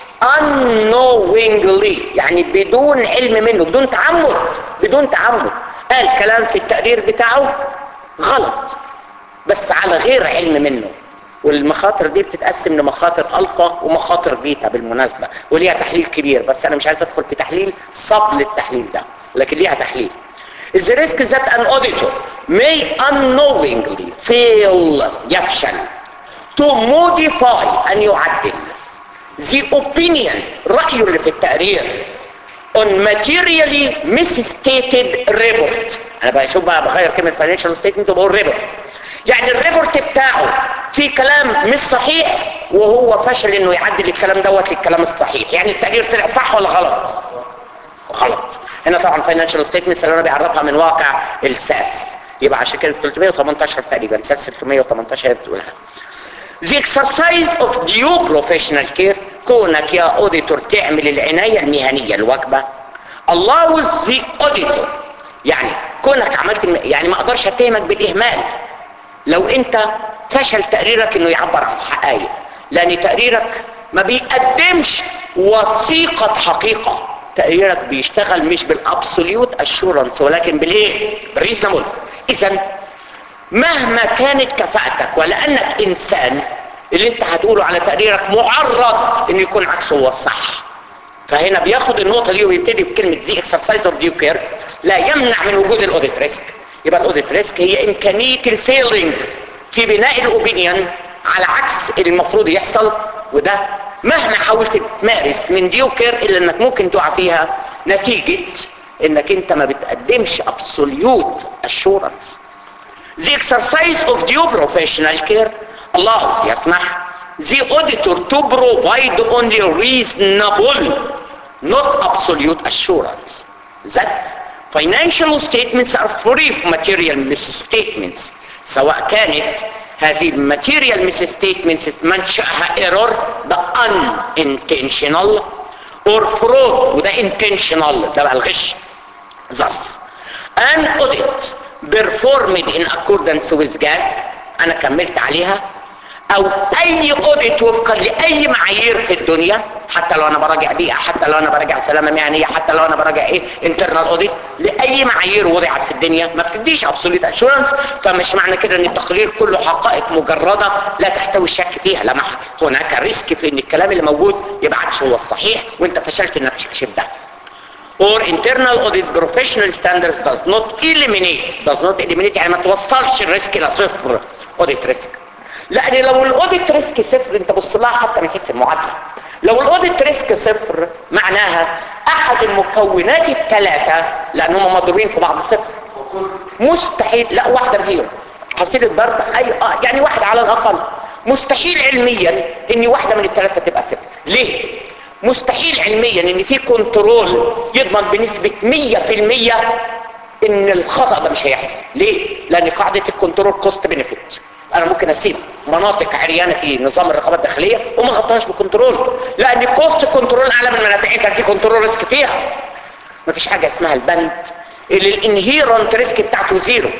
Speaker 2: unknowingly يعني بدون علم منه بدون تعمد بدون تعمد قال كلام في التقرير بتاعه غلط بس على غير علم منه والمخاطر دي بتتقسم لمخاطر الفا ومخاطر بيتا بالمناسبة وليها تحليل كبير بس انا مش عايز ادخل في تحليل صب للتحليل ده لكن ليها تحليل is the risk that an auditor may unknowingly fail يفشل to modify أن يعدل the opinion رأيه اللي في التقرير on materially misstated report انا بشوف بقى بغير كلمة financial statement وبقول report يعني الريبورت بتاعه في كلام مش صحيح وهو فشل انه يعدل الكلام دوت للكلام الصحيح يعني التقرير طلع صح ولا غلط غلط هنا طبعا فاينانشال ستيتمنتس اللي انا بيعرفها من واقع الساس يبقى عشان كده 318 تقريبا ساس 318 بتقولها The exercise of due professional care كونك يا اوديتور تعمل العناية المهنية الواجبة allows the auditor يعني كونك عملت الم... يعني ما اقدرش اتهمك بالاهمال لو انت فشل تقريرك انه يعبر عن الحقائق لان تقريرك ما بيقدمش وثيقة حقيقة تقريرك بيشتغل مش بالابسوليوت اشورنس ولكن بالايه بالريزنبل اذا مهما كانت كفاءتك ولانك انسان اللي انت هتقوله على تقريرك معرض انه يكون عكسه هو الصح فهنا بياخد النقطة دي ويبتدي بكلمة دي exercise of due care لا يمنع من وجود الاوديت ريسك يبقى الاوديت ريسك هي امكانيه الفيلينج في بناء الاوبينيون على عكس اللي المفروض يحصل وده مهما حاولت تمارس من ديو كير الا انك ممكن تقع فيها نتيجه انك انت ما بتقدمش absolute assurance the exercise of due professional care allows يسمح the auditor to provide only reasonable not absolute assurance that financial statements are free of material misstatements سواء كانت هذه الماتيريال misstatements منشأها error ده unintentional or fraud وده intentional ده بقى الغش thus an audit performed in accordance with gas انا كملت عليها او اي اوديت وفقا لاي معايير في الدنيا حتى لو انا براجع بيئه حتى لو انا براجع سلامه مهنيه حتى لو انا براجع ايه انترنال اوديت لاي معايير وضعت في الدنيا ما بتديش ابسوليت اشورنس فمش معنى كده ان التقرير كله حقائق مجرده لا تحتوي الشك فيها لا هناك ريسك في ان الكلام اللي موجود يبقى عكس هو الصحيح وانت فشلت انك تكشف ده or internal audit professional standards does not eliminate does not eliminate يعني ما توصلش الريسك الى صفر audit ريسك لان لو الاوديت ريسك صفر انت بص لها حتى من حيث المعادله لو الاوديت ريسك صفر معناها احد المكونات الثلاثه لان هم مضروبين في بعض صفر مستحيل لا واحده بزيرو حصيله ضرب اي اه يعني واحده على الاقل مستحيل علميا ان واحده من الثلاثه تبقى صفر ليه مستحيل علميا ان في كنترول يضمن بنسبه 100% ان الخطا ده مش هيحصل ليه لان قاعده الكنترول كوست بنفيت انا ممكن اسيب مناطق عريانه في نظام الرقابه الداخليه وما اغطيهاش بكنترول لان كوست كنترول اعلى من منافعها في كنترول ريسك فيها مفيش حاجه اسمها البند اللي الانهيرنت ريسك بتاعته زيرو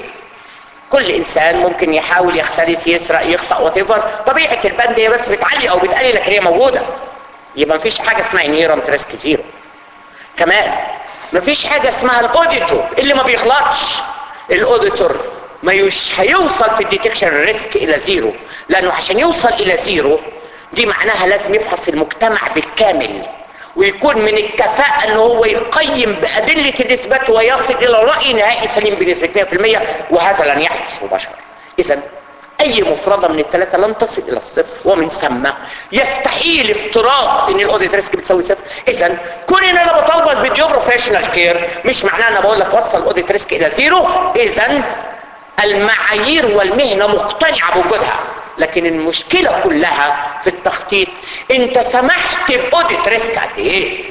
Speaker 2: كل انسان ممكن يحاول يختلس يسرق يخطا وات طبيعه البند هي بس بتعلي او بتقلل لكن هي موجوده يبقى مفيش حاجه اسمها انهيرنت ريسك زيرو كمان مفيش حاجه اسمها الاوديتور اللي ما بيغلطش الاوديتور ما يش هيوصل في الديتكشن ريسك الى زيرو لانه عشان يوصل الى زيرو دي معناها لازم يفحص المجتمع بالكامل ويكون من الكفاءة ان هو يقيم بأدلة الإثبات ويصل إلى رأي نهائي سليم بنسبة 100% وهذا لن يحدث مباشرة إذا أي مفردة من الثلاثة لن تصل إلى الصفر ومن ثم يستحيل افتراض إن الأوديت ريسك بتساوي صفر إذا كون إن أنا بطالبك بديو بروفيشنال كير مش معناه أنا بقول لك وصل الأوديت ريسك إلى زيرو إذا المعايير والمهنة مقتنعة بوجودها لكن المشكلة كلها في التخطيط انت سمحت باوديت ريسك قد ايه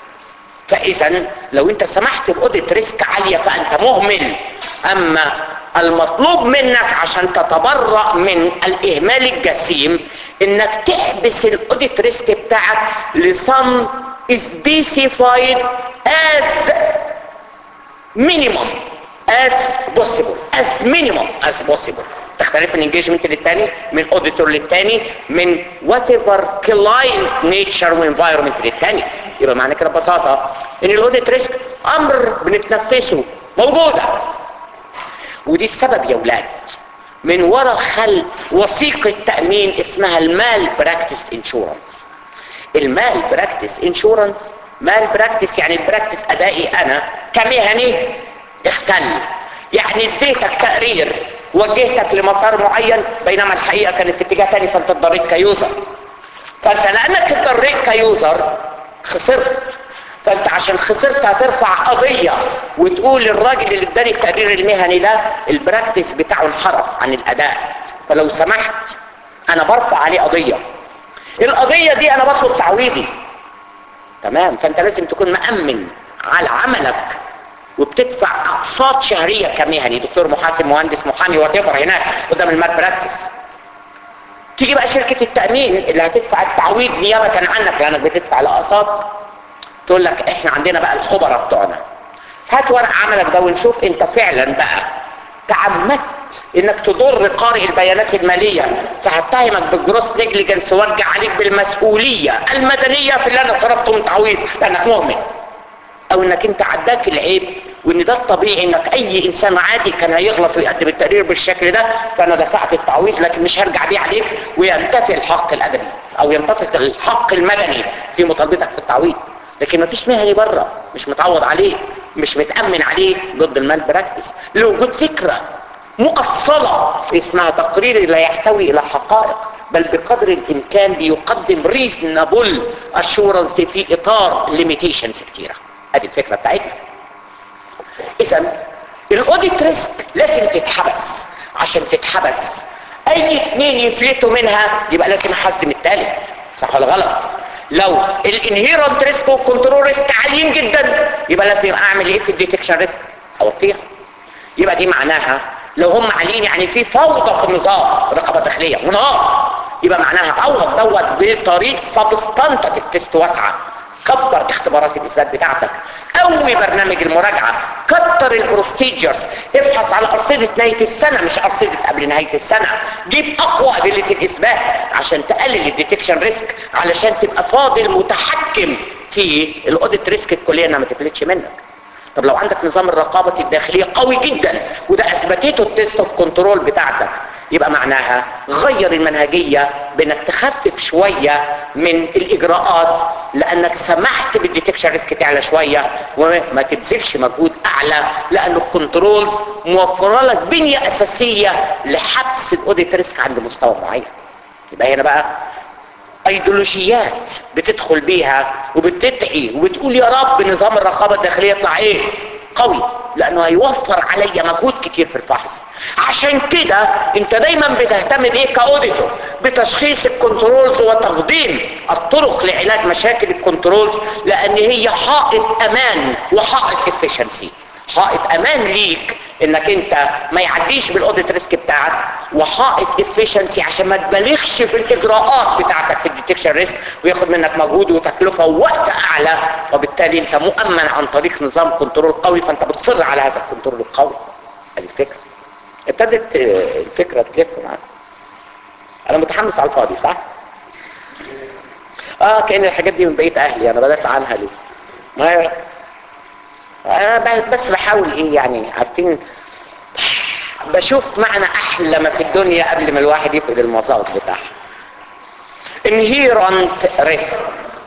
Speaker 2: فاذا لو انت سمحت باوديت ريسك عالية فانت مهمل اما المطلوب منك عشان تتبرأ من الاهمال الجسيم انك تحبس الاوديت ريسك بتاعك لسم specified as minimum as possible as minimum as possible تختلف من engagement للتاني من auditor للتاني من whatever client nature وenvironment للتاني يبقى معنى كده ببساطة ان الاوديت ريسك امر بنتنفسه موجودة ودي السبب يا ولاد من وراء خلق وثيقة تأمين اسمها المال براكتس انشورنس المال براكتس انشورنس مال براكتس يعني البراكتس ادائي انا كمهني اختل يعني اديتك تقرير وجهتك لمسار معين بينما الحقيقة كانت في اتجاه تاني فانت اتضريت كيوزر فانت لانك اتضريت كيوزر خسرت فانت عشان خسرت هترفع قضية وتقول للراجل اللي اداني التقرير المهني ده البراكتس بتاعه انحرف عن الاداء فلو سمحت انا برفع عليه قضية القضية دي انا بطلب تعويضي تمام فانت لازم تكون مأمن على عملك وبتدفع اقساط شهرية كمهني دكتور محاسب مهندس محامي وتفر هناك قدام المال براكتس تيجي بقى شركة التأمين اللي هتدفع التعويض نيابة عنك لانك بتدفع الاقساط تقول لك احنا عندنا بقى الخبراء بتوعنا هات ورق عملك ده ونشوف انت فعلا بقى تعمدت انك تضر قارئ البيانات المالية فهتهمك بالجروس نيجليجنس وارجع عليك بالمسؤولية المدنية في اللي انا صرفته من تعويض لانك مهمل او انك انت عداك العيب وان ده الطبيعي انك اي انسان عادي كان هيغلط ويقدم التقرير بالشكل ده فانا دفعت التعويض لكن مش هرجع بيه عليك وينتفي الحق الادبي او ينتفي الحق المدني في مطالبتك في التعويض لكن مفيش مهني بره مش متعوض عليه مش متأمن عليه ضد المال براكتس لوجود فكرة مؤصلة اسمها تقرير لا يحتوي الى حقائق بل بقدر الامكان بيقدم reasonable assurance في اطار limitations كتيرة ادي الفكرة بتاعتنا اذا الاوديت ريسك لازم تتحبس عشان تتحبس اي اتنين يفلتوا منها يبقى لازم احزم التالت صح ولا غلط لو الانهيرنت ريسك والكنترول ريسك عاليين جدا يبقى لازم اعمل ايه في الديتكشن ريسك اوطيها يبقى دي معناها لو هم عاليين يعني في فوضى في النظام الرقابه الداخليه ونهار يبقى معناها عوض دوت بطريق سبستانتيف تيست واسعه كبر اختبارات الاثبات بتاعتك قوي برنامج المراجعه كتر البروسيجرز افحص على ارصده نهايه السنه مش ارصده قبل نهايه السنه جيب اقوى ادله الاثبات عشان تقلل الديتكشن ريسك علشان تبقى فاضل متحكم في الاوديت ريسك الكليه انها ما تفلتش منك طب لو عندك نظام الرقابه الداخليه قوي جدا وده اثبتته التيست اوف كنترول بتاعتك يبقى معناها غير المنهجية بانك تخفف شوية من الاجراءات لانك سمحت بالديتكشن ريسك تعلى شوية وما تبذلش مجهود اعلى لان الكنترولز موفرة لك بنية اساسية لحبس الاوديت ريسك عند مستوى معين يبقى هنا بقى ايديولوجيات بتدخل بيها وبتدعي وبتقول يا رب نظام الرقابة الداخلية يطلع ايه قوي لانه هيوفر عليا مجهود كتير في الفحص عشان كده انت دايما بتهتم بايه كاوديتور بتشخيص الكنترولز وتقديم الطرق لعلاج مشاكل الكنترولز لان هي حائط امان وحائط افشنسي حائط امان ليك انك انت ما يعديش بالاوديت ريسك بتاعك وحائط افشنسي عشان ما تبالغش في الاجراءات بتاعتك في الديتكشن ريسك وياخد منك مجهود وتكلفه ووقت اعلى وبالتالي انت مؤمن عن طريق نظام كنترول قوي فانت بتصر على هذا الكنترول القوي هذه الفكره ابتدت الفكره تلف معاك انا متحمس على الفاضي صح اه كان الحاجات دي من بقيه اهلي انا بدافع عنها ليه ما انا بس بحاول ايه يعني عارفين بشوف معنى احلى ما في الدنيا قبل ما الواحد يفقد المصاب بتاعها inherent risk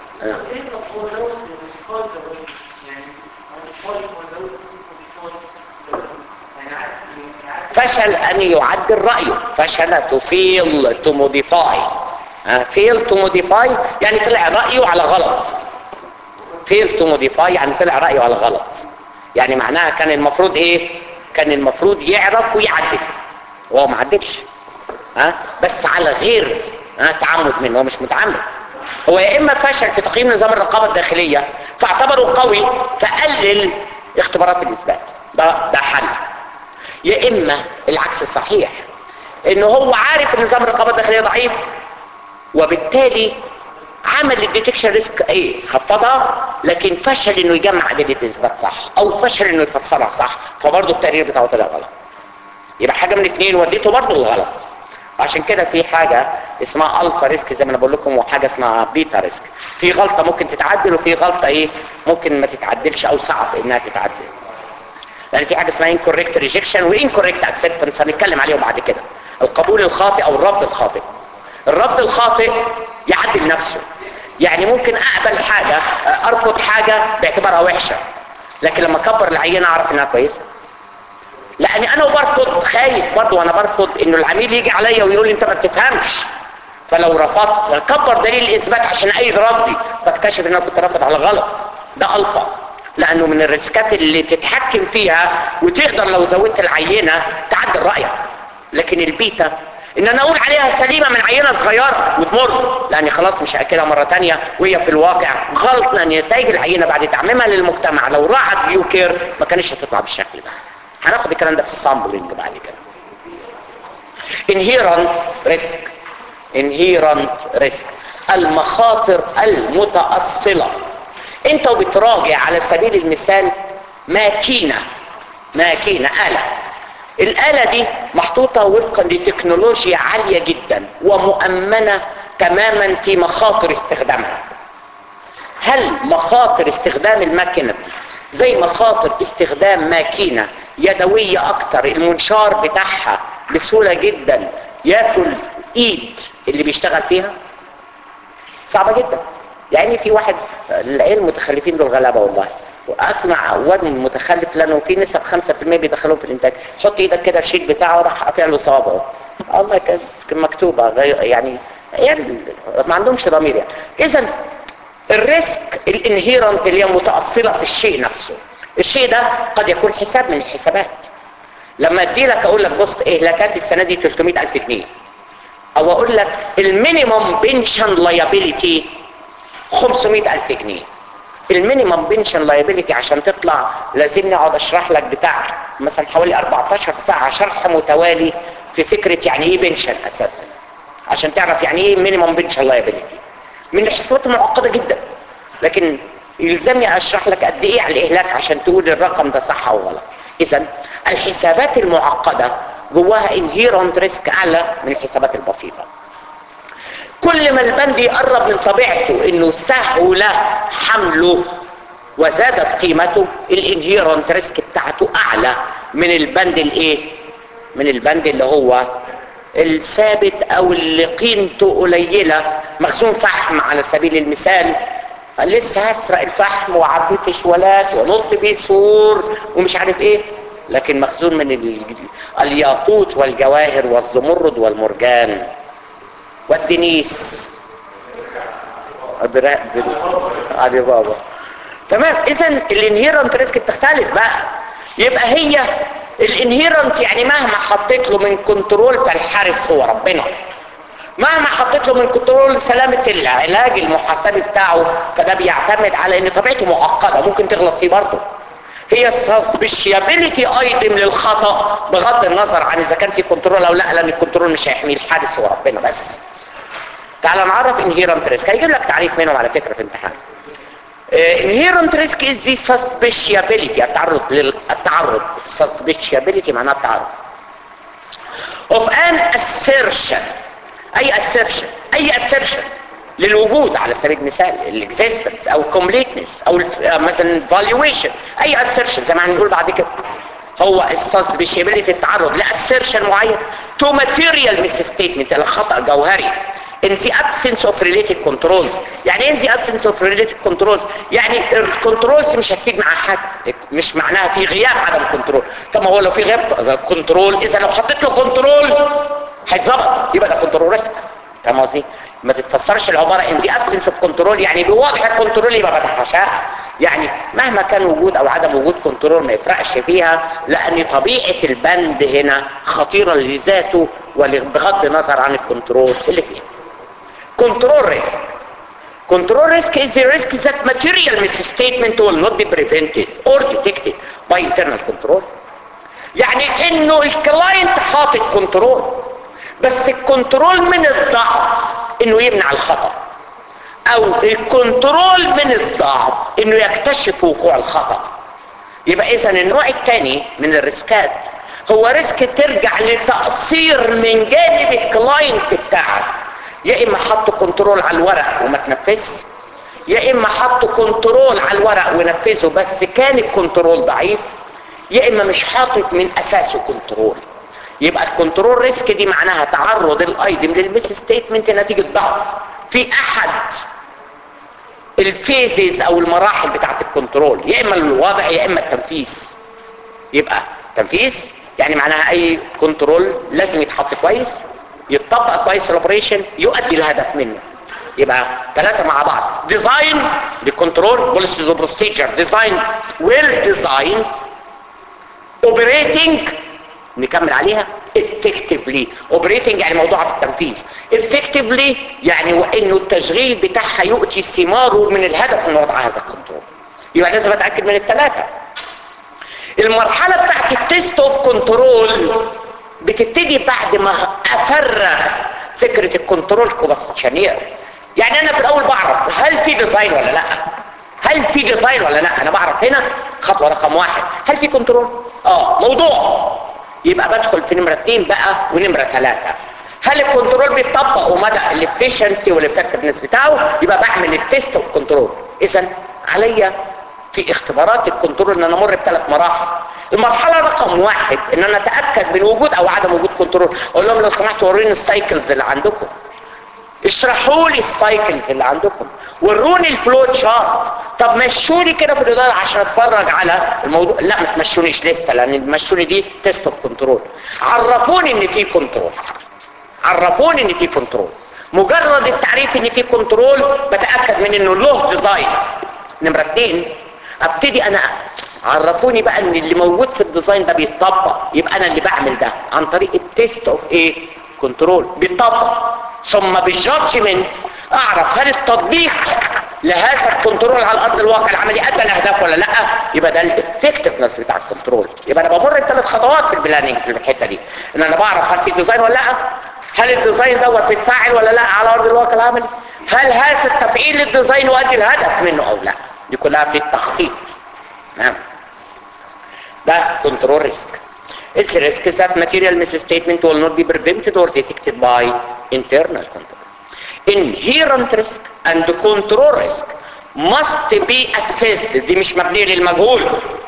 Speaker 2: فشل ان يعدل رايه فشل to fail to modify fail to modify يعني طلع رايه على غلط fail to modify يعني طلع رايه على غلط يعني معناها كان المفروض ايه كان المفروض يعرف ويعدل وهو ما عدلش ها بس على غير ها تعمد منه هو مش متعمد هو يا اما فشل في تقييم نظام الرقابه الداخليه فاعتبره قوي فقلل اختبارات الاثبات ده ده حل يا اما العكس صحيح ان هو عارف ان نظام الرقابه الداخليه ضعيف وبالتالي عمل الديتكشن ريسك ايه خفضها لكن فشل انه يجمع ادله اثبات صح او فشل انه يفسرها صح فبرضه التقرير بتاعه طلع غلط يبقى حاجه من اثنين وديته برضه الغلط عشان كده في حاجة اسمها الفا ريسك زي ما انا بقول لكم وحاجة اسمها بيتا ريسك في غلطة ممكن تتعدل وفي غلطة ايه ممكن ما تتعدلش او صعب انها تتعدل لان في حاجة اسمها incorrect rejection و incorrect acceptance هنتكلم عليهم بعد كده القبول الخاطئ او الرفض الخاطئ الرفض الخاطئ يعدل نفسه يعني ممكن اقبل حاجة ارفض حاجة باعتبارها وحشة لكن لما اكبر العينة اعرف انها كويسة لاني انا وبرفض خايف برضه وانا برفض انه العميل يجي عليا ويقول لي انت ما بتفهمش فلو رفضت كبر دليل الاثبات عشان ايد رفضي فاكتشف ان انا كنت رافض على غلط ده الفا لانه من الريسكات اللي تتحكم فيها وتقدر لو زودت العينه تعدل رايك لكن البيتا ان انا اقول عليها سليمه من عينه صغيره وتمر لاني خلاص مش هاكلها مره تانية وهي في الواقع غلط لان نتائج العينه بعد تعميمها للمجتمع لو راعت بيو كير ما كانتش هتطلع بالشكل ده هناخد الكلام ده في السامبلنج بعد كده inherent risk inherent risk المخاطر المتأصلة انت وبتراجع على سبيل المثال ماكينة ماكينة آلة الآلة دي محطوطة وفقا لتكنولوجيا عالية جدا ومؤمنة تماما في مخاطر استخدامها هل مخاطر استخدام الماكينة دي زي مخاطر استخدام ماكينة يدوية اكتر المنشار بتاعها بسهولة جدا ياكل ايد اللي بيشتغل فيها صعبة جدا يعني في واحد العيال المتخلفين دول غلابة والله واقنع واد متخلف لانه في نسب 5% بيدخلوه في الانتاج حط ايدك كده الشيك بتاعه راح قاطع له صوابعه الله كانت مكتوبه غير يعني يعني ما عندهمش ضمير يعني اذا الريسك الانهيرنت اللي هي متاصله في الشيء نفسه الشيء ده قد يكون حساب من الحسابات لما ادي لك اقول لك بص اهلاكات السنه دي 300000 جنيه او اقول لك المينيمم بنشن لايبيليتي 500000 جنيه المينيمم بنشن لايبيليتي عشان تطلع لازم اقعد اشرح لك بتاع مثلا حوالي 14 ساعه شرح متوالي في فكره يعني ايه بنشن اساسا عشان تعرف يعني ايه مينيمم بنشن لايبيليتي من الحسابات المعقده جدا لكن يلزمني اشرح لك قد ايه على الاهلاك عشان تقول الرقم ده صح او غلط اذا الحسابات المعقده جواها انهيرنت ريسك اعلى من الحسابات البسيطه كل ما البند يقرب من طبيعته انه سهل حمله وزادت قيمته الانهيرنت ريسك بتاعته اعلى من البند الايه من البند اللي هو الثابت او اللي قيمته قليله مخزون فحم على سبيل المثال لسه هسرق الفحم واعبيه في شوالات ونط بيه سور ومش عارف ايه لكن مخزون من ال- الياقوت والجواهر والزمرد والمرجان والدنيس برا- بر- علي بابا تمام اذا الانهيرنت ريسك بتختلف بقى يبقى هي الانهيرنت يعني مهما حطيت له من كنترول فالحارس هو ربنا مهما حطيت له من كنترول سلامة العلاج المحاسبي بتاعه فده بيعتمد على ان طبيعته معقدة ممكن تغلط فيه برضه هي السسبشيابيليتي ايتم للخطأ بغض النظر عن اذا كان في كنترول او لا لان الكنترول مش هيحميه الحارس هو ربنا بس تعال نعرف انهيرنت ريسك هيجيب لك تعريف منهم على فكرة في امتحان inherent risk is the suspiciability التعرض للتعرض suspiciability معناها التعرض of an assertion اي assertion اي assertion للوجود على سبيل المثال الاكزيستنس او completeness او ال- آه، مثلا valuation اي assertion زي ما هنقول بعد كده هو suspiciability التعرض لاسيرشن معين to material misstatement الخطأ جوهري in the absence of related controls يعني ايه in the absence of related controls يعني الكنترولز مش هتفيد مع حد مش معناها في غياب عدم كنترول طب ما هو لو في غياب كنترول اذا لو حطيت له كنترول هيتظبط يبقى ده كنترول ريسك فاهم قصدي ما تتفسرش العباره ان دي ابسنس اوف كنترول يعني بواضح الكنترول يبقى ما تحرشها يعني مهما كان وجود او عدم وجود كنترول ما يفرقش فيها لان طبيعه البند هنا خطيره لذاته وبغض النظر عن الكنترول اللي فيها control risk control risk is the risk that material misstatement will not be prevented or detected by internal control يعني انه الكلاينت حاطط كنترول بس الكنترول من الضعف انه يمنع الخطأ او الكنترول من الضعف انه يكتشف وقوع الخطأ يبقى اذا النوع الثاني من الريسكات هو ريسك ترجع لتقصير من جانب الكلاينت بتاعك يا اما حط كنترول على الورق وما تنفذش يا اما حط كنترول على الورق ونفذه بس كان الكنترول ضعيف يا اما مش حاطط من اساسه كنترول يبقى الكنترول ريسك دي معناها تعرض الايتم للمس ستيتمنت نتيجه ضعف في احد الفيزز او المراحل بتاعت الكنترول يا اما الوضع يا اما التنفيذ يبقى تنفيذ يعني معناها اي كنترول لازم يتحط كويس يتطبق كويس الاوبريشن يؤدي الهدف منه يبقى ثلاثه مع بعض ديزاين لكنترول بوليسيز وبروسيجر ديزاين ويل ديزايند اوبريتنج نكمل عليها effectively operating يعني موضوع في التنفيذ effectively يعني وانه التشغيل بتاعها يؤتي ثماره من الهدف من وضع هذا الكنترول يبقى لازم اتاكد من الثلاثه المرحله بتاعت التيست اوف كنترول بتبتدي بعد ما افرغ فكره الكنترول كوبستشنير يعني انا في الاول بعرف هل في ديزاين ولا لا هل في ديزاين ولا لا انا بعرف هنا خطوه رقم واحد هل في كنترول اه موضوع يبقى بدخل في نمره اثنين بقى ونمره ثلاثه هل الكنترول بيتطبق ومدى الافشنسي والافكتفنس بتاعه يبقى بعمل التيست اوف كنترول اذا عليا في اختبارات الكنترول ان انا امر بثلاث مراحل المرحله رقم واحد ان انا اتاكد من وجود او عدم وجود كنترول اقول لهم لو سمحتوا وروني السايكلز اللي عندكم اشرحوا لي السايكلز اللي عندكم وروني الفلو تشارت طب مشوني كده في الاداره عشان اتفرج على الموضوع لا ما تمشونيش لسه لان تمشوني دي تيست اوف كنترول عرفوني ان في كنترول عرفوني ان في كنترول مجرد التعريف ان في كنترول بتاكد من انه له ديزاين نمره اثنين ابتدي انا عرفوني بقى ان اللي موجود في الديزاين ده بيتطبق يبقى انا اللي بعمل ده عن طريق التيست اوف ايه كنترول بيتطبق ثم بالجادجمنت اعرف هل التطبيق لهذا الكنترول على ارض الواقع العملي ادى الاهداف ولا لا يبقى ده الافكتفنس بتاع الكنترول يبقى انا بمر بثلاث خطوات في البلاننج في الحته دي ان انا بعرف هل في ديزاين ولا لا هل الديزاين دوت بيتفاعل ولا لا على ارض الواقع العملي هل هذا التفعيل للديزاين يؤدي الهدف منه او لا دي كلها في التخطيط نعم ده كنترول ريسك Its risk is that material misstatement will not be prevented or detected by internal control. Inherent risk and control risk must be assessed دي مش مبنية للمجهول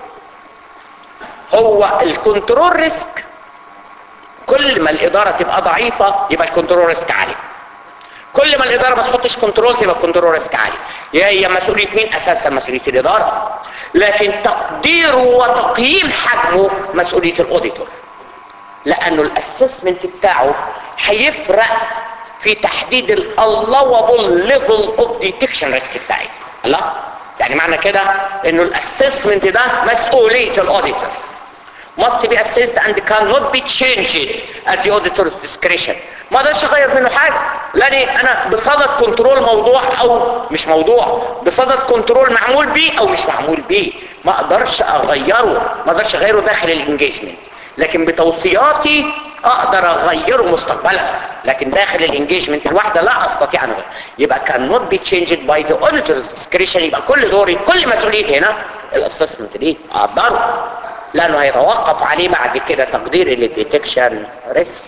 Speaker 2: هو الكنترول ريسك كل ما الإدارة تبقى ضعيفة يبقى الكنترول ريسك عالي كل ما الإدارة ما تحطش كنترول يبقى الكنترول ريسك عالي يا هي مسؤولية مين أساسا مسؤولية الإدارة لكن تقديره وتقييم حجمه مسؤولية الأوديتور لأنه الأسسمنت بتاعه هيفرق في تحديد الالوبل ليفل اوف ديتكشن ريسك بتاعي الله يعني معنى كده انه الاسسمنت ده مسؤوليه الاوديتور must be assessed and cannot be changed at the auditor's discretion ما اقدرش اغير منه حاجه لاني انا بصدد كنترول موضوع او مش موضوع بصدد كنترول معمول بيه او مش معمول بيه ما اقدرش اغيره ما اقدرش اغيره داخل الانجيجمنت لكن بتوصياتي اقدر اغيره مستقبلا لكن داخل الانجيجمنت الواحده لا استطيع ان اغير يبقى كان نوت بي تشينجد باي ذا اوديتورز ديسكريشن يبقى كل دوري كل مسؤوليتي هنا الاسسمنت دي اقدره لانه هيتوقف عليه بعد كده تقدير للديتكشن ريسك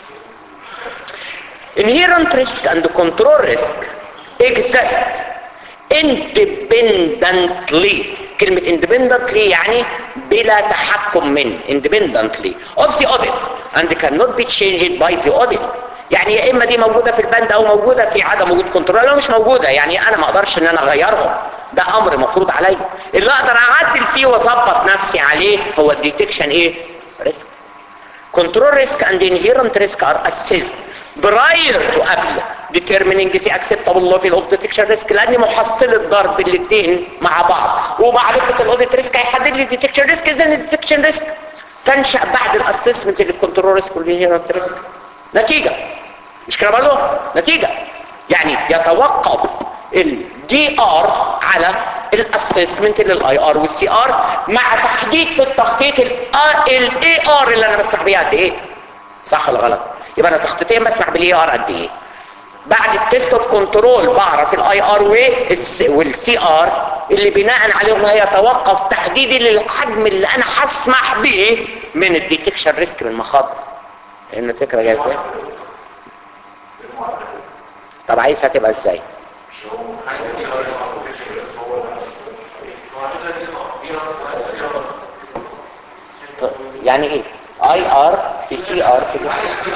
Speaker 2: inherent risk and control risk exist independently كلمة independently يعني بلا تحكم من independently of the audit and cannot be changed by the audit يعني يا اما دي موجودة في البند او موجودة في عدم وجود كنترول او مش موجودة يعني انا ما اقدرش ان انا اغيرهم ده امر مفروض عليا اللي اقدر اعدل فيه واظبط نفسي عليه هو الديتكشن ايه ريسك كنترول ريسك and inherent risk are assessed prior to قبل determining the acceptable level of detection risk لان محصلة ضرب الاثنين مع بعض ومعرفة الاوديت ريسك هيحدد لي detection risk اذا الديتكشن ريسك تنشأ بعد الاسسمنت للكنترول ريسك والانهيرنت ريسك نتيجة مش كده برضه نتيجة يعني يتوقف الدي ار على الاسسمنت للاي ار والسي ار مع تحديد في التخطيط الاي ار اللي انا بسمح بيه قد ايه صح ولا غلط يبقى انا تخطيطين بسمح بالاي ار قد ايه بعد التيست اوف كنترول بعرف الاي ار والسي ار اللي بناء عليهم هيتوقف تحديدي للحجم اللي انا هسمح به من الديتكشن ريسك من المخاطر لان الفكره جايه ازاي طب عايزها تبقى ازاي يعني ايه اي ار في سي ار في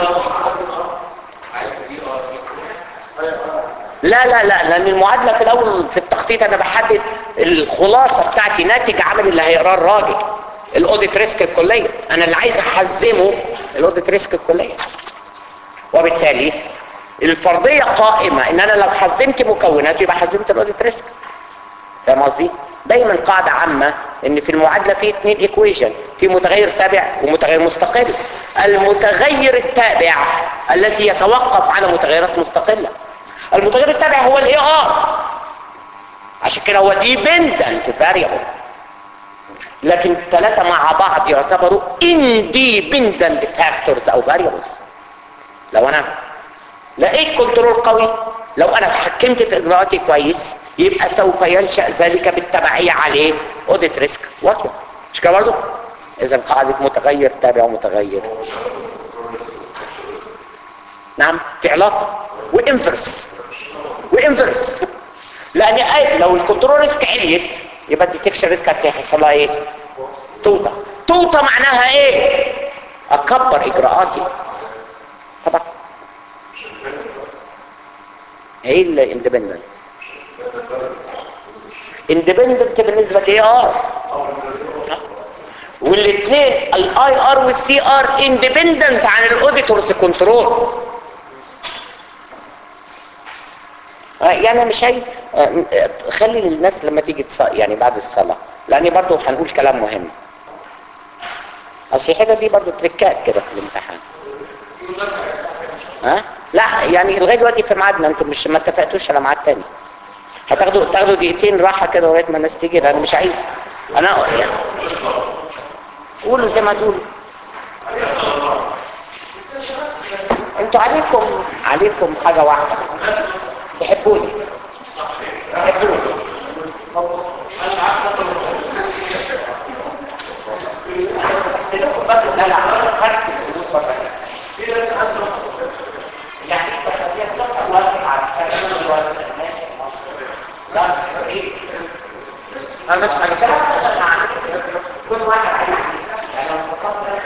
Speaker 2: لا لا لا لان المعادله في الاول في التخطيط انا بحدد الخلاصه بتاعتي ناتج عمل اللي هيقراه الراجل الاوديت ريسك الكليه انا اللي عايز احزمه الاوديت ريسك الكليه وبالتالي الفرضيه قائمه ان انا لو حزمت مكونات يبقى حزمت الاوديت ريسك فاهم قصدي دايما قاعده عامه ان في المعادله في اثنين ايكويشن في متغير تابع ومتغير مستقل المتغير التابع الذي يتوقف على متغيرات مستقله المتغير التابع هو الاي ار عشان كده هو ديبندنت فاريبل لكن الثلاثه مع بعض يعتبروا independent factors او variables لو انا لقيت كنترول قوي لو انا اتحكمت في اجراءاتي كويس يبقى سوف ينشأ ذلك بالتبعية عليه اوديت ريسك واطية مش كده برضه اذا قاعدة متغير تابع ومتغير نعم في علاقة وانفرس وانفرس لان أي لو الكنترول ريسك عليت يبقى الديتكشن ريسك هيحصل لها ايه توطة توطة معناها ايه اكبر اجراءاتي طبعا ايه الاندبندنت اندبندنت بالنسبه لاي ار والاثنين الاي ار والسي ار اندبندنت عن الاوديتورز كنترول يعني مش عايز آه، آه، خلي للناس لما تيجي تص... يعني بعد الصلاه لان برضو هنقول كلام مهم اصل الحته دي برضو تريكات كده في الامتحان ها لا يعني لغايه دلوقتي في ميعادنا انتم مش ما اتفقتوش على ميعاد تاني هتاخدوا تاخدوا دقيقتين راحه كده لغايه ما الناس تيجي انا مش عايز انا يعني قولوا زي ما تقولوا انتوا عليكم عليكم حاجه واحده تحبوني تحبوني لا لا هركب الفلوس مرة تانية. يعني هي الصفحة واقفة على الكلام الواقع. لا ايه
Speaker 3: انا مش حاجه صح
Speaker 2: كل واحد عايز يعني لو فصلت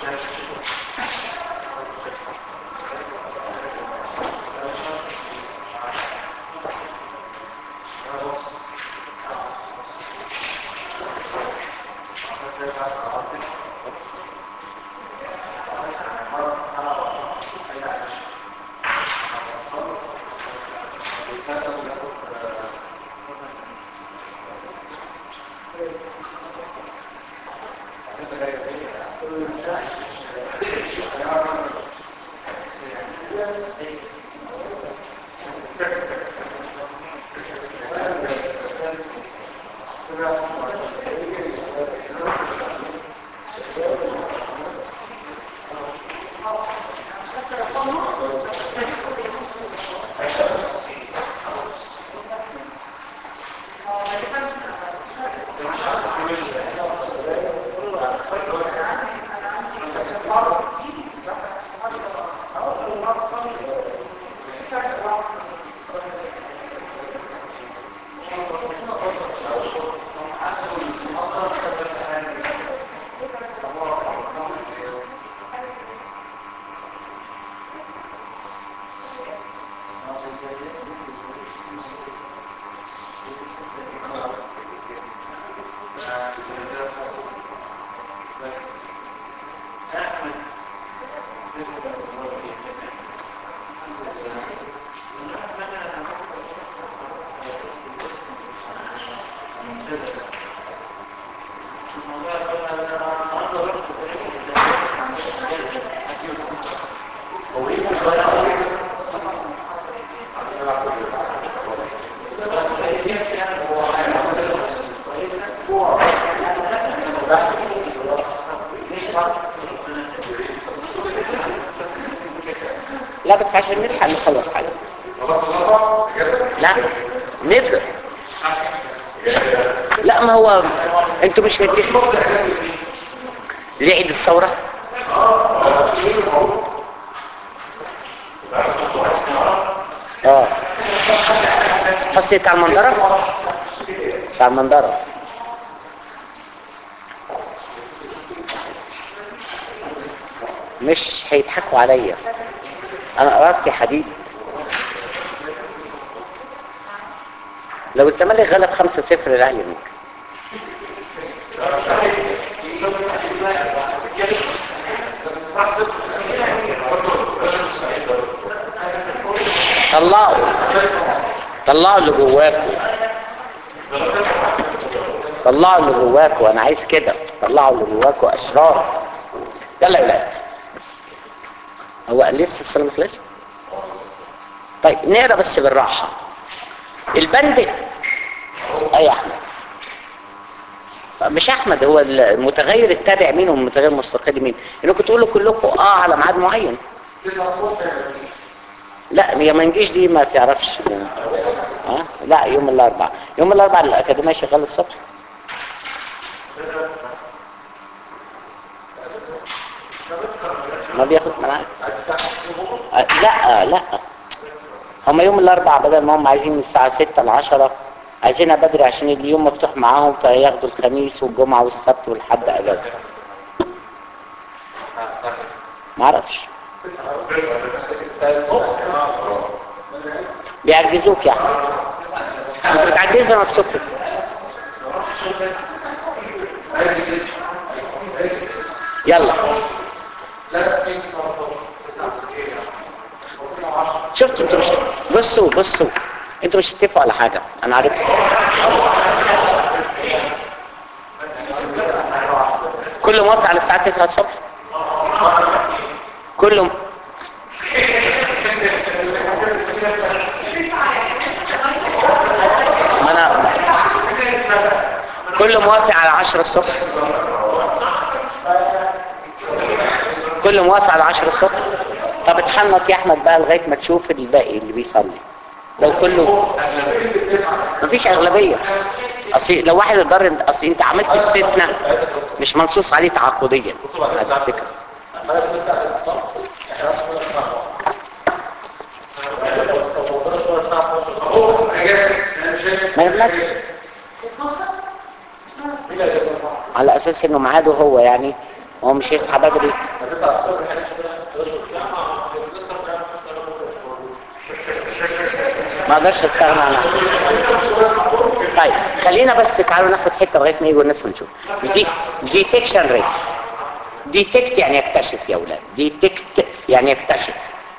Speaker 2: لا بس عشان نلحق نخلص حاجة لا نفرق لا ما هو انتوا مش متفقين لعيد الثورة اه حسني بتاع المنظرة بتاع المنظرة مش هيضحكوا عليا انا قرأت يا حديد لو الزمالك غلب 5-0 الاهلي ممكن طلعوا طلعوا اللي جواكوا طلعوا اللي جواكوا انا عايز كده طلعوا اللي جواكوا اشرار يلا يا ولاد هو لسه الصلاة ما خلص طيب نقرا بس بالراحة البند اي يا احمد مش احمد هو المتغير التابع مين والمتغير المستقل مين انكم تقولوا كلكم اه على ميعاد معين لا هي ما نجيش دي ما تعرفش ها لا يوم الاربعاء يوم الاربعاء الاكاديميه شغال الصبح ما بياخد معاك لا لا هم يوم الاربعاء بدل ما هم عايزين من الساعه 6 ل 10 عايزينها بدري عشان اليوم مفتوح معاهم فياخدوا الخميس والجمعه والسبت والحد اجازه ما اعرفش بيعجزوك يعني انتوا بتعجزوا نفسكم يلا شفتوا انتوا مش بصوا بصوا انتوا مش هتتفقوا على حاجة انا عارف كله موافق على الساعة 9 الصبح كله ما انا كله موافق على 10 الصبح كله موافق على 10 الصبح طب اتحنط يا احمد بقى لغايه ما تشوف الباقي اللي بيصلي لو كله مفيش اغلبيه اصل لو واحد اتضر اصل انت عملت استثناء مش منصوص عليه تعاقديا هذه الفكره ما يملكش على اساس انه ميعاده هو يعني هو مش هيصحى بدري ما اقدرش استغنى عنها طيب خلينا بس تعالوا ناخد حته لغايه ما يجوا الناس ونشوف دي ديتكشن ريسك ديتكت يعني يكتشف يا اولاد ديتكت يعني يكتشف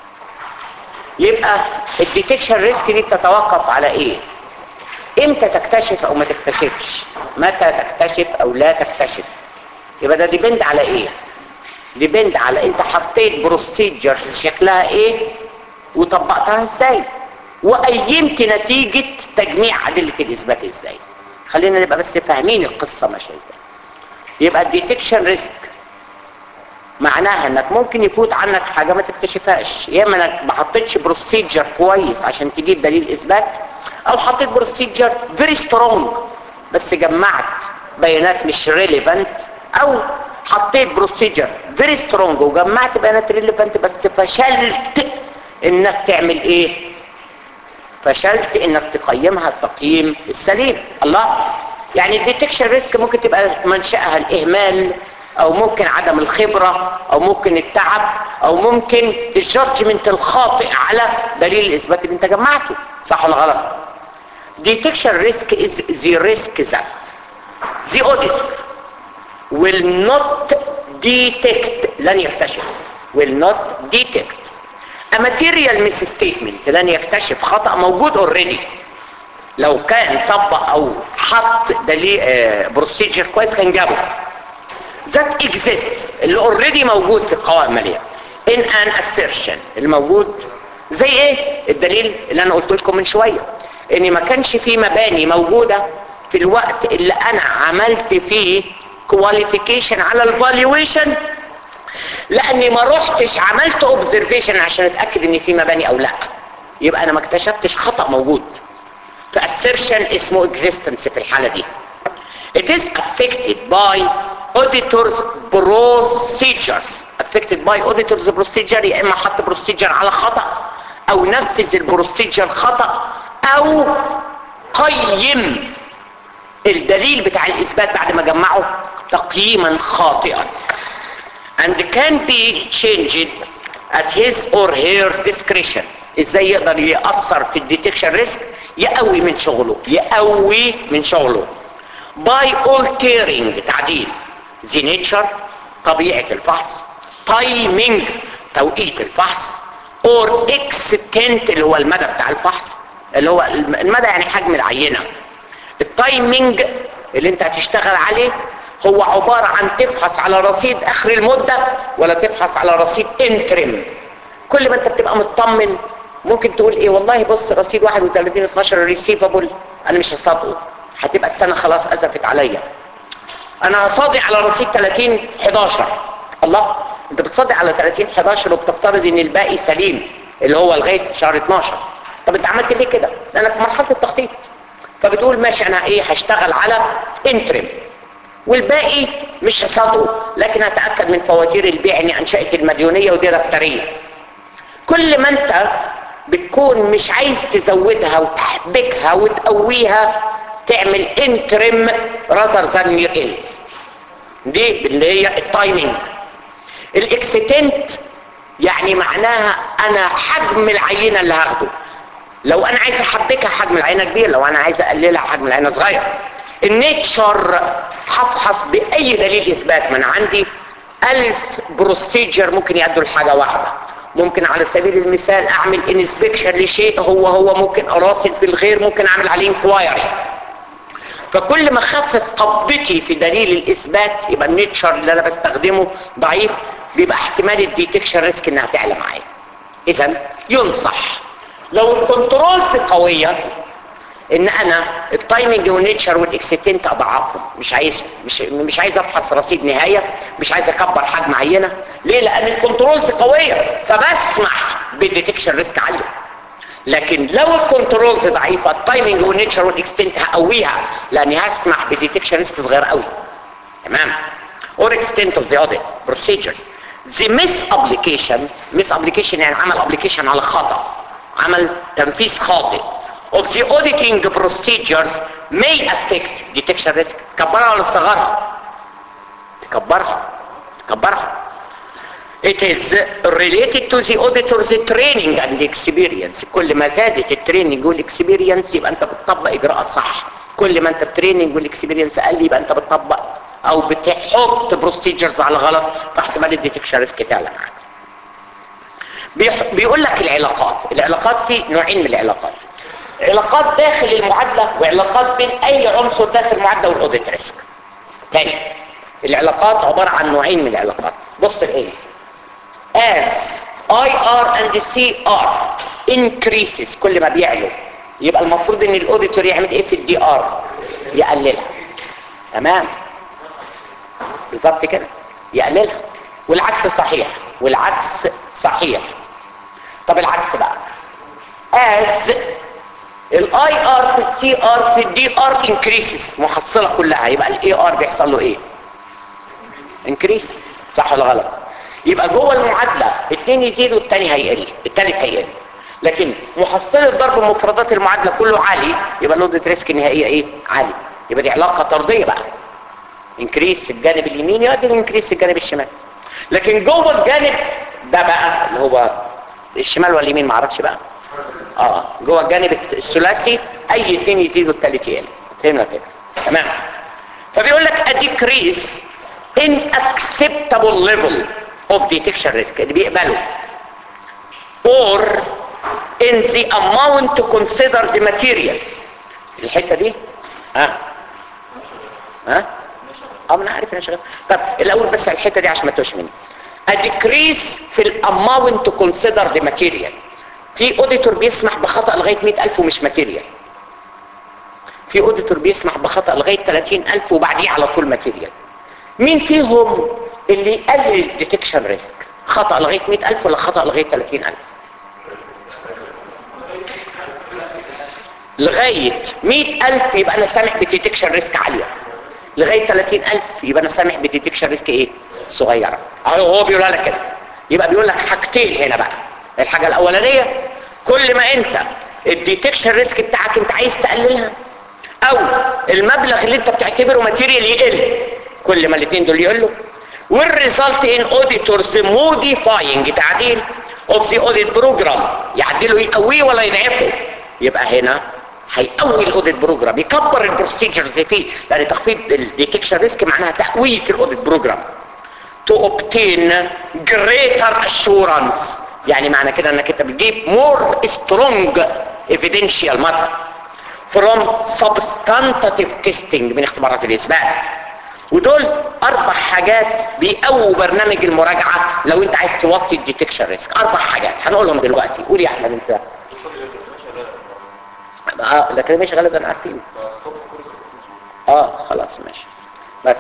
Speaker 2: يبقى الديتكشن ريسك دي بتتوقف على ايه امتى تكتشف او ما تكتشفش متى تكتشف او لا تكتشف يبقى ده ديبند على ايه ديبند على انت حطيت بروسيجرز شكلها ايه وطبقتها ازاي وقيمت نتيجة تجميع أدلة الإثبات إزاي خلينا نبقى بس فاهمين القصة ماشية إزاي يبقى الديتكشن ريسك معناها انك ممكن يفوت عنك حاجة ما تكتشفهاش يا اما انك ما حطيتش بروسيجر كويس عشان تجيب دليل اثبات او حطيت بروسيجر فيري سترونج بس جمعت بيانات مش ريليفنت او حطيت بروسيجر فيري سترونج وجمعت بيانات ريليفنت بس فشلت انك تعمل ايه فشلت انك تقيمها التقييم السليم الله يعني الديتكشن ريسك ممكن تبقى منشأها الاهمال او ممكن عدم الخبرة او ممكن التعب او ممكن الجادجمنت الخاطئ على دليل الاثبات اللي انت جمعته صح ولا غلط detection risk is the risk that the auditor will not detect لن يكتشف will not detect a material misstatement لن يكتشف خطأ موجود already لو كان طبق او حط دليل بروسيجر كويس كان جابه that exist اللي already موجود في القوائم المالية in an assertion الموجود زي ايه الدليل اللي انا قلت لكم من شوية ان ما كانش في مباني موجودة في الوقت اللي انا عملت فيه كواليفيكيشن على الفالويشن لاني ما رحتش عملت اوبزرفيشن عشان اتاكد ان في مباني او لا يبقى انا ما اكتشفتش خطا موجود فاسيرشن اسمه اكزيستنس في الحاله دي it is affected by auditors procedures affected by auditors procedure يا اما حط بروسيجر على خطا او نفذ البروسيجر خطا او قيم الدليل بتاع الاثبات بعد ما جمعه تقييما خاطئا and can be changed at his or her discretion ازاي يقدر يأثر في الديتكشن ريسك يقوي من شغله يقوي من شغله by altering تعديل the nature طبيعة الفحص timing توقيت الفحص or extent اللي هو المدى بتاع الفحص اللي هو المدى يعني حجم العينة التايمينج اللي انت هتشتغل عليه هو عبارة عن تفحص على رصيد اخر المدة ولا تفحص على رصيد انترم كل ما انت بتبقى مطمن ممكن تقول ايه والله بص رصيد 31 12 ريسيفابل انا مش هصادقه هتبقى السنة خلاص ازفت عليا انا هصادق على رصيد 30 11 الله انت بتصادق على 30 11 وبتفترض ان الباقي سليم اللي هو لغايه شهر 12 طب انت عملت ليه كده لانك في مرحله التخطيط فبتقول ماشي انا ايه هشتغل على انترم والباقي مش هصادقه لكن هتاكد من فواتير البيع اني انشات المديونيه ودي دفتريه كل ما انت بتكون مش عايز تزودها وتحبكها وتقويها تعمل انترم رازر ذان يور اند دي اللي هي التايمينج الاكستنت يعني معناها انا حجم العينه اللي هاخده لو انا عايز احبكها حجم العينه كبير لو انا عايز اقللها حجم العينه صغير النيتشر هفحص باي دليل اثبات من عندي ألف بروسيجر ممكن يأدوا لحاجه واحده ممكن على سبيل المثال اعمل انسبكشن لشيء هو هو ممكن اراسل في الغير ممكن اعمل عليه انكوايري فكل ما خفف قبضتي في دليل الاثبات يبقى النيتشر اللي انا بستخدمه ضعيف بيبقى احتمال الديتكشن ريسك انها تعلى معايا اذا ينصح لو الكنترولز قويه ان انا التايمنج والنيتشر والاكستنت اضعفهم مش عايز مش مش عايز افحص رصيد نهايه مش عايز اكبر حجم عينه ليه لان الكنترولز قويه فبسمح بالديتكشن ريسك عاليه لكن لو الكنترولز ضعيفه التايمنج والنيتشر والاكستنت هقويها لاني هسمح بديتكشن ريسك صغير قوي تمام or extent of the audit procedures the misapplication misapplication يعني عمل application على خطأ عمل تنفيذ خاطئ of the auditing procedures may affect detection risk تكبرها ولا تصغرها تكبرها كبرها It is related to the auditor's training and experience كل ما زادت التريننج والاكسبيرينس يبقى انت بتطبق اجراءات صح كل ما انت التريننج والاكسبيرينس قل يبقى انت بتطبق او بتحط بروسيجرز على غلط فاحتمال الديتكشن ريسك تعلى معاك بيح- بيقول لك العلاقات العلاقات في نوعين من العلاقات علاقات داخل المعادله وعلاقات بين اي عنصر داخل المعادله والاوديت ريسك تاني العلاقات عباره عن نوعين من العلاقات بص الايه as IR and CR increases كل ما بيعلو يبقى المفروض ان الاوديتور يعمل ايه في الدي ار يقللها تمام بالظبط كده يقللها والعكس صحيح والعكس صحيح طب العكس بقى as الاي ار في السي ار في الدي ار انكريسز محصله كلها يبقى الاي ار بيحصل له ايه انكريس صح ولا غلط يبقى جوه المعادله اتنين يزيد والتاني هيقل التالت هيقل لكن محصله ضرب مفردات المعادله كله عالي يبقى اللودد ريسك النهائيه ايه عالي يبقى دي علاقه طرديه بقى انكريس في الجانب اليمين يؤدي لانكريس في الجانب الشمال لكن جوه الجانب ده بقى اللي هو الشمال ولا اليمين معرفش بقى اه جوه الجانب الثلاثي اي اثنين يزيدوا الثالث يقل فهمنا الفكره تمام فبيقول لك a decrease in acceptable level of detection risk اللي بيقبله or in the amount to consider the material الحته دي ها ها اه ما انا عارف انا شغال طب الاول بس على الحته دي عشان ما تتوهش مني a decrease في الاماونت to consider the material في اوديتور بيسمح بخطا لغايه 100000 ومش ماتيريال في اوديتور بيسمح بخطا لغايه 30000 وبعديه على طول ماتيريال مين فيهم اللي يقلل الديتكشن ريسك خطا لغايه 100000 ولا خطا لغايه 30000 لغايه 100000 يبقى انا سامح بديتكشن ريسك عاليه لغايه 30000 يبقى انا سامح بديتكشن ريسك ايه صغيره اهو هو بيقولها لك كده يبقى بيقول لك حاجتين هنا بقى الحاجه الاولانيه كل ما انت الديتكشن ريسك بتاعك انت عايز تقللها او المبلغ اللي انت بتعتبره ماتيريال يقل كل ما الاثنين دول يقلوا والريزلت ان اوديتورز موديفاينج تعديل اوف ذا اوديت بروجرام يعدله يقويه ولا يضعفه يبقى هنا هيقوي الاوديت بروجرام يكبر البروسيجرز فيه لان تخفيض الديتكشن ريسك معناها تقويه الاوديت بروجرام to obtain greater assurance يعني معنى كده انك انت بتجيب more strong evidential matter from substantive testing من اختبارات الاثبات ودول اربع حاجات بيقووا برنامج المراجعه لو انت عايز توطي الديتكشن ريسك اربع حاجات هنقولهم دلوقتي قول يا احمد انت اه لكن مش غالبا عارفين اه خلاص ماشي بس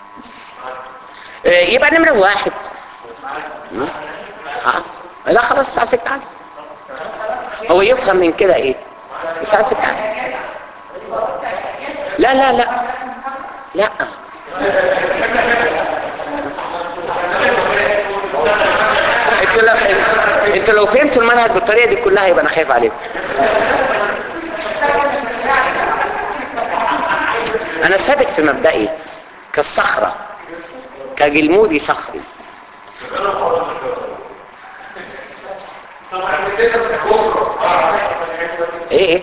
Speaker 2: آه يبقى نمرة واحد مم. اه لا خلاص الساعة 6 عادي هو يفهم من كده ايه الساعة 6 عادي لا لا لا لا انتوا لو انتوا لو فهمتوا المنهج بالطريقه دي كلها يبقى انا خايف عليكم انا ثابت في مبدئي كالصخره كجلمودي صخري ايه ايه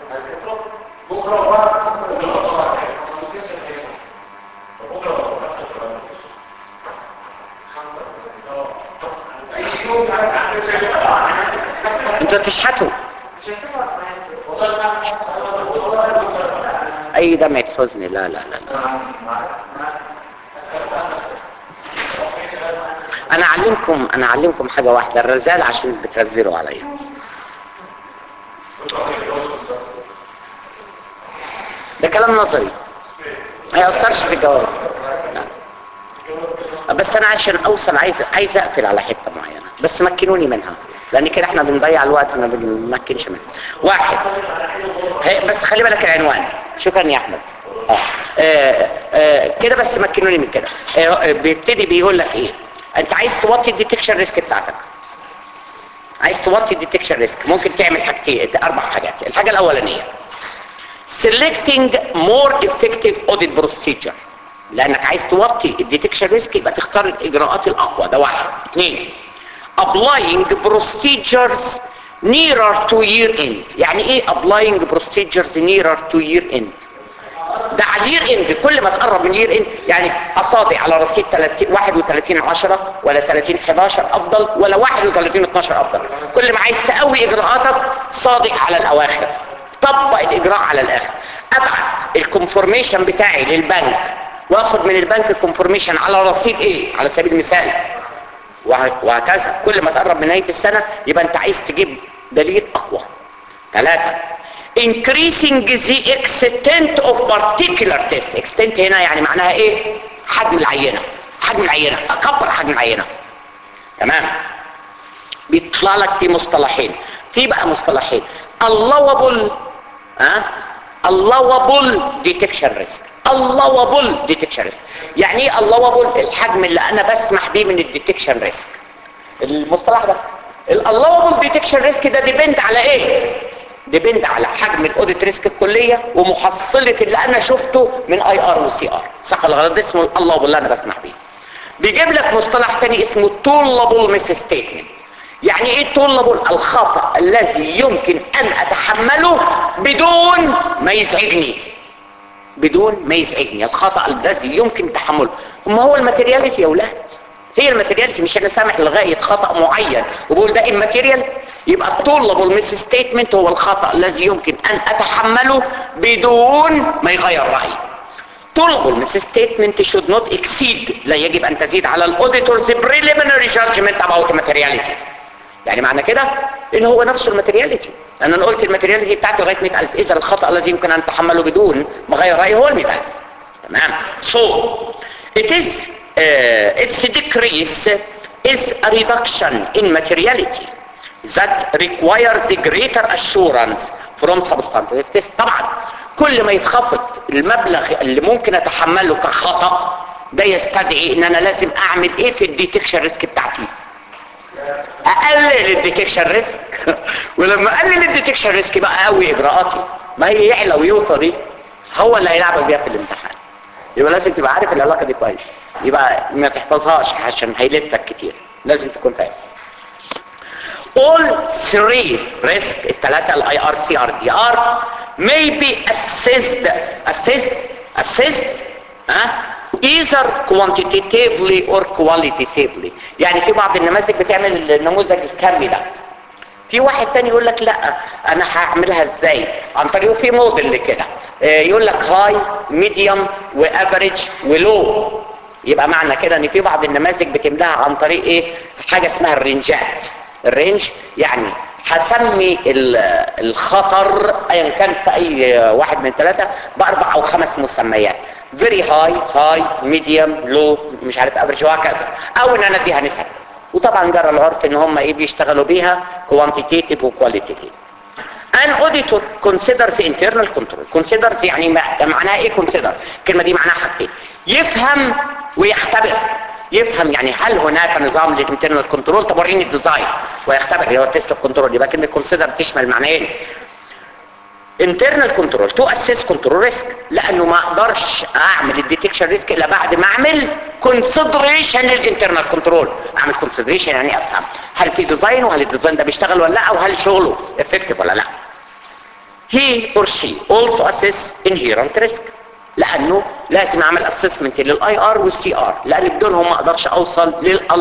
Speaker 2: انتوا تشحتوا اي دمعة حزن لا لا لا, لا. انا اعلمكم انا اعلمكم حاجة واحدة الرزال عشان بترزلوا عليا ده كلام نظري ما يأثرش في الجواز لا. بس انا عشان اوصل عايز عايز اقفل على حته معينه بس مكنوني منها لان كده احنا بنضيع الوقت ما بنمكنش منها واحد هي- بس خلي بالك العنوان شكرا يا احمد آه. آه. آه. كده بس مكنوني من كده آه. بيبتدي بيقول لك ايه انت عايز توطي الديتكشن ريسك بتاعتك عايز توطي الديتكشن ريسك ممكن تعمل حاجتين اربع حاجات الحاجه الاولانيه selecting more effective audit procedure لانك عايز توطي الديتكشن ريسك يبقى تختار الاجراءات الاقوى ده واحد اثنين applying procedures nearer to year end يعني ايه applying procedures nearer to year end ده على الير اند كل ما تقرب من الير اند يعني اصابع على رصيد 30 31 10 ولا 30 11 افضل ولا 31 12 افضل كل ما عايز تقوي اجراءاتك صادق على الاواخر طبق الاجراء على الاخر ابعت الكونفورميشن بتاعي للبنك واخد من البنك الكونفورميشن على رصيد ايه على سبيل المثال وه- وهكذا كل ما تقرب من نهايه السنه يبقى انت عايز تجيب دليل اقوى ثلاثه increasing the extent of particular test extent هنا يعني معناها ايه حجم العينه حجم العينه اكبر حجم العينه تمام بيطلع لك في مصطلحين في بقى مصطلحين allowable ها allowable detection risk allowable detection risk يعني ايه allowable الحجم اللي انا بسمح بيه من الديتكشن ريسك المصطلح ده allowable detection risk ده ديبند على ايه ديبند على حجم الاوديت ريسك الكليه ومحصله اللي انا شفته من اي ار وسي ار صح ولا غلط ده اسمه allowable اللي انا بسمح بيه بيجيب لك مصطلح تاني اسمه tolerable misstatement يعني ايه tolerable الخطأ الذي يمكن ان اتحمله بدون ما يزعجني بدون ما يزعجني الخطأ الذي يمكن تحمله ما هو الماتيرياليتي يا اولاد هي الماتيرياليتي مش انا سامح لغايه خطأ معين وبقول ده immaterial يبقى الطولبل مس ستيتمنت هو الخطأ الذي يمكن ان اتحمله بدون ما يغير رايي طلب مس ستيتمنت should not exceed لا يجب ان تزيد على الاوديتورز preliminary judgment about materiality يعني معنى كده ان هو نفسه الماتيرياليتي انا أنا قلت الماتيرياليتي بتاعتي لغايه 100000 اذا الخطا الذي يمكن ان اتحمله بدون ما اغير رايي هو ال 100000 تمام so it is uh, its decrease is a reduction in materiality that requires greater assurance from substantive test طبعا كل ما يتخفض المبلغ اللي ممكن اتحمله كخطأ ده يستدعي ان انا لازم اعمل ايه في الديتكشن ريسك بتاعتي اقلل الديتكشن ريسك ولما اقلل الديتكشن ريسك بقى اقوي اجراءاتي ما هي يعلى ويوطى دي هو اللي هيلعبك بيها في الامتحان يبقى لازم تبقى عارف العلاقه دي كويس يبقى ما تحفظهاش عشان هيلفك كتير لازم تكون فاهم all three risk الثلاثه الاي ار سي ار دي ار may be assessed assessed assessed ها either quantitatively or qualitatively يعني في بعض النماذج بتعمل النموذج الكمي ده في واحد تاني يقول لك لا انا هعملها ازاي عن طريق في موديل كده آه، يقول لك هاي ميديوم وافريج ولو يبقى معنى كده ان في بعض النماذج بتملاها عن طريق ايه حاجه اسمها الرنجات الرينج يعني هسمي ال- الخطر ايا كان في اي واحد من ثلاثه باربع او خمس مسميات فيري هاي هاي ميديوم لو مش عارف افريج وهكذا او ان انا اديها نسب وطبعا جرى العرف ان هم ايه بيشتغلوا بيها كوانتيتيف وكواليتيتيف an auditor considers internal control considers يعني ما- ده معناها ايه consider الكلمه دي معناها حاجتين يفهم ويختبر يفهم يعني هل هناك نظام للانترنال كنترول طب وريني الديزاين ويختبر اللي هو التست اوف كنترول يبقى كلمه consider تشمل معنيين internal control to assess control risk لانه ما اقدرش اعمل الديتكشن ريسك الا بعد ما اعمل consideration للانترنال كنترول اعمل consideration يعني افهم هل في ديزاين وهل الديزاين ده بيشتغل ولا لا وهل شغله effective ولا لا he or she also assess inherent risk لانه لازم اعمل اسسمنت للاي ار والسي ار لان بدونهم ما اقدرش اوصل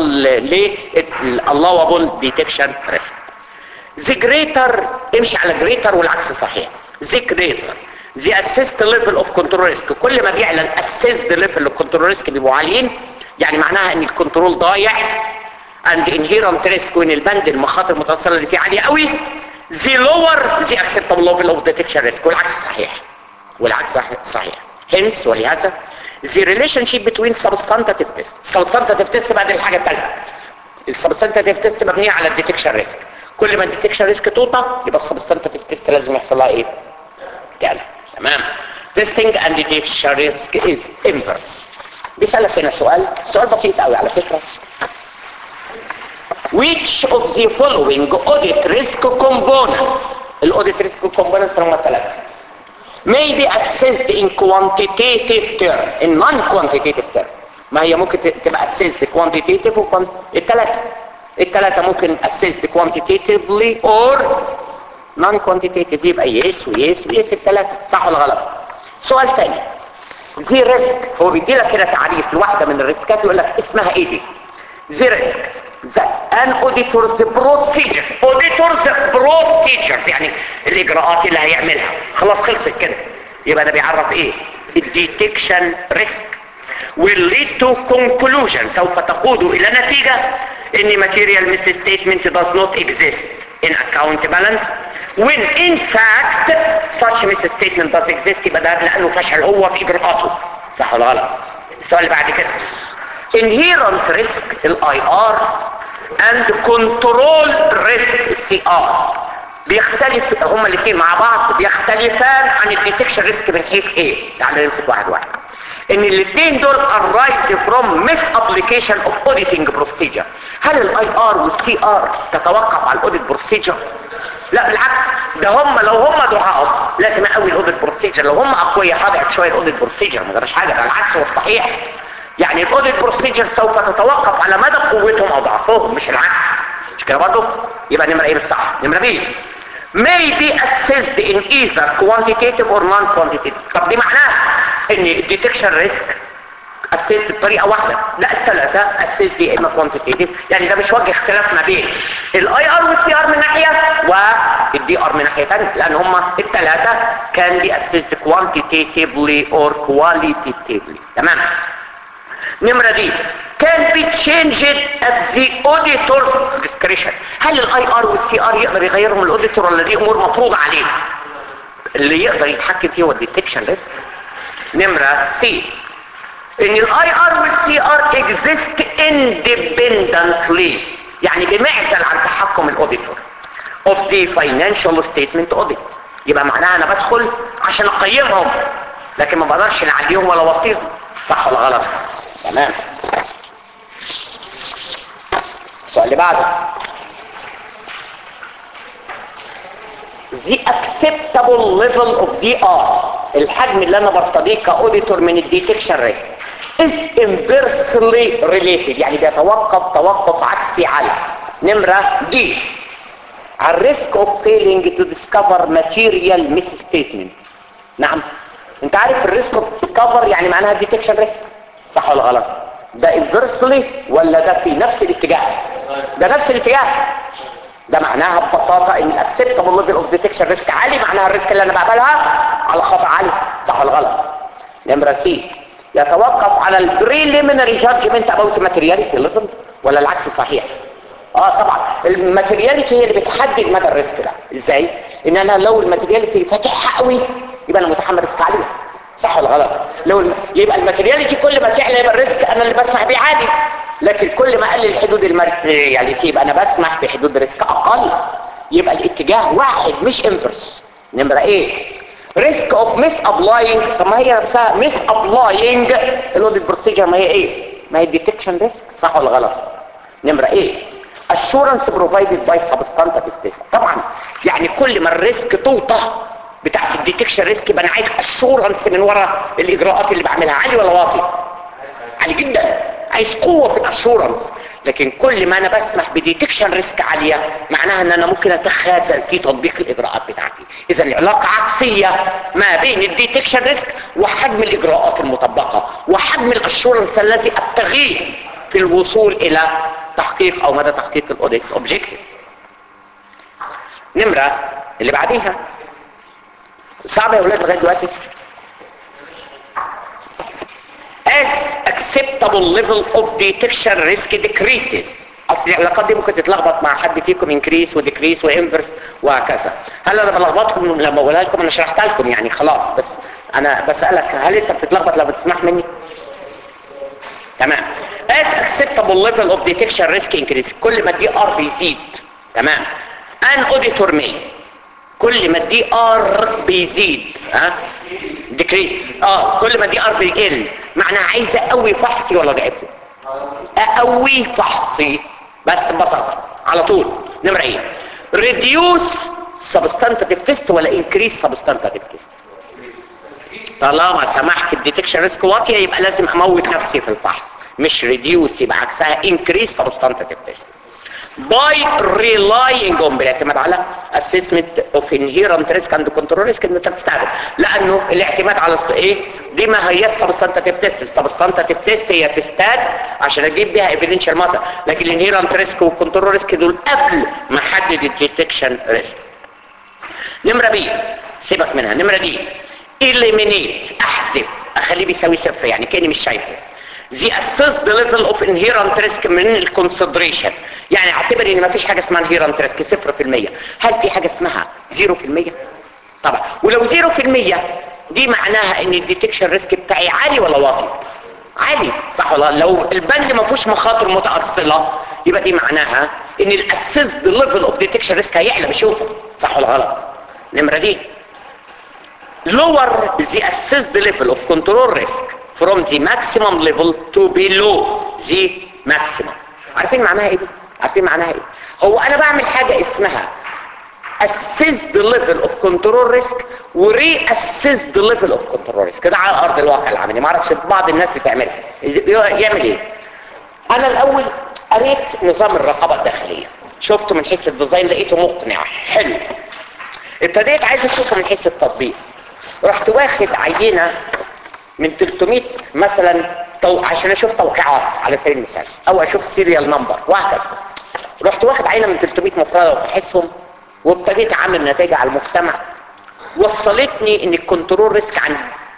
Speaker 2: للallowable detection risk the greater امشي على greater والعكس صحيح the greater the assessed level of control risk كل ما بيعلى ال assessed level of control risk بيبقوا عاليين يعني معناها ان الكنترول ضايع and inherent risk وان البند المخاطر المتصله اللي فيه عاليه قوي the lower the acceptable level of detection risk والعكس صحيح والعكس صحيح, صحيح. hence ولهذا the relationship between substantive test substantive test بعد الحاجه الثالثه السبستانتيف تيست مبنيه على الديتكشن ريسك كل ما الديتكشن ريسك توطى يبقى السبستانتيف تيست لازم يحصل لها ايه تعلى تمام testing and detection risk is inverse بيسألك هنا سؤال سؤال بسيط قوي على فكرة which of the following audit risk components الاوديت ريسك components هم ثلاثة may be assessed in quantitative term in non-quantitative term ما هي ممكن ت- تبقى assessed quantitative و quant- التلاتة التلاتة ممكن assessed quantitatively or non-quantitative يبقى يس ويس ويس التلاتة صح ولا غلط سؤال تاني زي ريسك هو بيدي لك كده تعريف لواحدة من الريسكات يقول لك اسمها ايه دي زي ريسك an auditor's procedure auditor's procedures يعني الاجراءات اللي هيعملها خلاص خلصت كده يبقى ده بيعرف ايه الديتكشن ريسك will lead to conclusion سوف تقود الى نتيجة ان material misstatement does not exist in account balance when in fact such misstatement does exist يبقى ده لانه فشل هو في اجراءاته صح ولا غلط السؤال اللي بعد كده inherent risk الاي ار and control risk السي ار بيختلف هما الاثنين مع بعض بيختلفان عن الديتكشن ريسك من حيث ايه تعالى نمسك واحد واحد ان الاثنين دول arise from misapplication of auditing procedure هل الاي ار والسي ار تتوقف على الاوديت بروسيجر لا بالعكس ده هم لو هم ضعاف لازم اقوي الاوديت بروسيجر لو هم اقوياء هضعف شويه الاوديت بروسيجر ما جراش حاجه ده العكس هو الصحيح يعني الاوديت بروسيجر سوف تتوقف على مدى قوتهم او ضعفهم مش العكس مش كده برضه يبقى نمره ايه بالصح نمره بي may be assessed in either quantitative or non-quantitative طب دي معناها ان الديتكشن ريسك اسيست بطريقه واحده لا الثلاثه اسيست يا اما كوانتيتيف يعني ده مش وجه اختلاف ما بين الاي ار والسي ار من ناحيه والدي ار من ناحيه ثانيه لان هم الثلاثه كان بي اسيست كوانتيتيفلي اور كواليتيفلي تمام نمرة دي can be changed at the auditor's discretion هل الاي ار والسي ار يقدر يغيرهم الاوديتور ولا دي امور مفروضة عليه اللي يقدر يتحكم فيه هو الديتكشن ريسك نمرة سي ان الاي ار والسي ار exist independently يعني بمعزل عن تحكم الاوديتور of the financial statement audit يبقى معناها انا بدخل عشان اقيمهم لكن ما بقدرش نعليهم ولا اوطيهم صح ولا غلط تمام السؤال اللي بعده the acceptable level of DR الحجم اللي انا برتضيه كاوديتور من الديتكشن ريسك is inversely related يعني بيتوقف توقف عكسي على نمرة دي على الريسك of failing to discover material misstatement نعم انت عارف الريسك اوف ديسكفر يعني معناها الديتكشن ريسك صح ولا غلط ده انفرسلي ولا ده في نفس الاتجاه ده نفس الاتجاه ده معناها ببساطة ان الاكسبتابل ليفل اوف ديتكشن ريسك عالي معناها الريسك اللي انا بقبلها على خطأ عالي صح ولا غلط نمرة سي يتوقف على البريليمينري جادجمنت اباوت ماتيرياليتي ليفل ولا العكس صحيح اه طبعا الماتيرياليتي هي اللي بتحدد مدى الريسك ده ازاي ان انا لو الماتيرياليتي فاتحها قوي يبقى انا متحمل ريسك عالي صح ولا غلط لو الم... يبقى الماتيرياليتي كل ما تعلى يبقى الريسك انا اللي بسمح بيه عادي لكن كل ما اقلل حدود الماتيرياليتي يبقى انا بسمح بحدود ريسك اقل يبقى الاتجاه واحد مش انفرس نمره ايه ريسك اوف ميس ابلاينج طب ما هي نفسها ميس ابلاينج الاوديت بروسيجر ما هي ايه ما هي ديتكشن ريسك صح ولا غلط نمره ايه assurance provided by substantive test طبعا يعني كل ما الريسك توطى بتاعت الديتكشن ريسك يبقى انا عايز اشورنس من ورا الاجراءات اللي بعملها عالي ولا واطي عالي جدا عايز قوه في الاشورنس لكن كل ما انا بسمح بديتكشن ريسك عاليه معناها ان انا ممكن اتخاذل في تطبيق الاجراءات بتاعتي اذا العلاقه عكسيه ما بين الديتكشن ريسك وحجم الاجراءات المطبقه وحجم الاشورنس الذي ابتغيه في الوصول الى تحقيق او مدى تحقيق الاوديت اوبجيكتيف نمره اللي بعديها صعب يا ولاد لغايه دلوقتي as acceptable level of detection risk decreases اصل العلاقات دي ممكن تتلخبط مع حد فيكم انكريس وديكريس وانفرس وهكذا هل انا بلخبطكم لما بقولها لكم انا شرحتها لكم يعني خلاص بس انا بسالك هل انت بتتلخبط لما بتسمح مني تمام as acceptable level of detection risk increase كل ما الدي ار بيزيد تمام an auditor may كل ما الدي ار بيزيد ها ديكريس اه كل ما الدي ار بيقل معناها عايز اقوي فحصي ولا ضعفه اقوي فحصي بس ببساطه على طول نمره ايه ريديوس سبستانتيف تيست ولا انكريس سبستانتيف تيست طالما سمحت الديتكشن ريسك واطيه يبقى لازم اموت نفسي في الفحص مش ريديوس يبقى عكسها انكريس سبستانتيف تيست by relying on بالاعتماد على assessment of inherent risk and control risk ان انت بتستخدم لانه الاعتماد على الص- ايه دي ما هي السبستانتيف تيست السبستانتيف تيست هي تستاد عشان اجيب بيها evidential matter لكن الانهيرنت ريسك والكنترول ريسك دول قبل ما احدد الديتكشن ريسك نمرة بي سيبك منها نمرة دي eliminate احذف اخليه بيساوي صفر يعني كاني مش شايفه the assessed level of inherent risk من الكونسيدريشن يعني اعتبر ان مفيش حاجه اسمها inherent risk صفر في المية هل في حاجه اسمها زيرو في المية طبعا ولو زيرو في المية دي معناها ان الديتكشن ريسك بتاعي عالي ولا واطي عالي صح ولا لا؟ لو البند ما فيهوش مخاطر متأصلة يبقى دي معناها ان الاسيسد ليفل اوف ديتكشن ريسك هيعلى مش يوطى صح ولا غلط نمرة دي lower the assessed level of control risk from the maximum level to below the maximum عارفين معناها ايه دي؟ عارفين معناها ايه؟ هو انا بعمل حاجة اسمها assessed level of control risk و re-assessed level of control risk كده على ارض الواقع العملي ما اعرفش بعض الناس بتعملها إز- يعمل ايه انا الاول قريت نظام الرقابة الداخلية شفته من حيث الديزاين لقيته مقنع حلو ابتديت عايز اشوفه من حيث التطبيق رحت واخد عينة من 300 مثلا تو... عشان اشوف توقيعات على سبيل المثال او اشوف سيريال نمبر وهكذا رحت واخد عينة من 300 مفردة وبحثهم وابتديت اعمل نتائج على المجتمع وصلتني ان الكنترول ريسك عن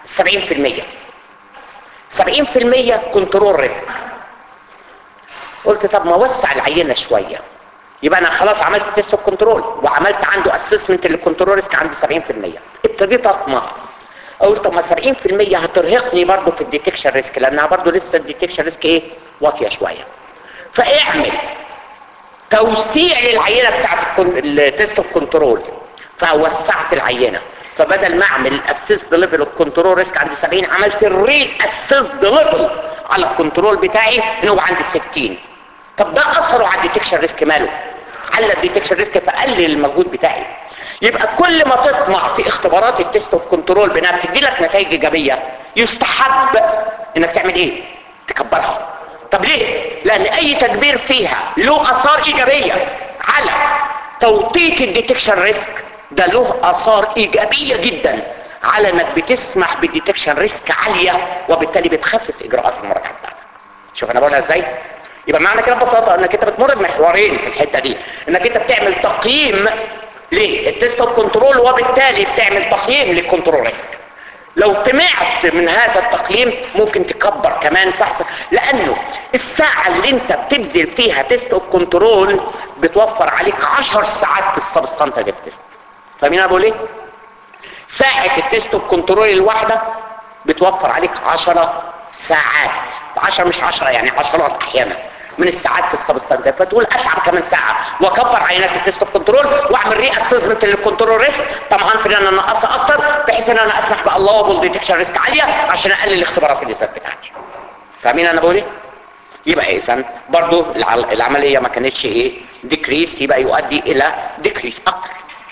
Speaker 2: 70% 70% كنترول ريسك قلت طب ما اوسع العينة شوية يبقى انا خلاص عملت تيست اوف كنترول وعملت عنده اسسمنت للكنترول ريسك عند 70% ابتديت اطمع اقول طب ما 70% هترهقني برضه في الديتكشن ريسك لانها برضه لسه الديتكشن ريسك ايه واطيه شويه فاعمل توسيع للعينه بتاعت التيست اوف كنترول فوسعت العينه فبدل ما اعمل الاسيست ليفل اوف كنترول ريسك عند 70 عملت الريل اسيست ليفل على الكنترول بتاعي ان هو عند 60 طب ده اثره على الديتكشن ريسك ماله على الديتكشن ريسك فقلل المجهود بتاعي يبقى كل ما تطمع في اختبارات التيست اوف كنترول بانها بتدي لك نتائج ايجابيه يستحب انك تعمل ايه تكبرها طب ليه لان اي تكبير فيها له اثار ايجابيه على توطيط الديتكشن ريسك ده له اثار ايجابيه جدا على انك بتسمح بديتكشن ريسك عاليه وبالتالي بتخفف اجراءات المراجعه بتاعتك شوف انا بقولها ازاي يبقى معنى كده ببساطه انك انت بتمر بمحورين في الحته دي انك انت بتعمل تقييم للتيست اوف كنترول وبالتالي بتعمل تقييم للكنترول ريسك لو طمعت من هذا التقييم ممكن تكبر كمان فحصك لانه الساعة اللي انت بتبذل فيها تيست اوف كنترول بتوفر عليك 10 ساعات في السبستانتيف تيست فاهمين انا بقول ايه ساعة التيست اوف كنترول الواحدة بتوفر عليك 10 ساعات 10 مش 10 يعني 10 احيانا من الساعات في السبستانتيف فتقول اتعب كمان ساعه واكبر عينات التيست اوف كنترول واعمل ري اسسمنت للكنترول ريسك طبعا في ان انا انقصها اكتر بحيث ان انا اسمح باللوبل ديتكشن ريسك عاليه عشان اقلل اختبارات الاثبات بتاعتي فاهمين انا بقول ايه يبقى اذا برضو الع- العمليه ما كانتش ايه ديكريس يبقى يؤدي الى ديكريس اكتر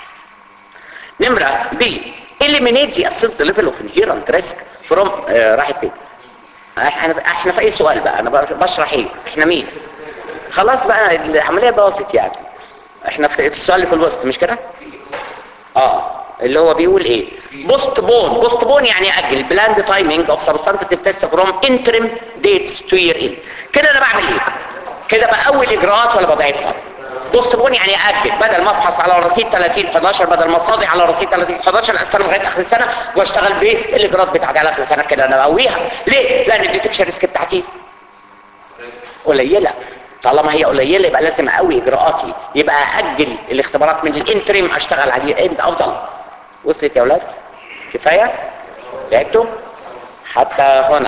Speaker 2: نمره بي eliminate the assessed level of inherent risk from آه راحت فين احنا احنا في اي سؤال بقى انا بشرح ايه احنا مين خلاص بقى العمليه باظت يعني احنا في السؤال اللي في الوسط مش كده اه اللي هو بيقول ايه بوست بون بوست بون يعني اجل بلاند تايمينج اوف سبستانتيف تيست فروم انترم ديتس تو يير ان كده انا بعمل ايه كده باول اجراءات ولا بضعفها بوست بون يعني اجل بدل ما افحص على رصيد 30 11 بدل ما اصادي على رصيد 30 11 استنى لغايه اخر السنه واشتغل بالاجراءات بتاعتي على اخر السنه كده انا بقويها ليه لان الديتكشن ريسك بتاعتي قليله طالما هي قليله يبقى لازم اقوي اجراءاتي يبقى اجل الاختبارات من الانتريم اشتغل عليه انت افضل وصلت يا اولاد كفايه تعبتوا حتى هنا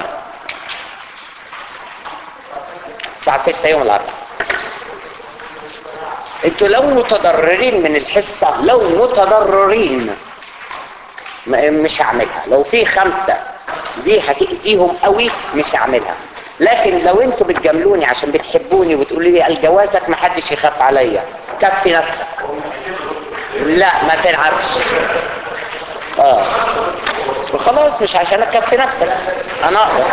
Speaker 2: الساعه 6 يوم الاربعاء انتوا لو متضررين من الحصه لو متضررين م- مش هعملها لو في خمسه دي هتأذيهم قوي مش هعملها لكن لو انتوا بتجاملوني عشان بتحبوني وتقولوا لي الجوازك ما حدش يخاف عليا كفي نفسك لا ما تلعبش اه وخلاص مش عشان اكفي نفسك انا اقدر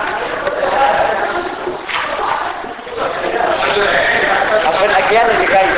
Speaker 2: عشان الاجيال اللي جايه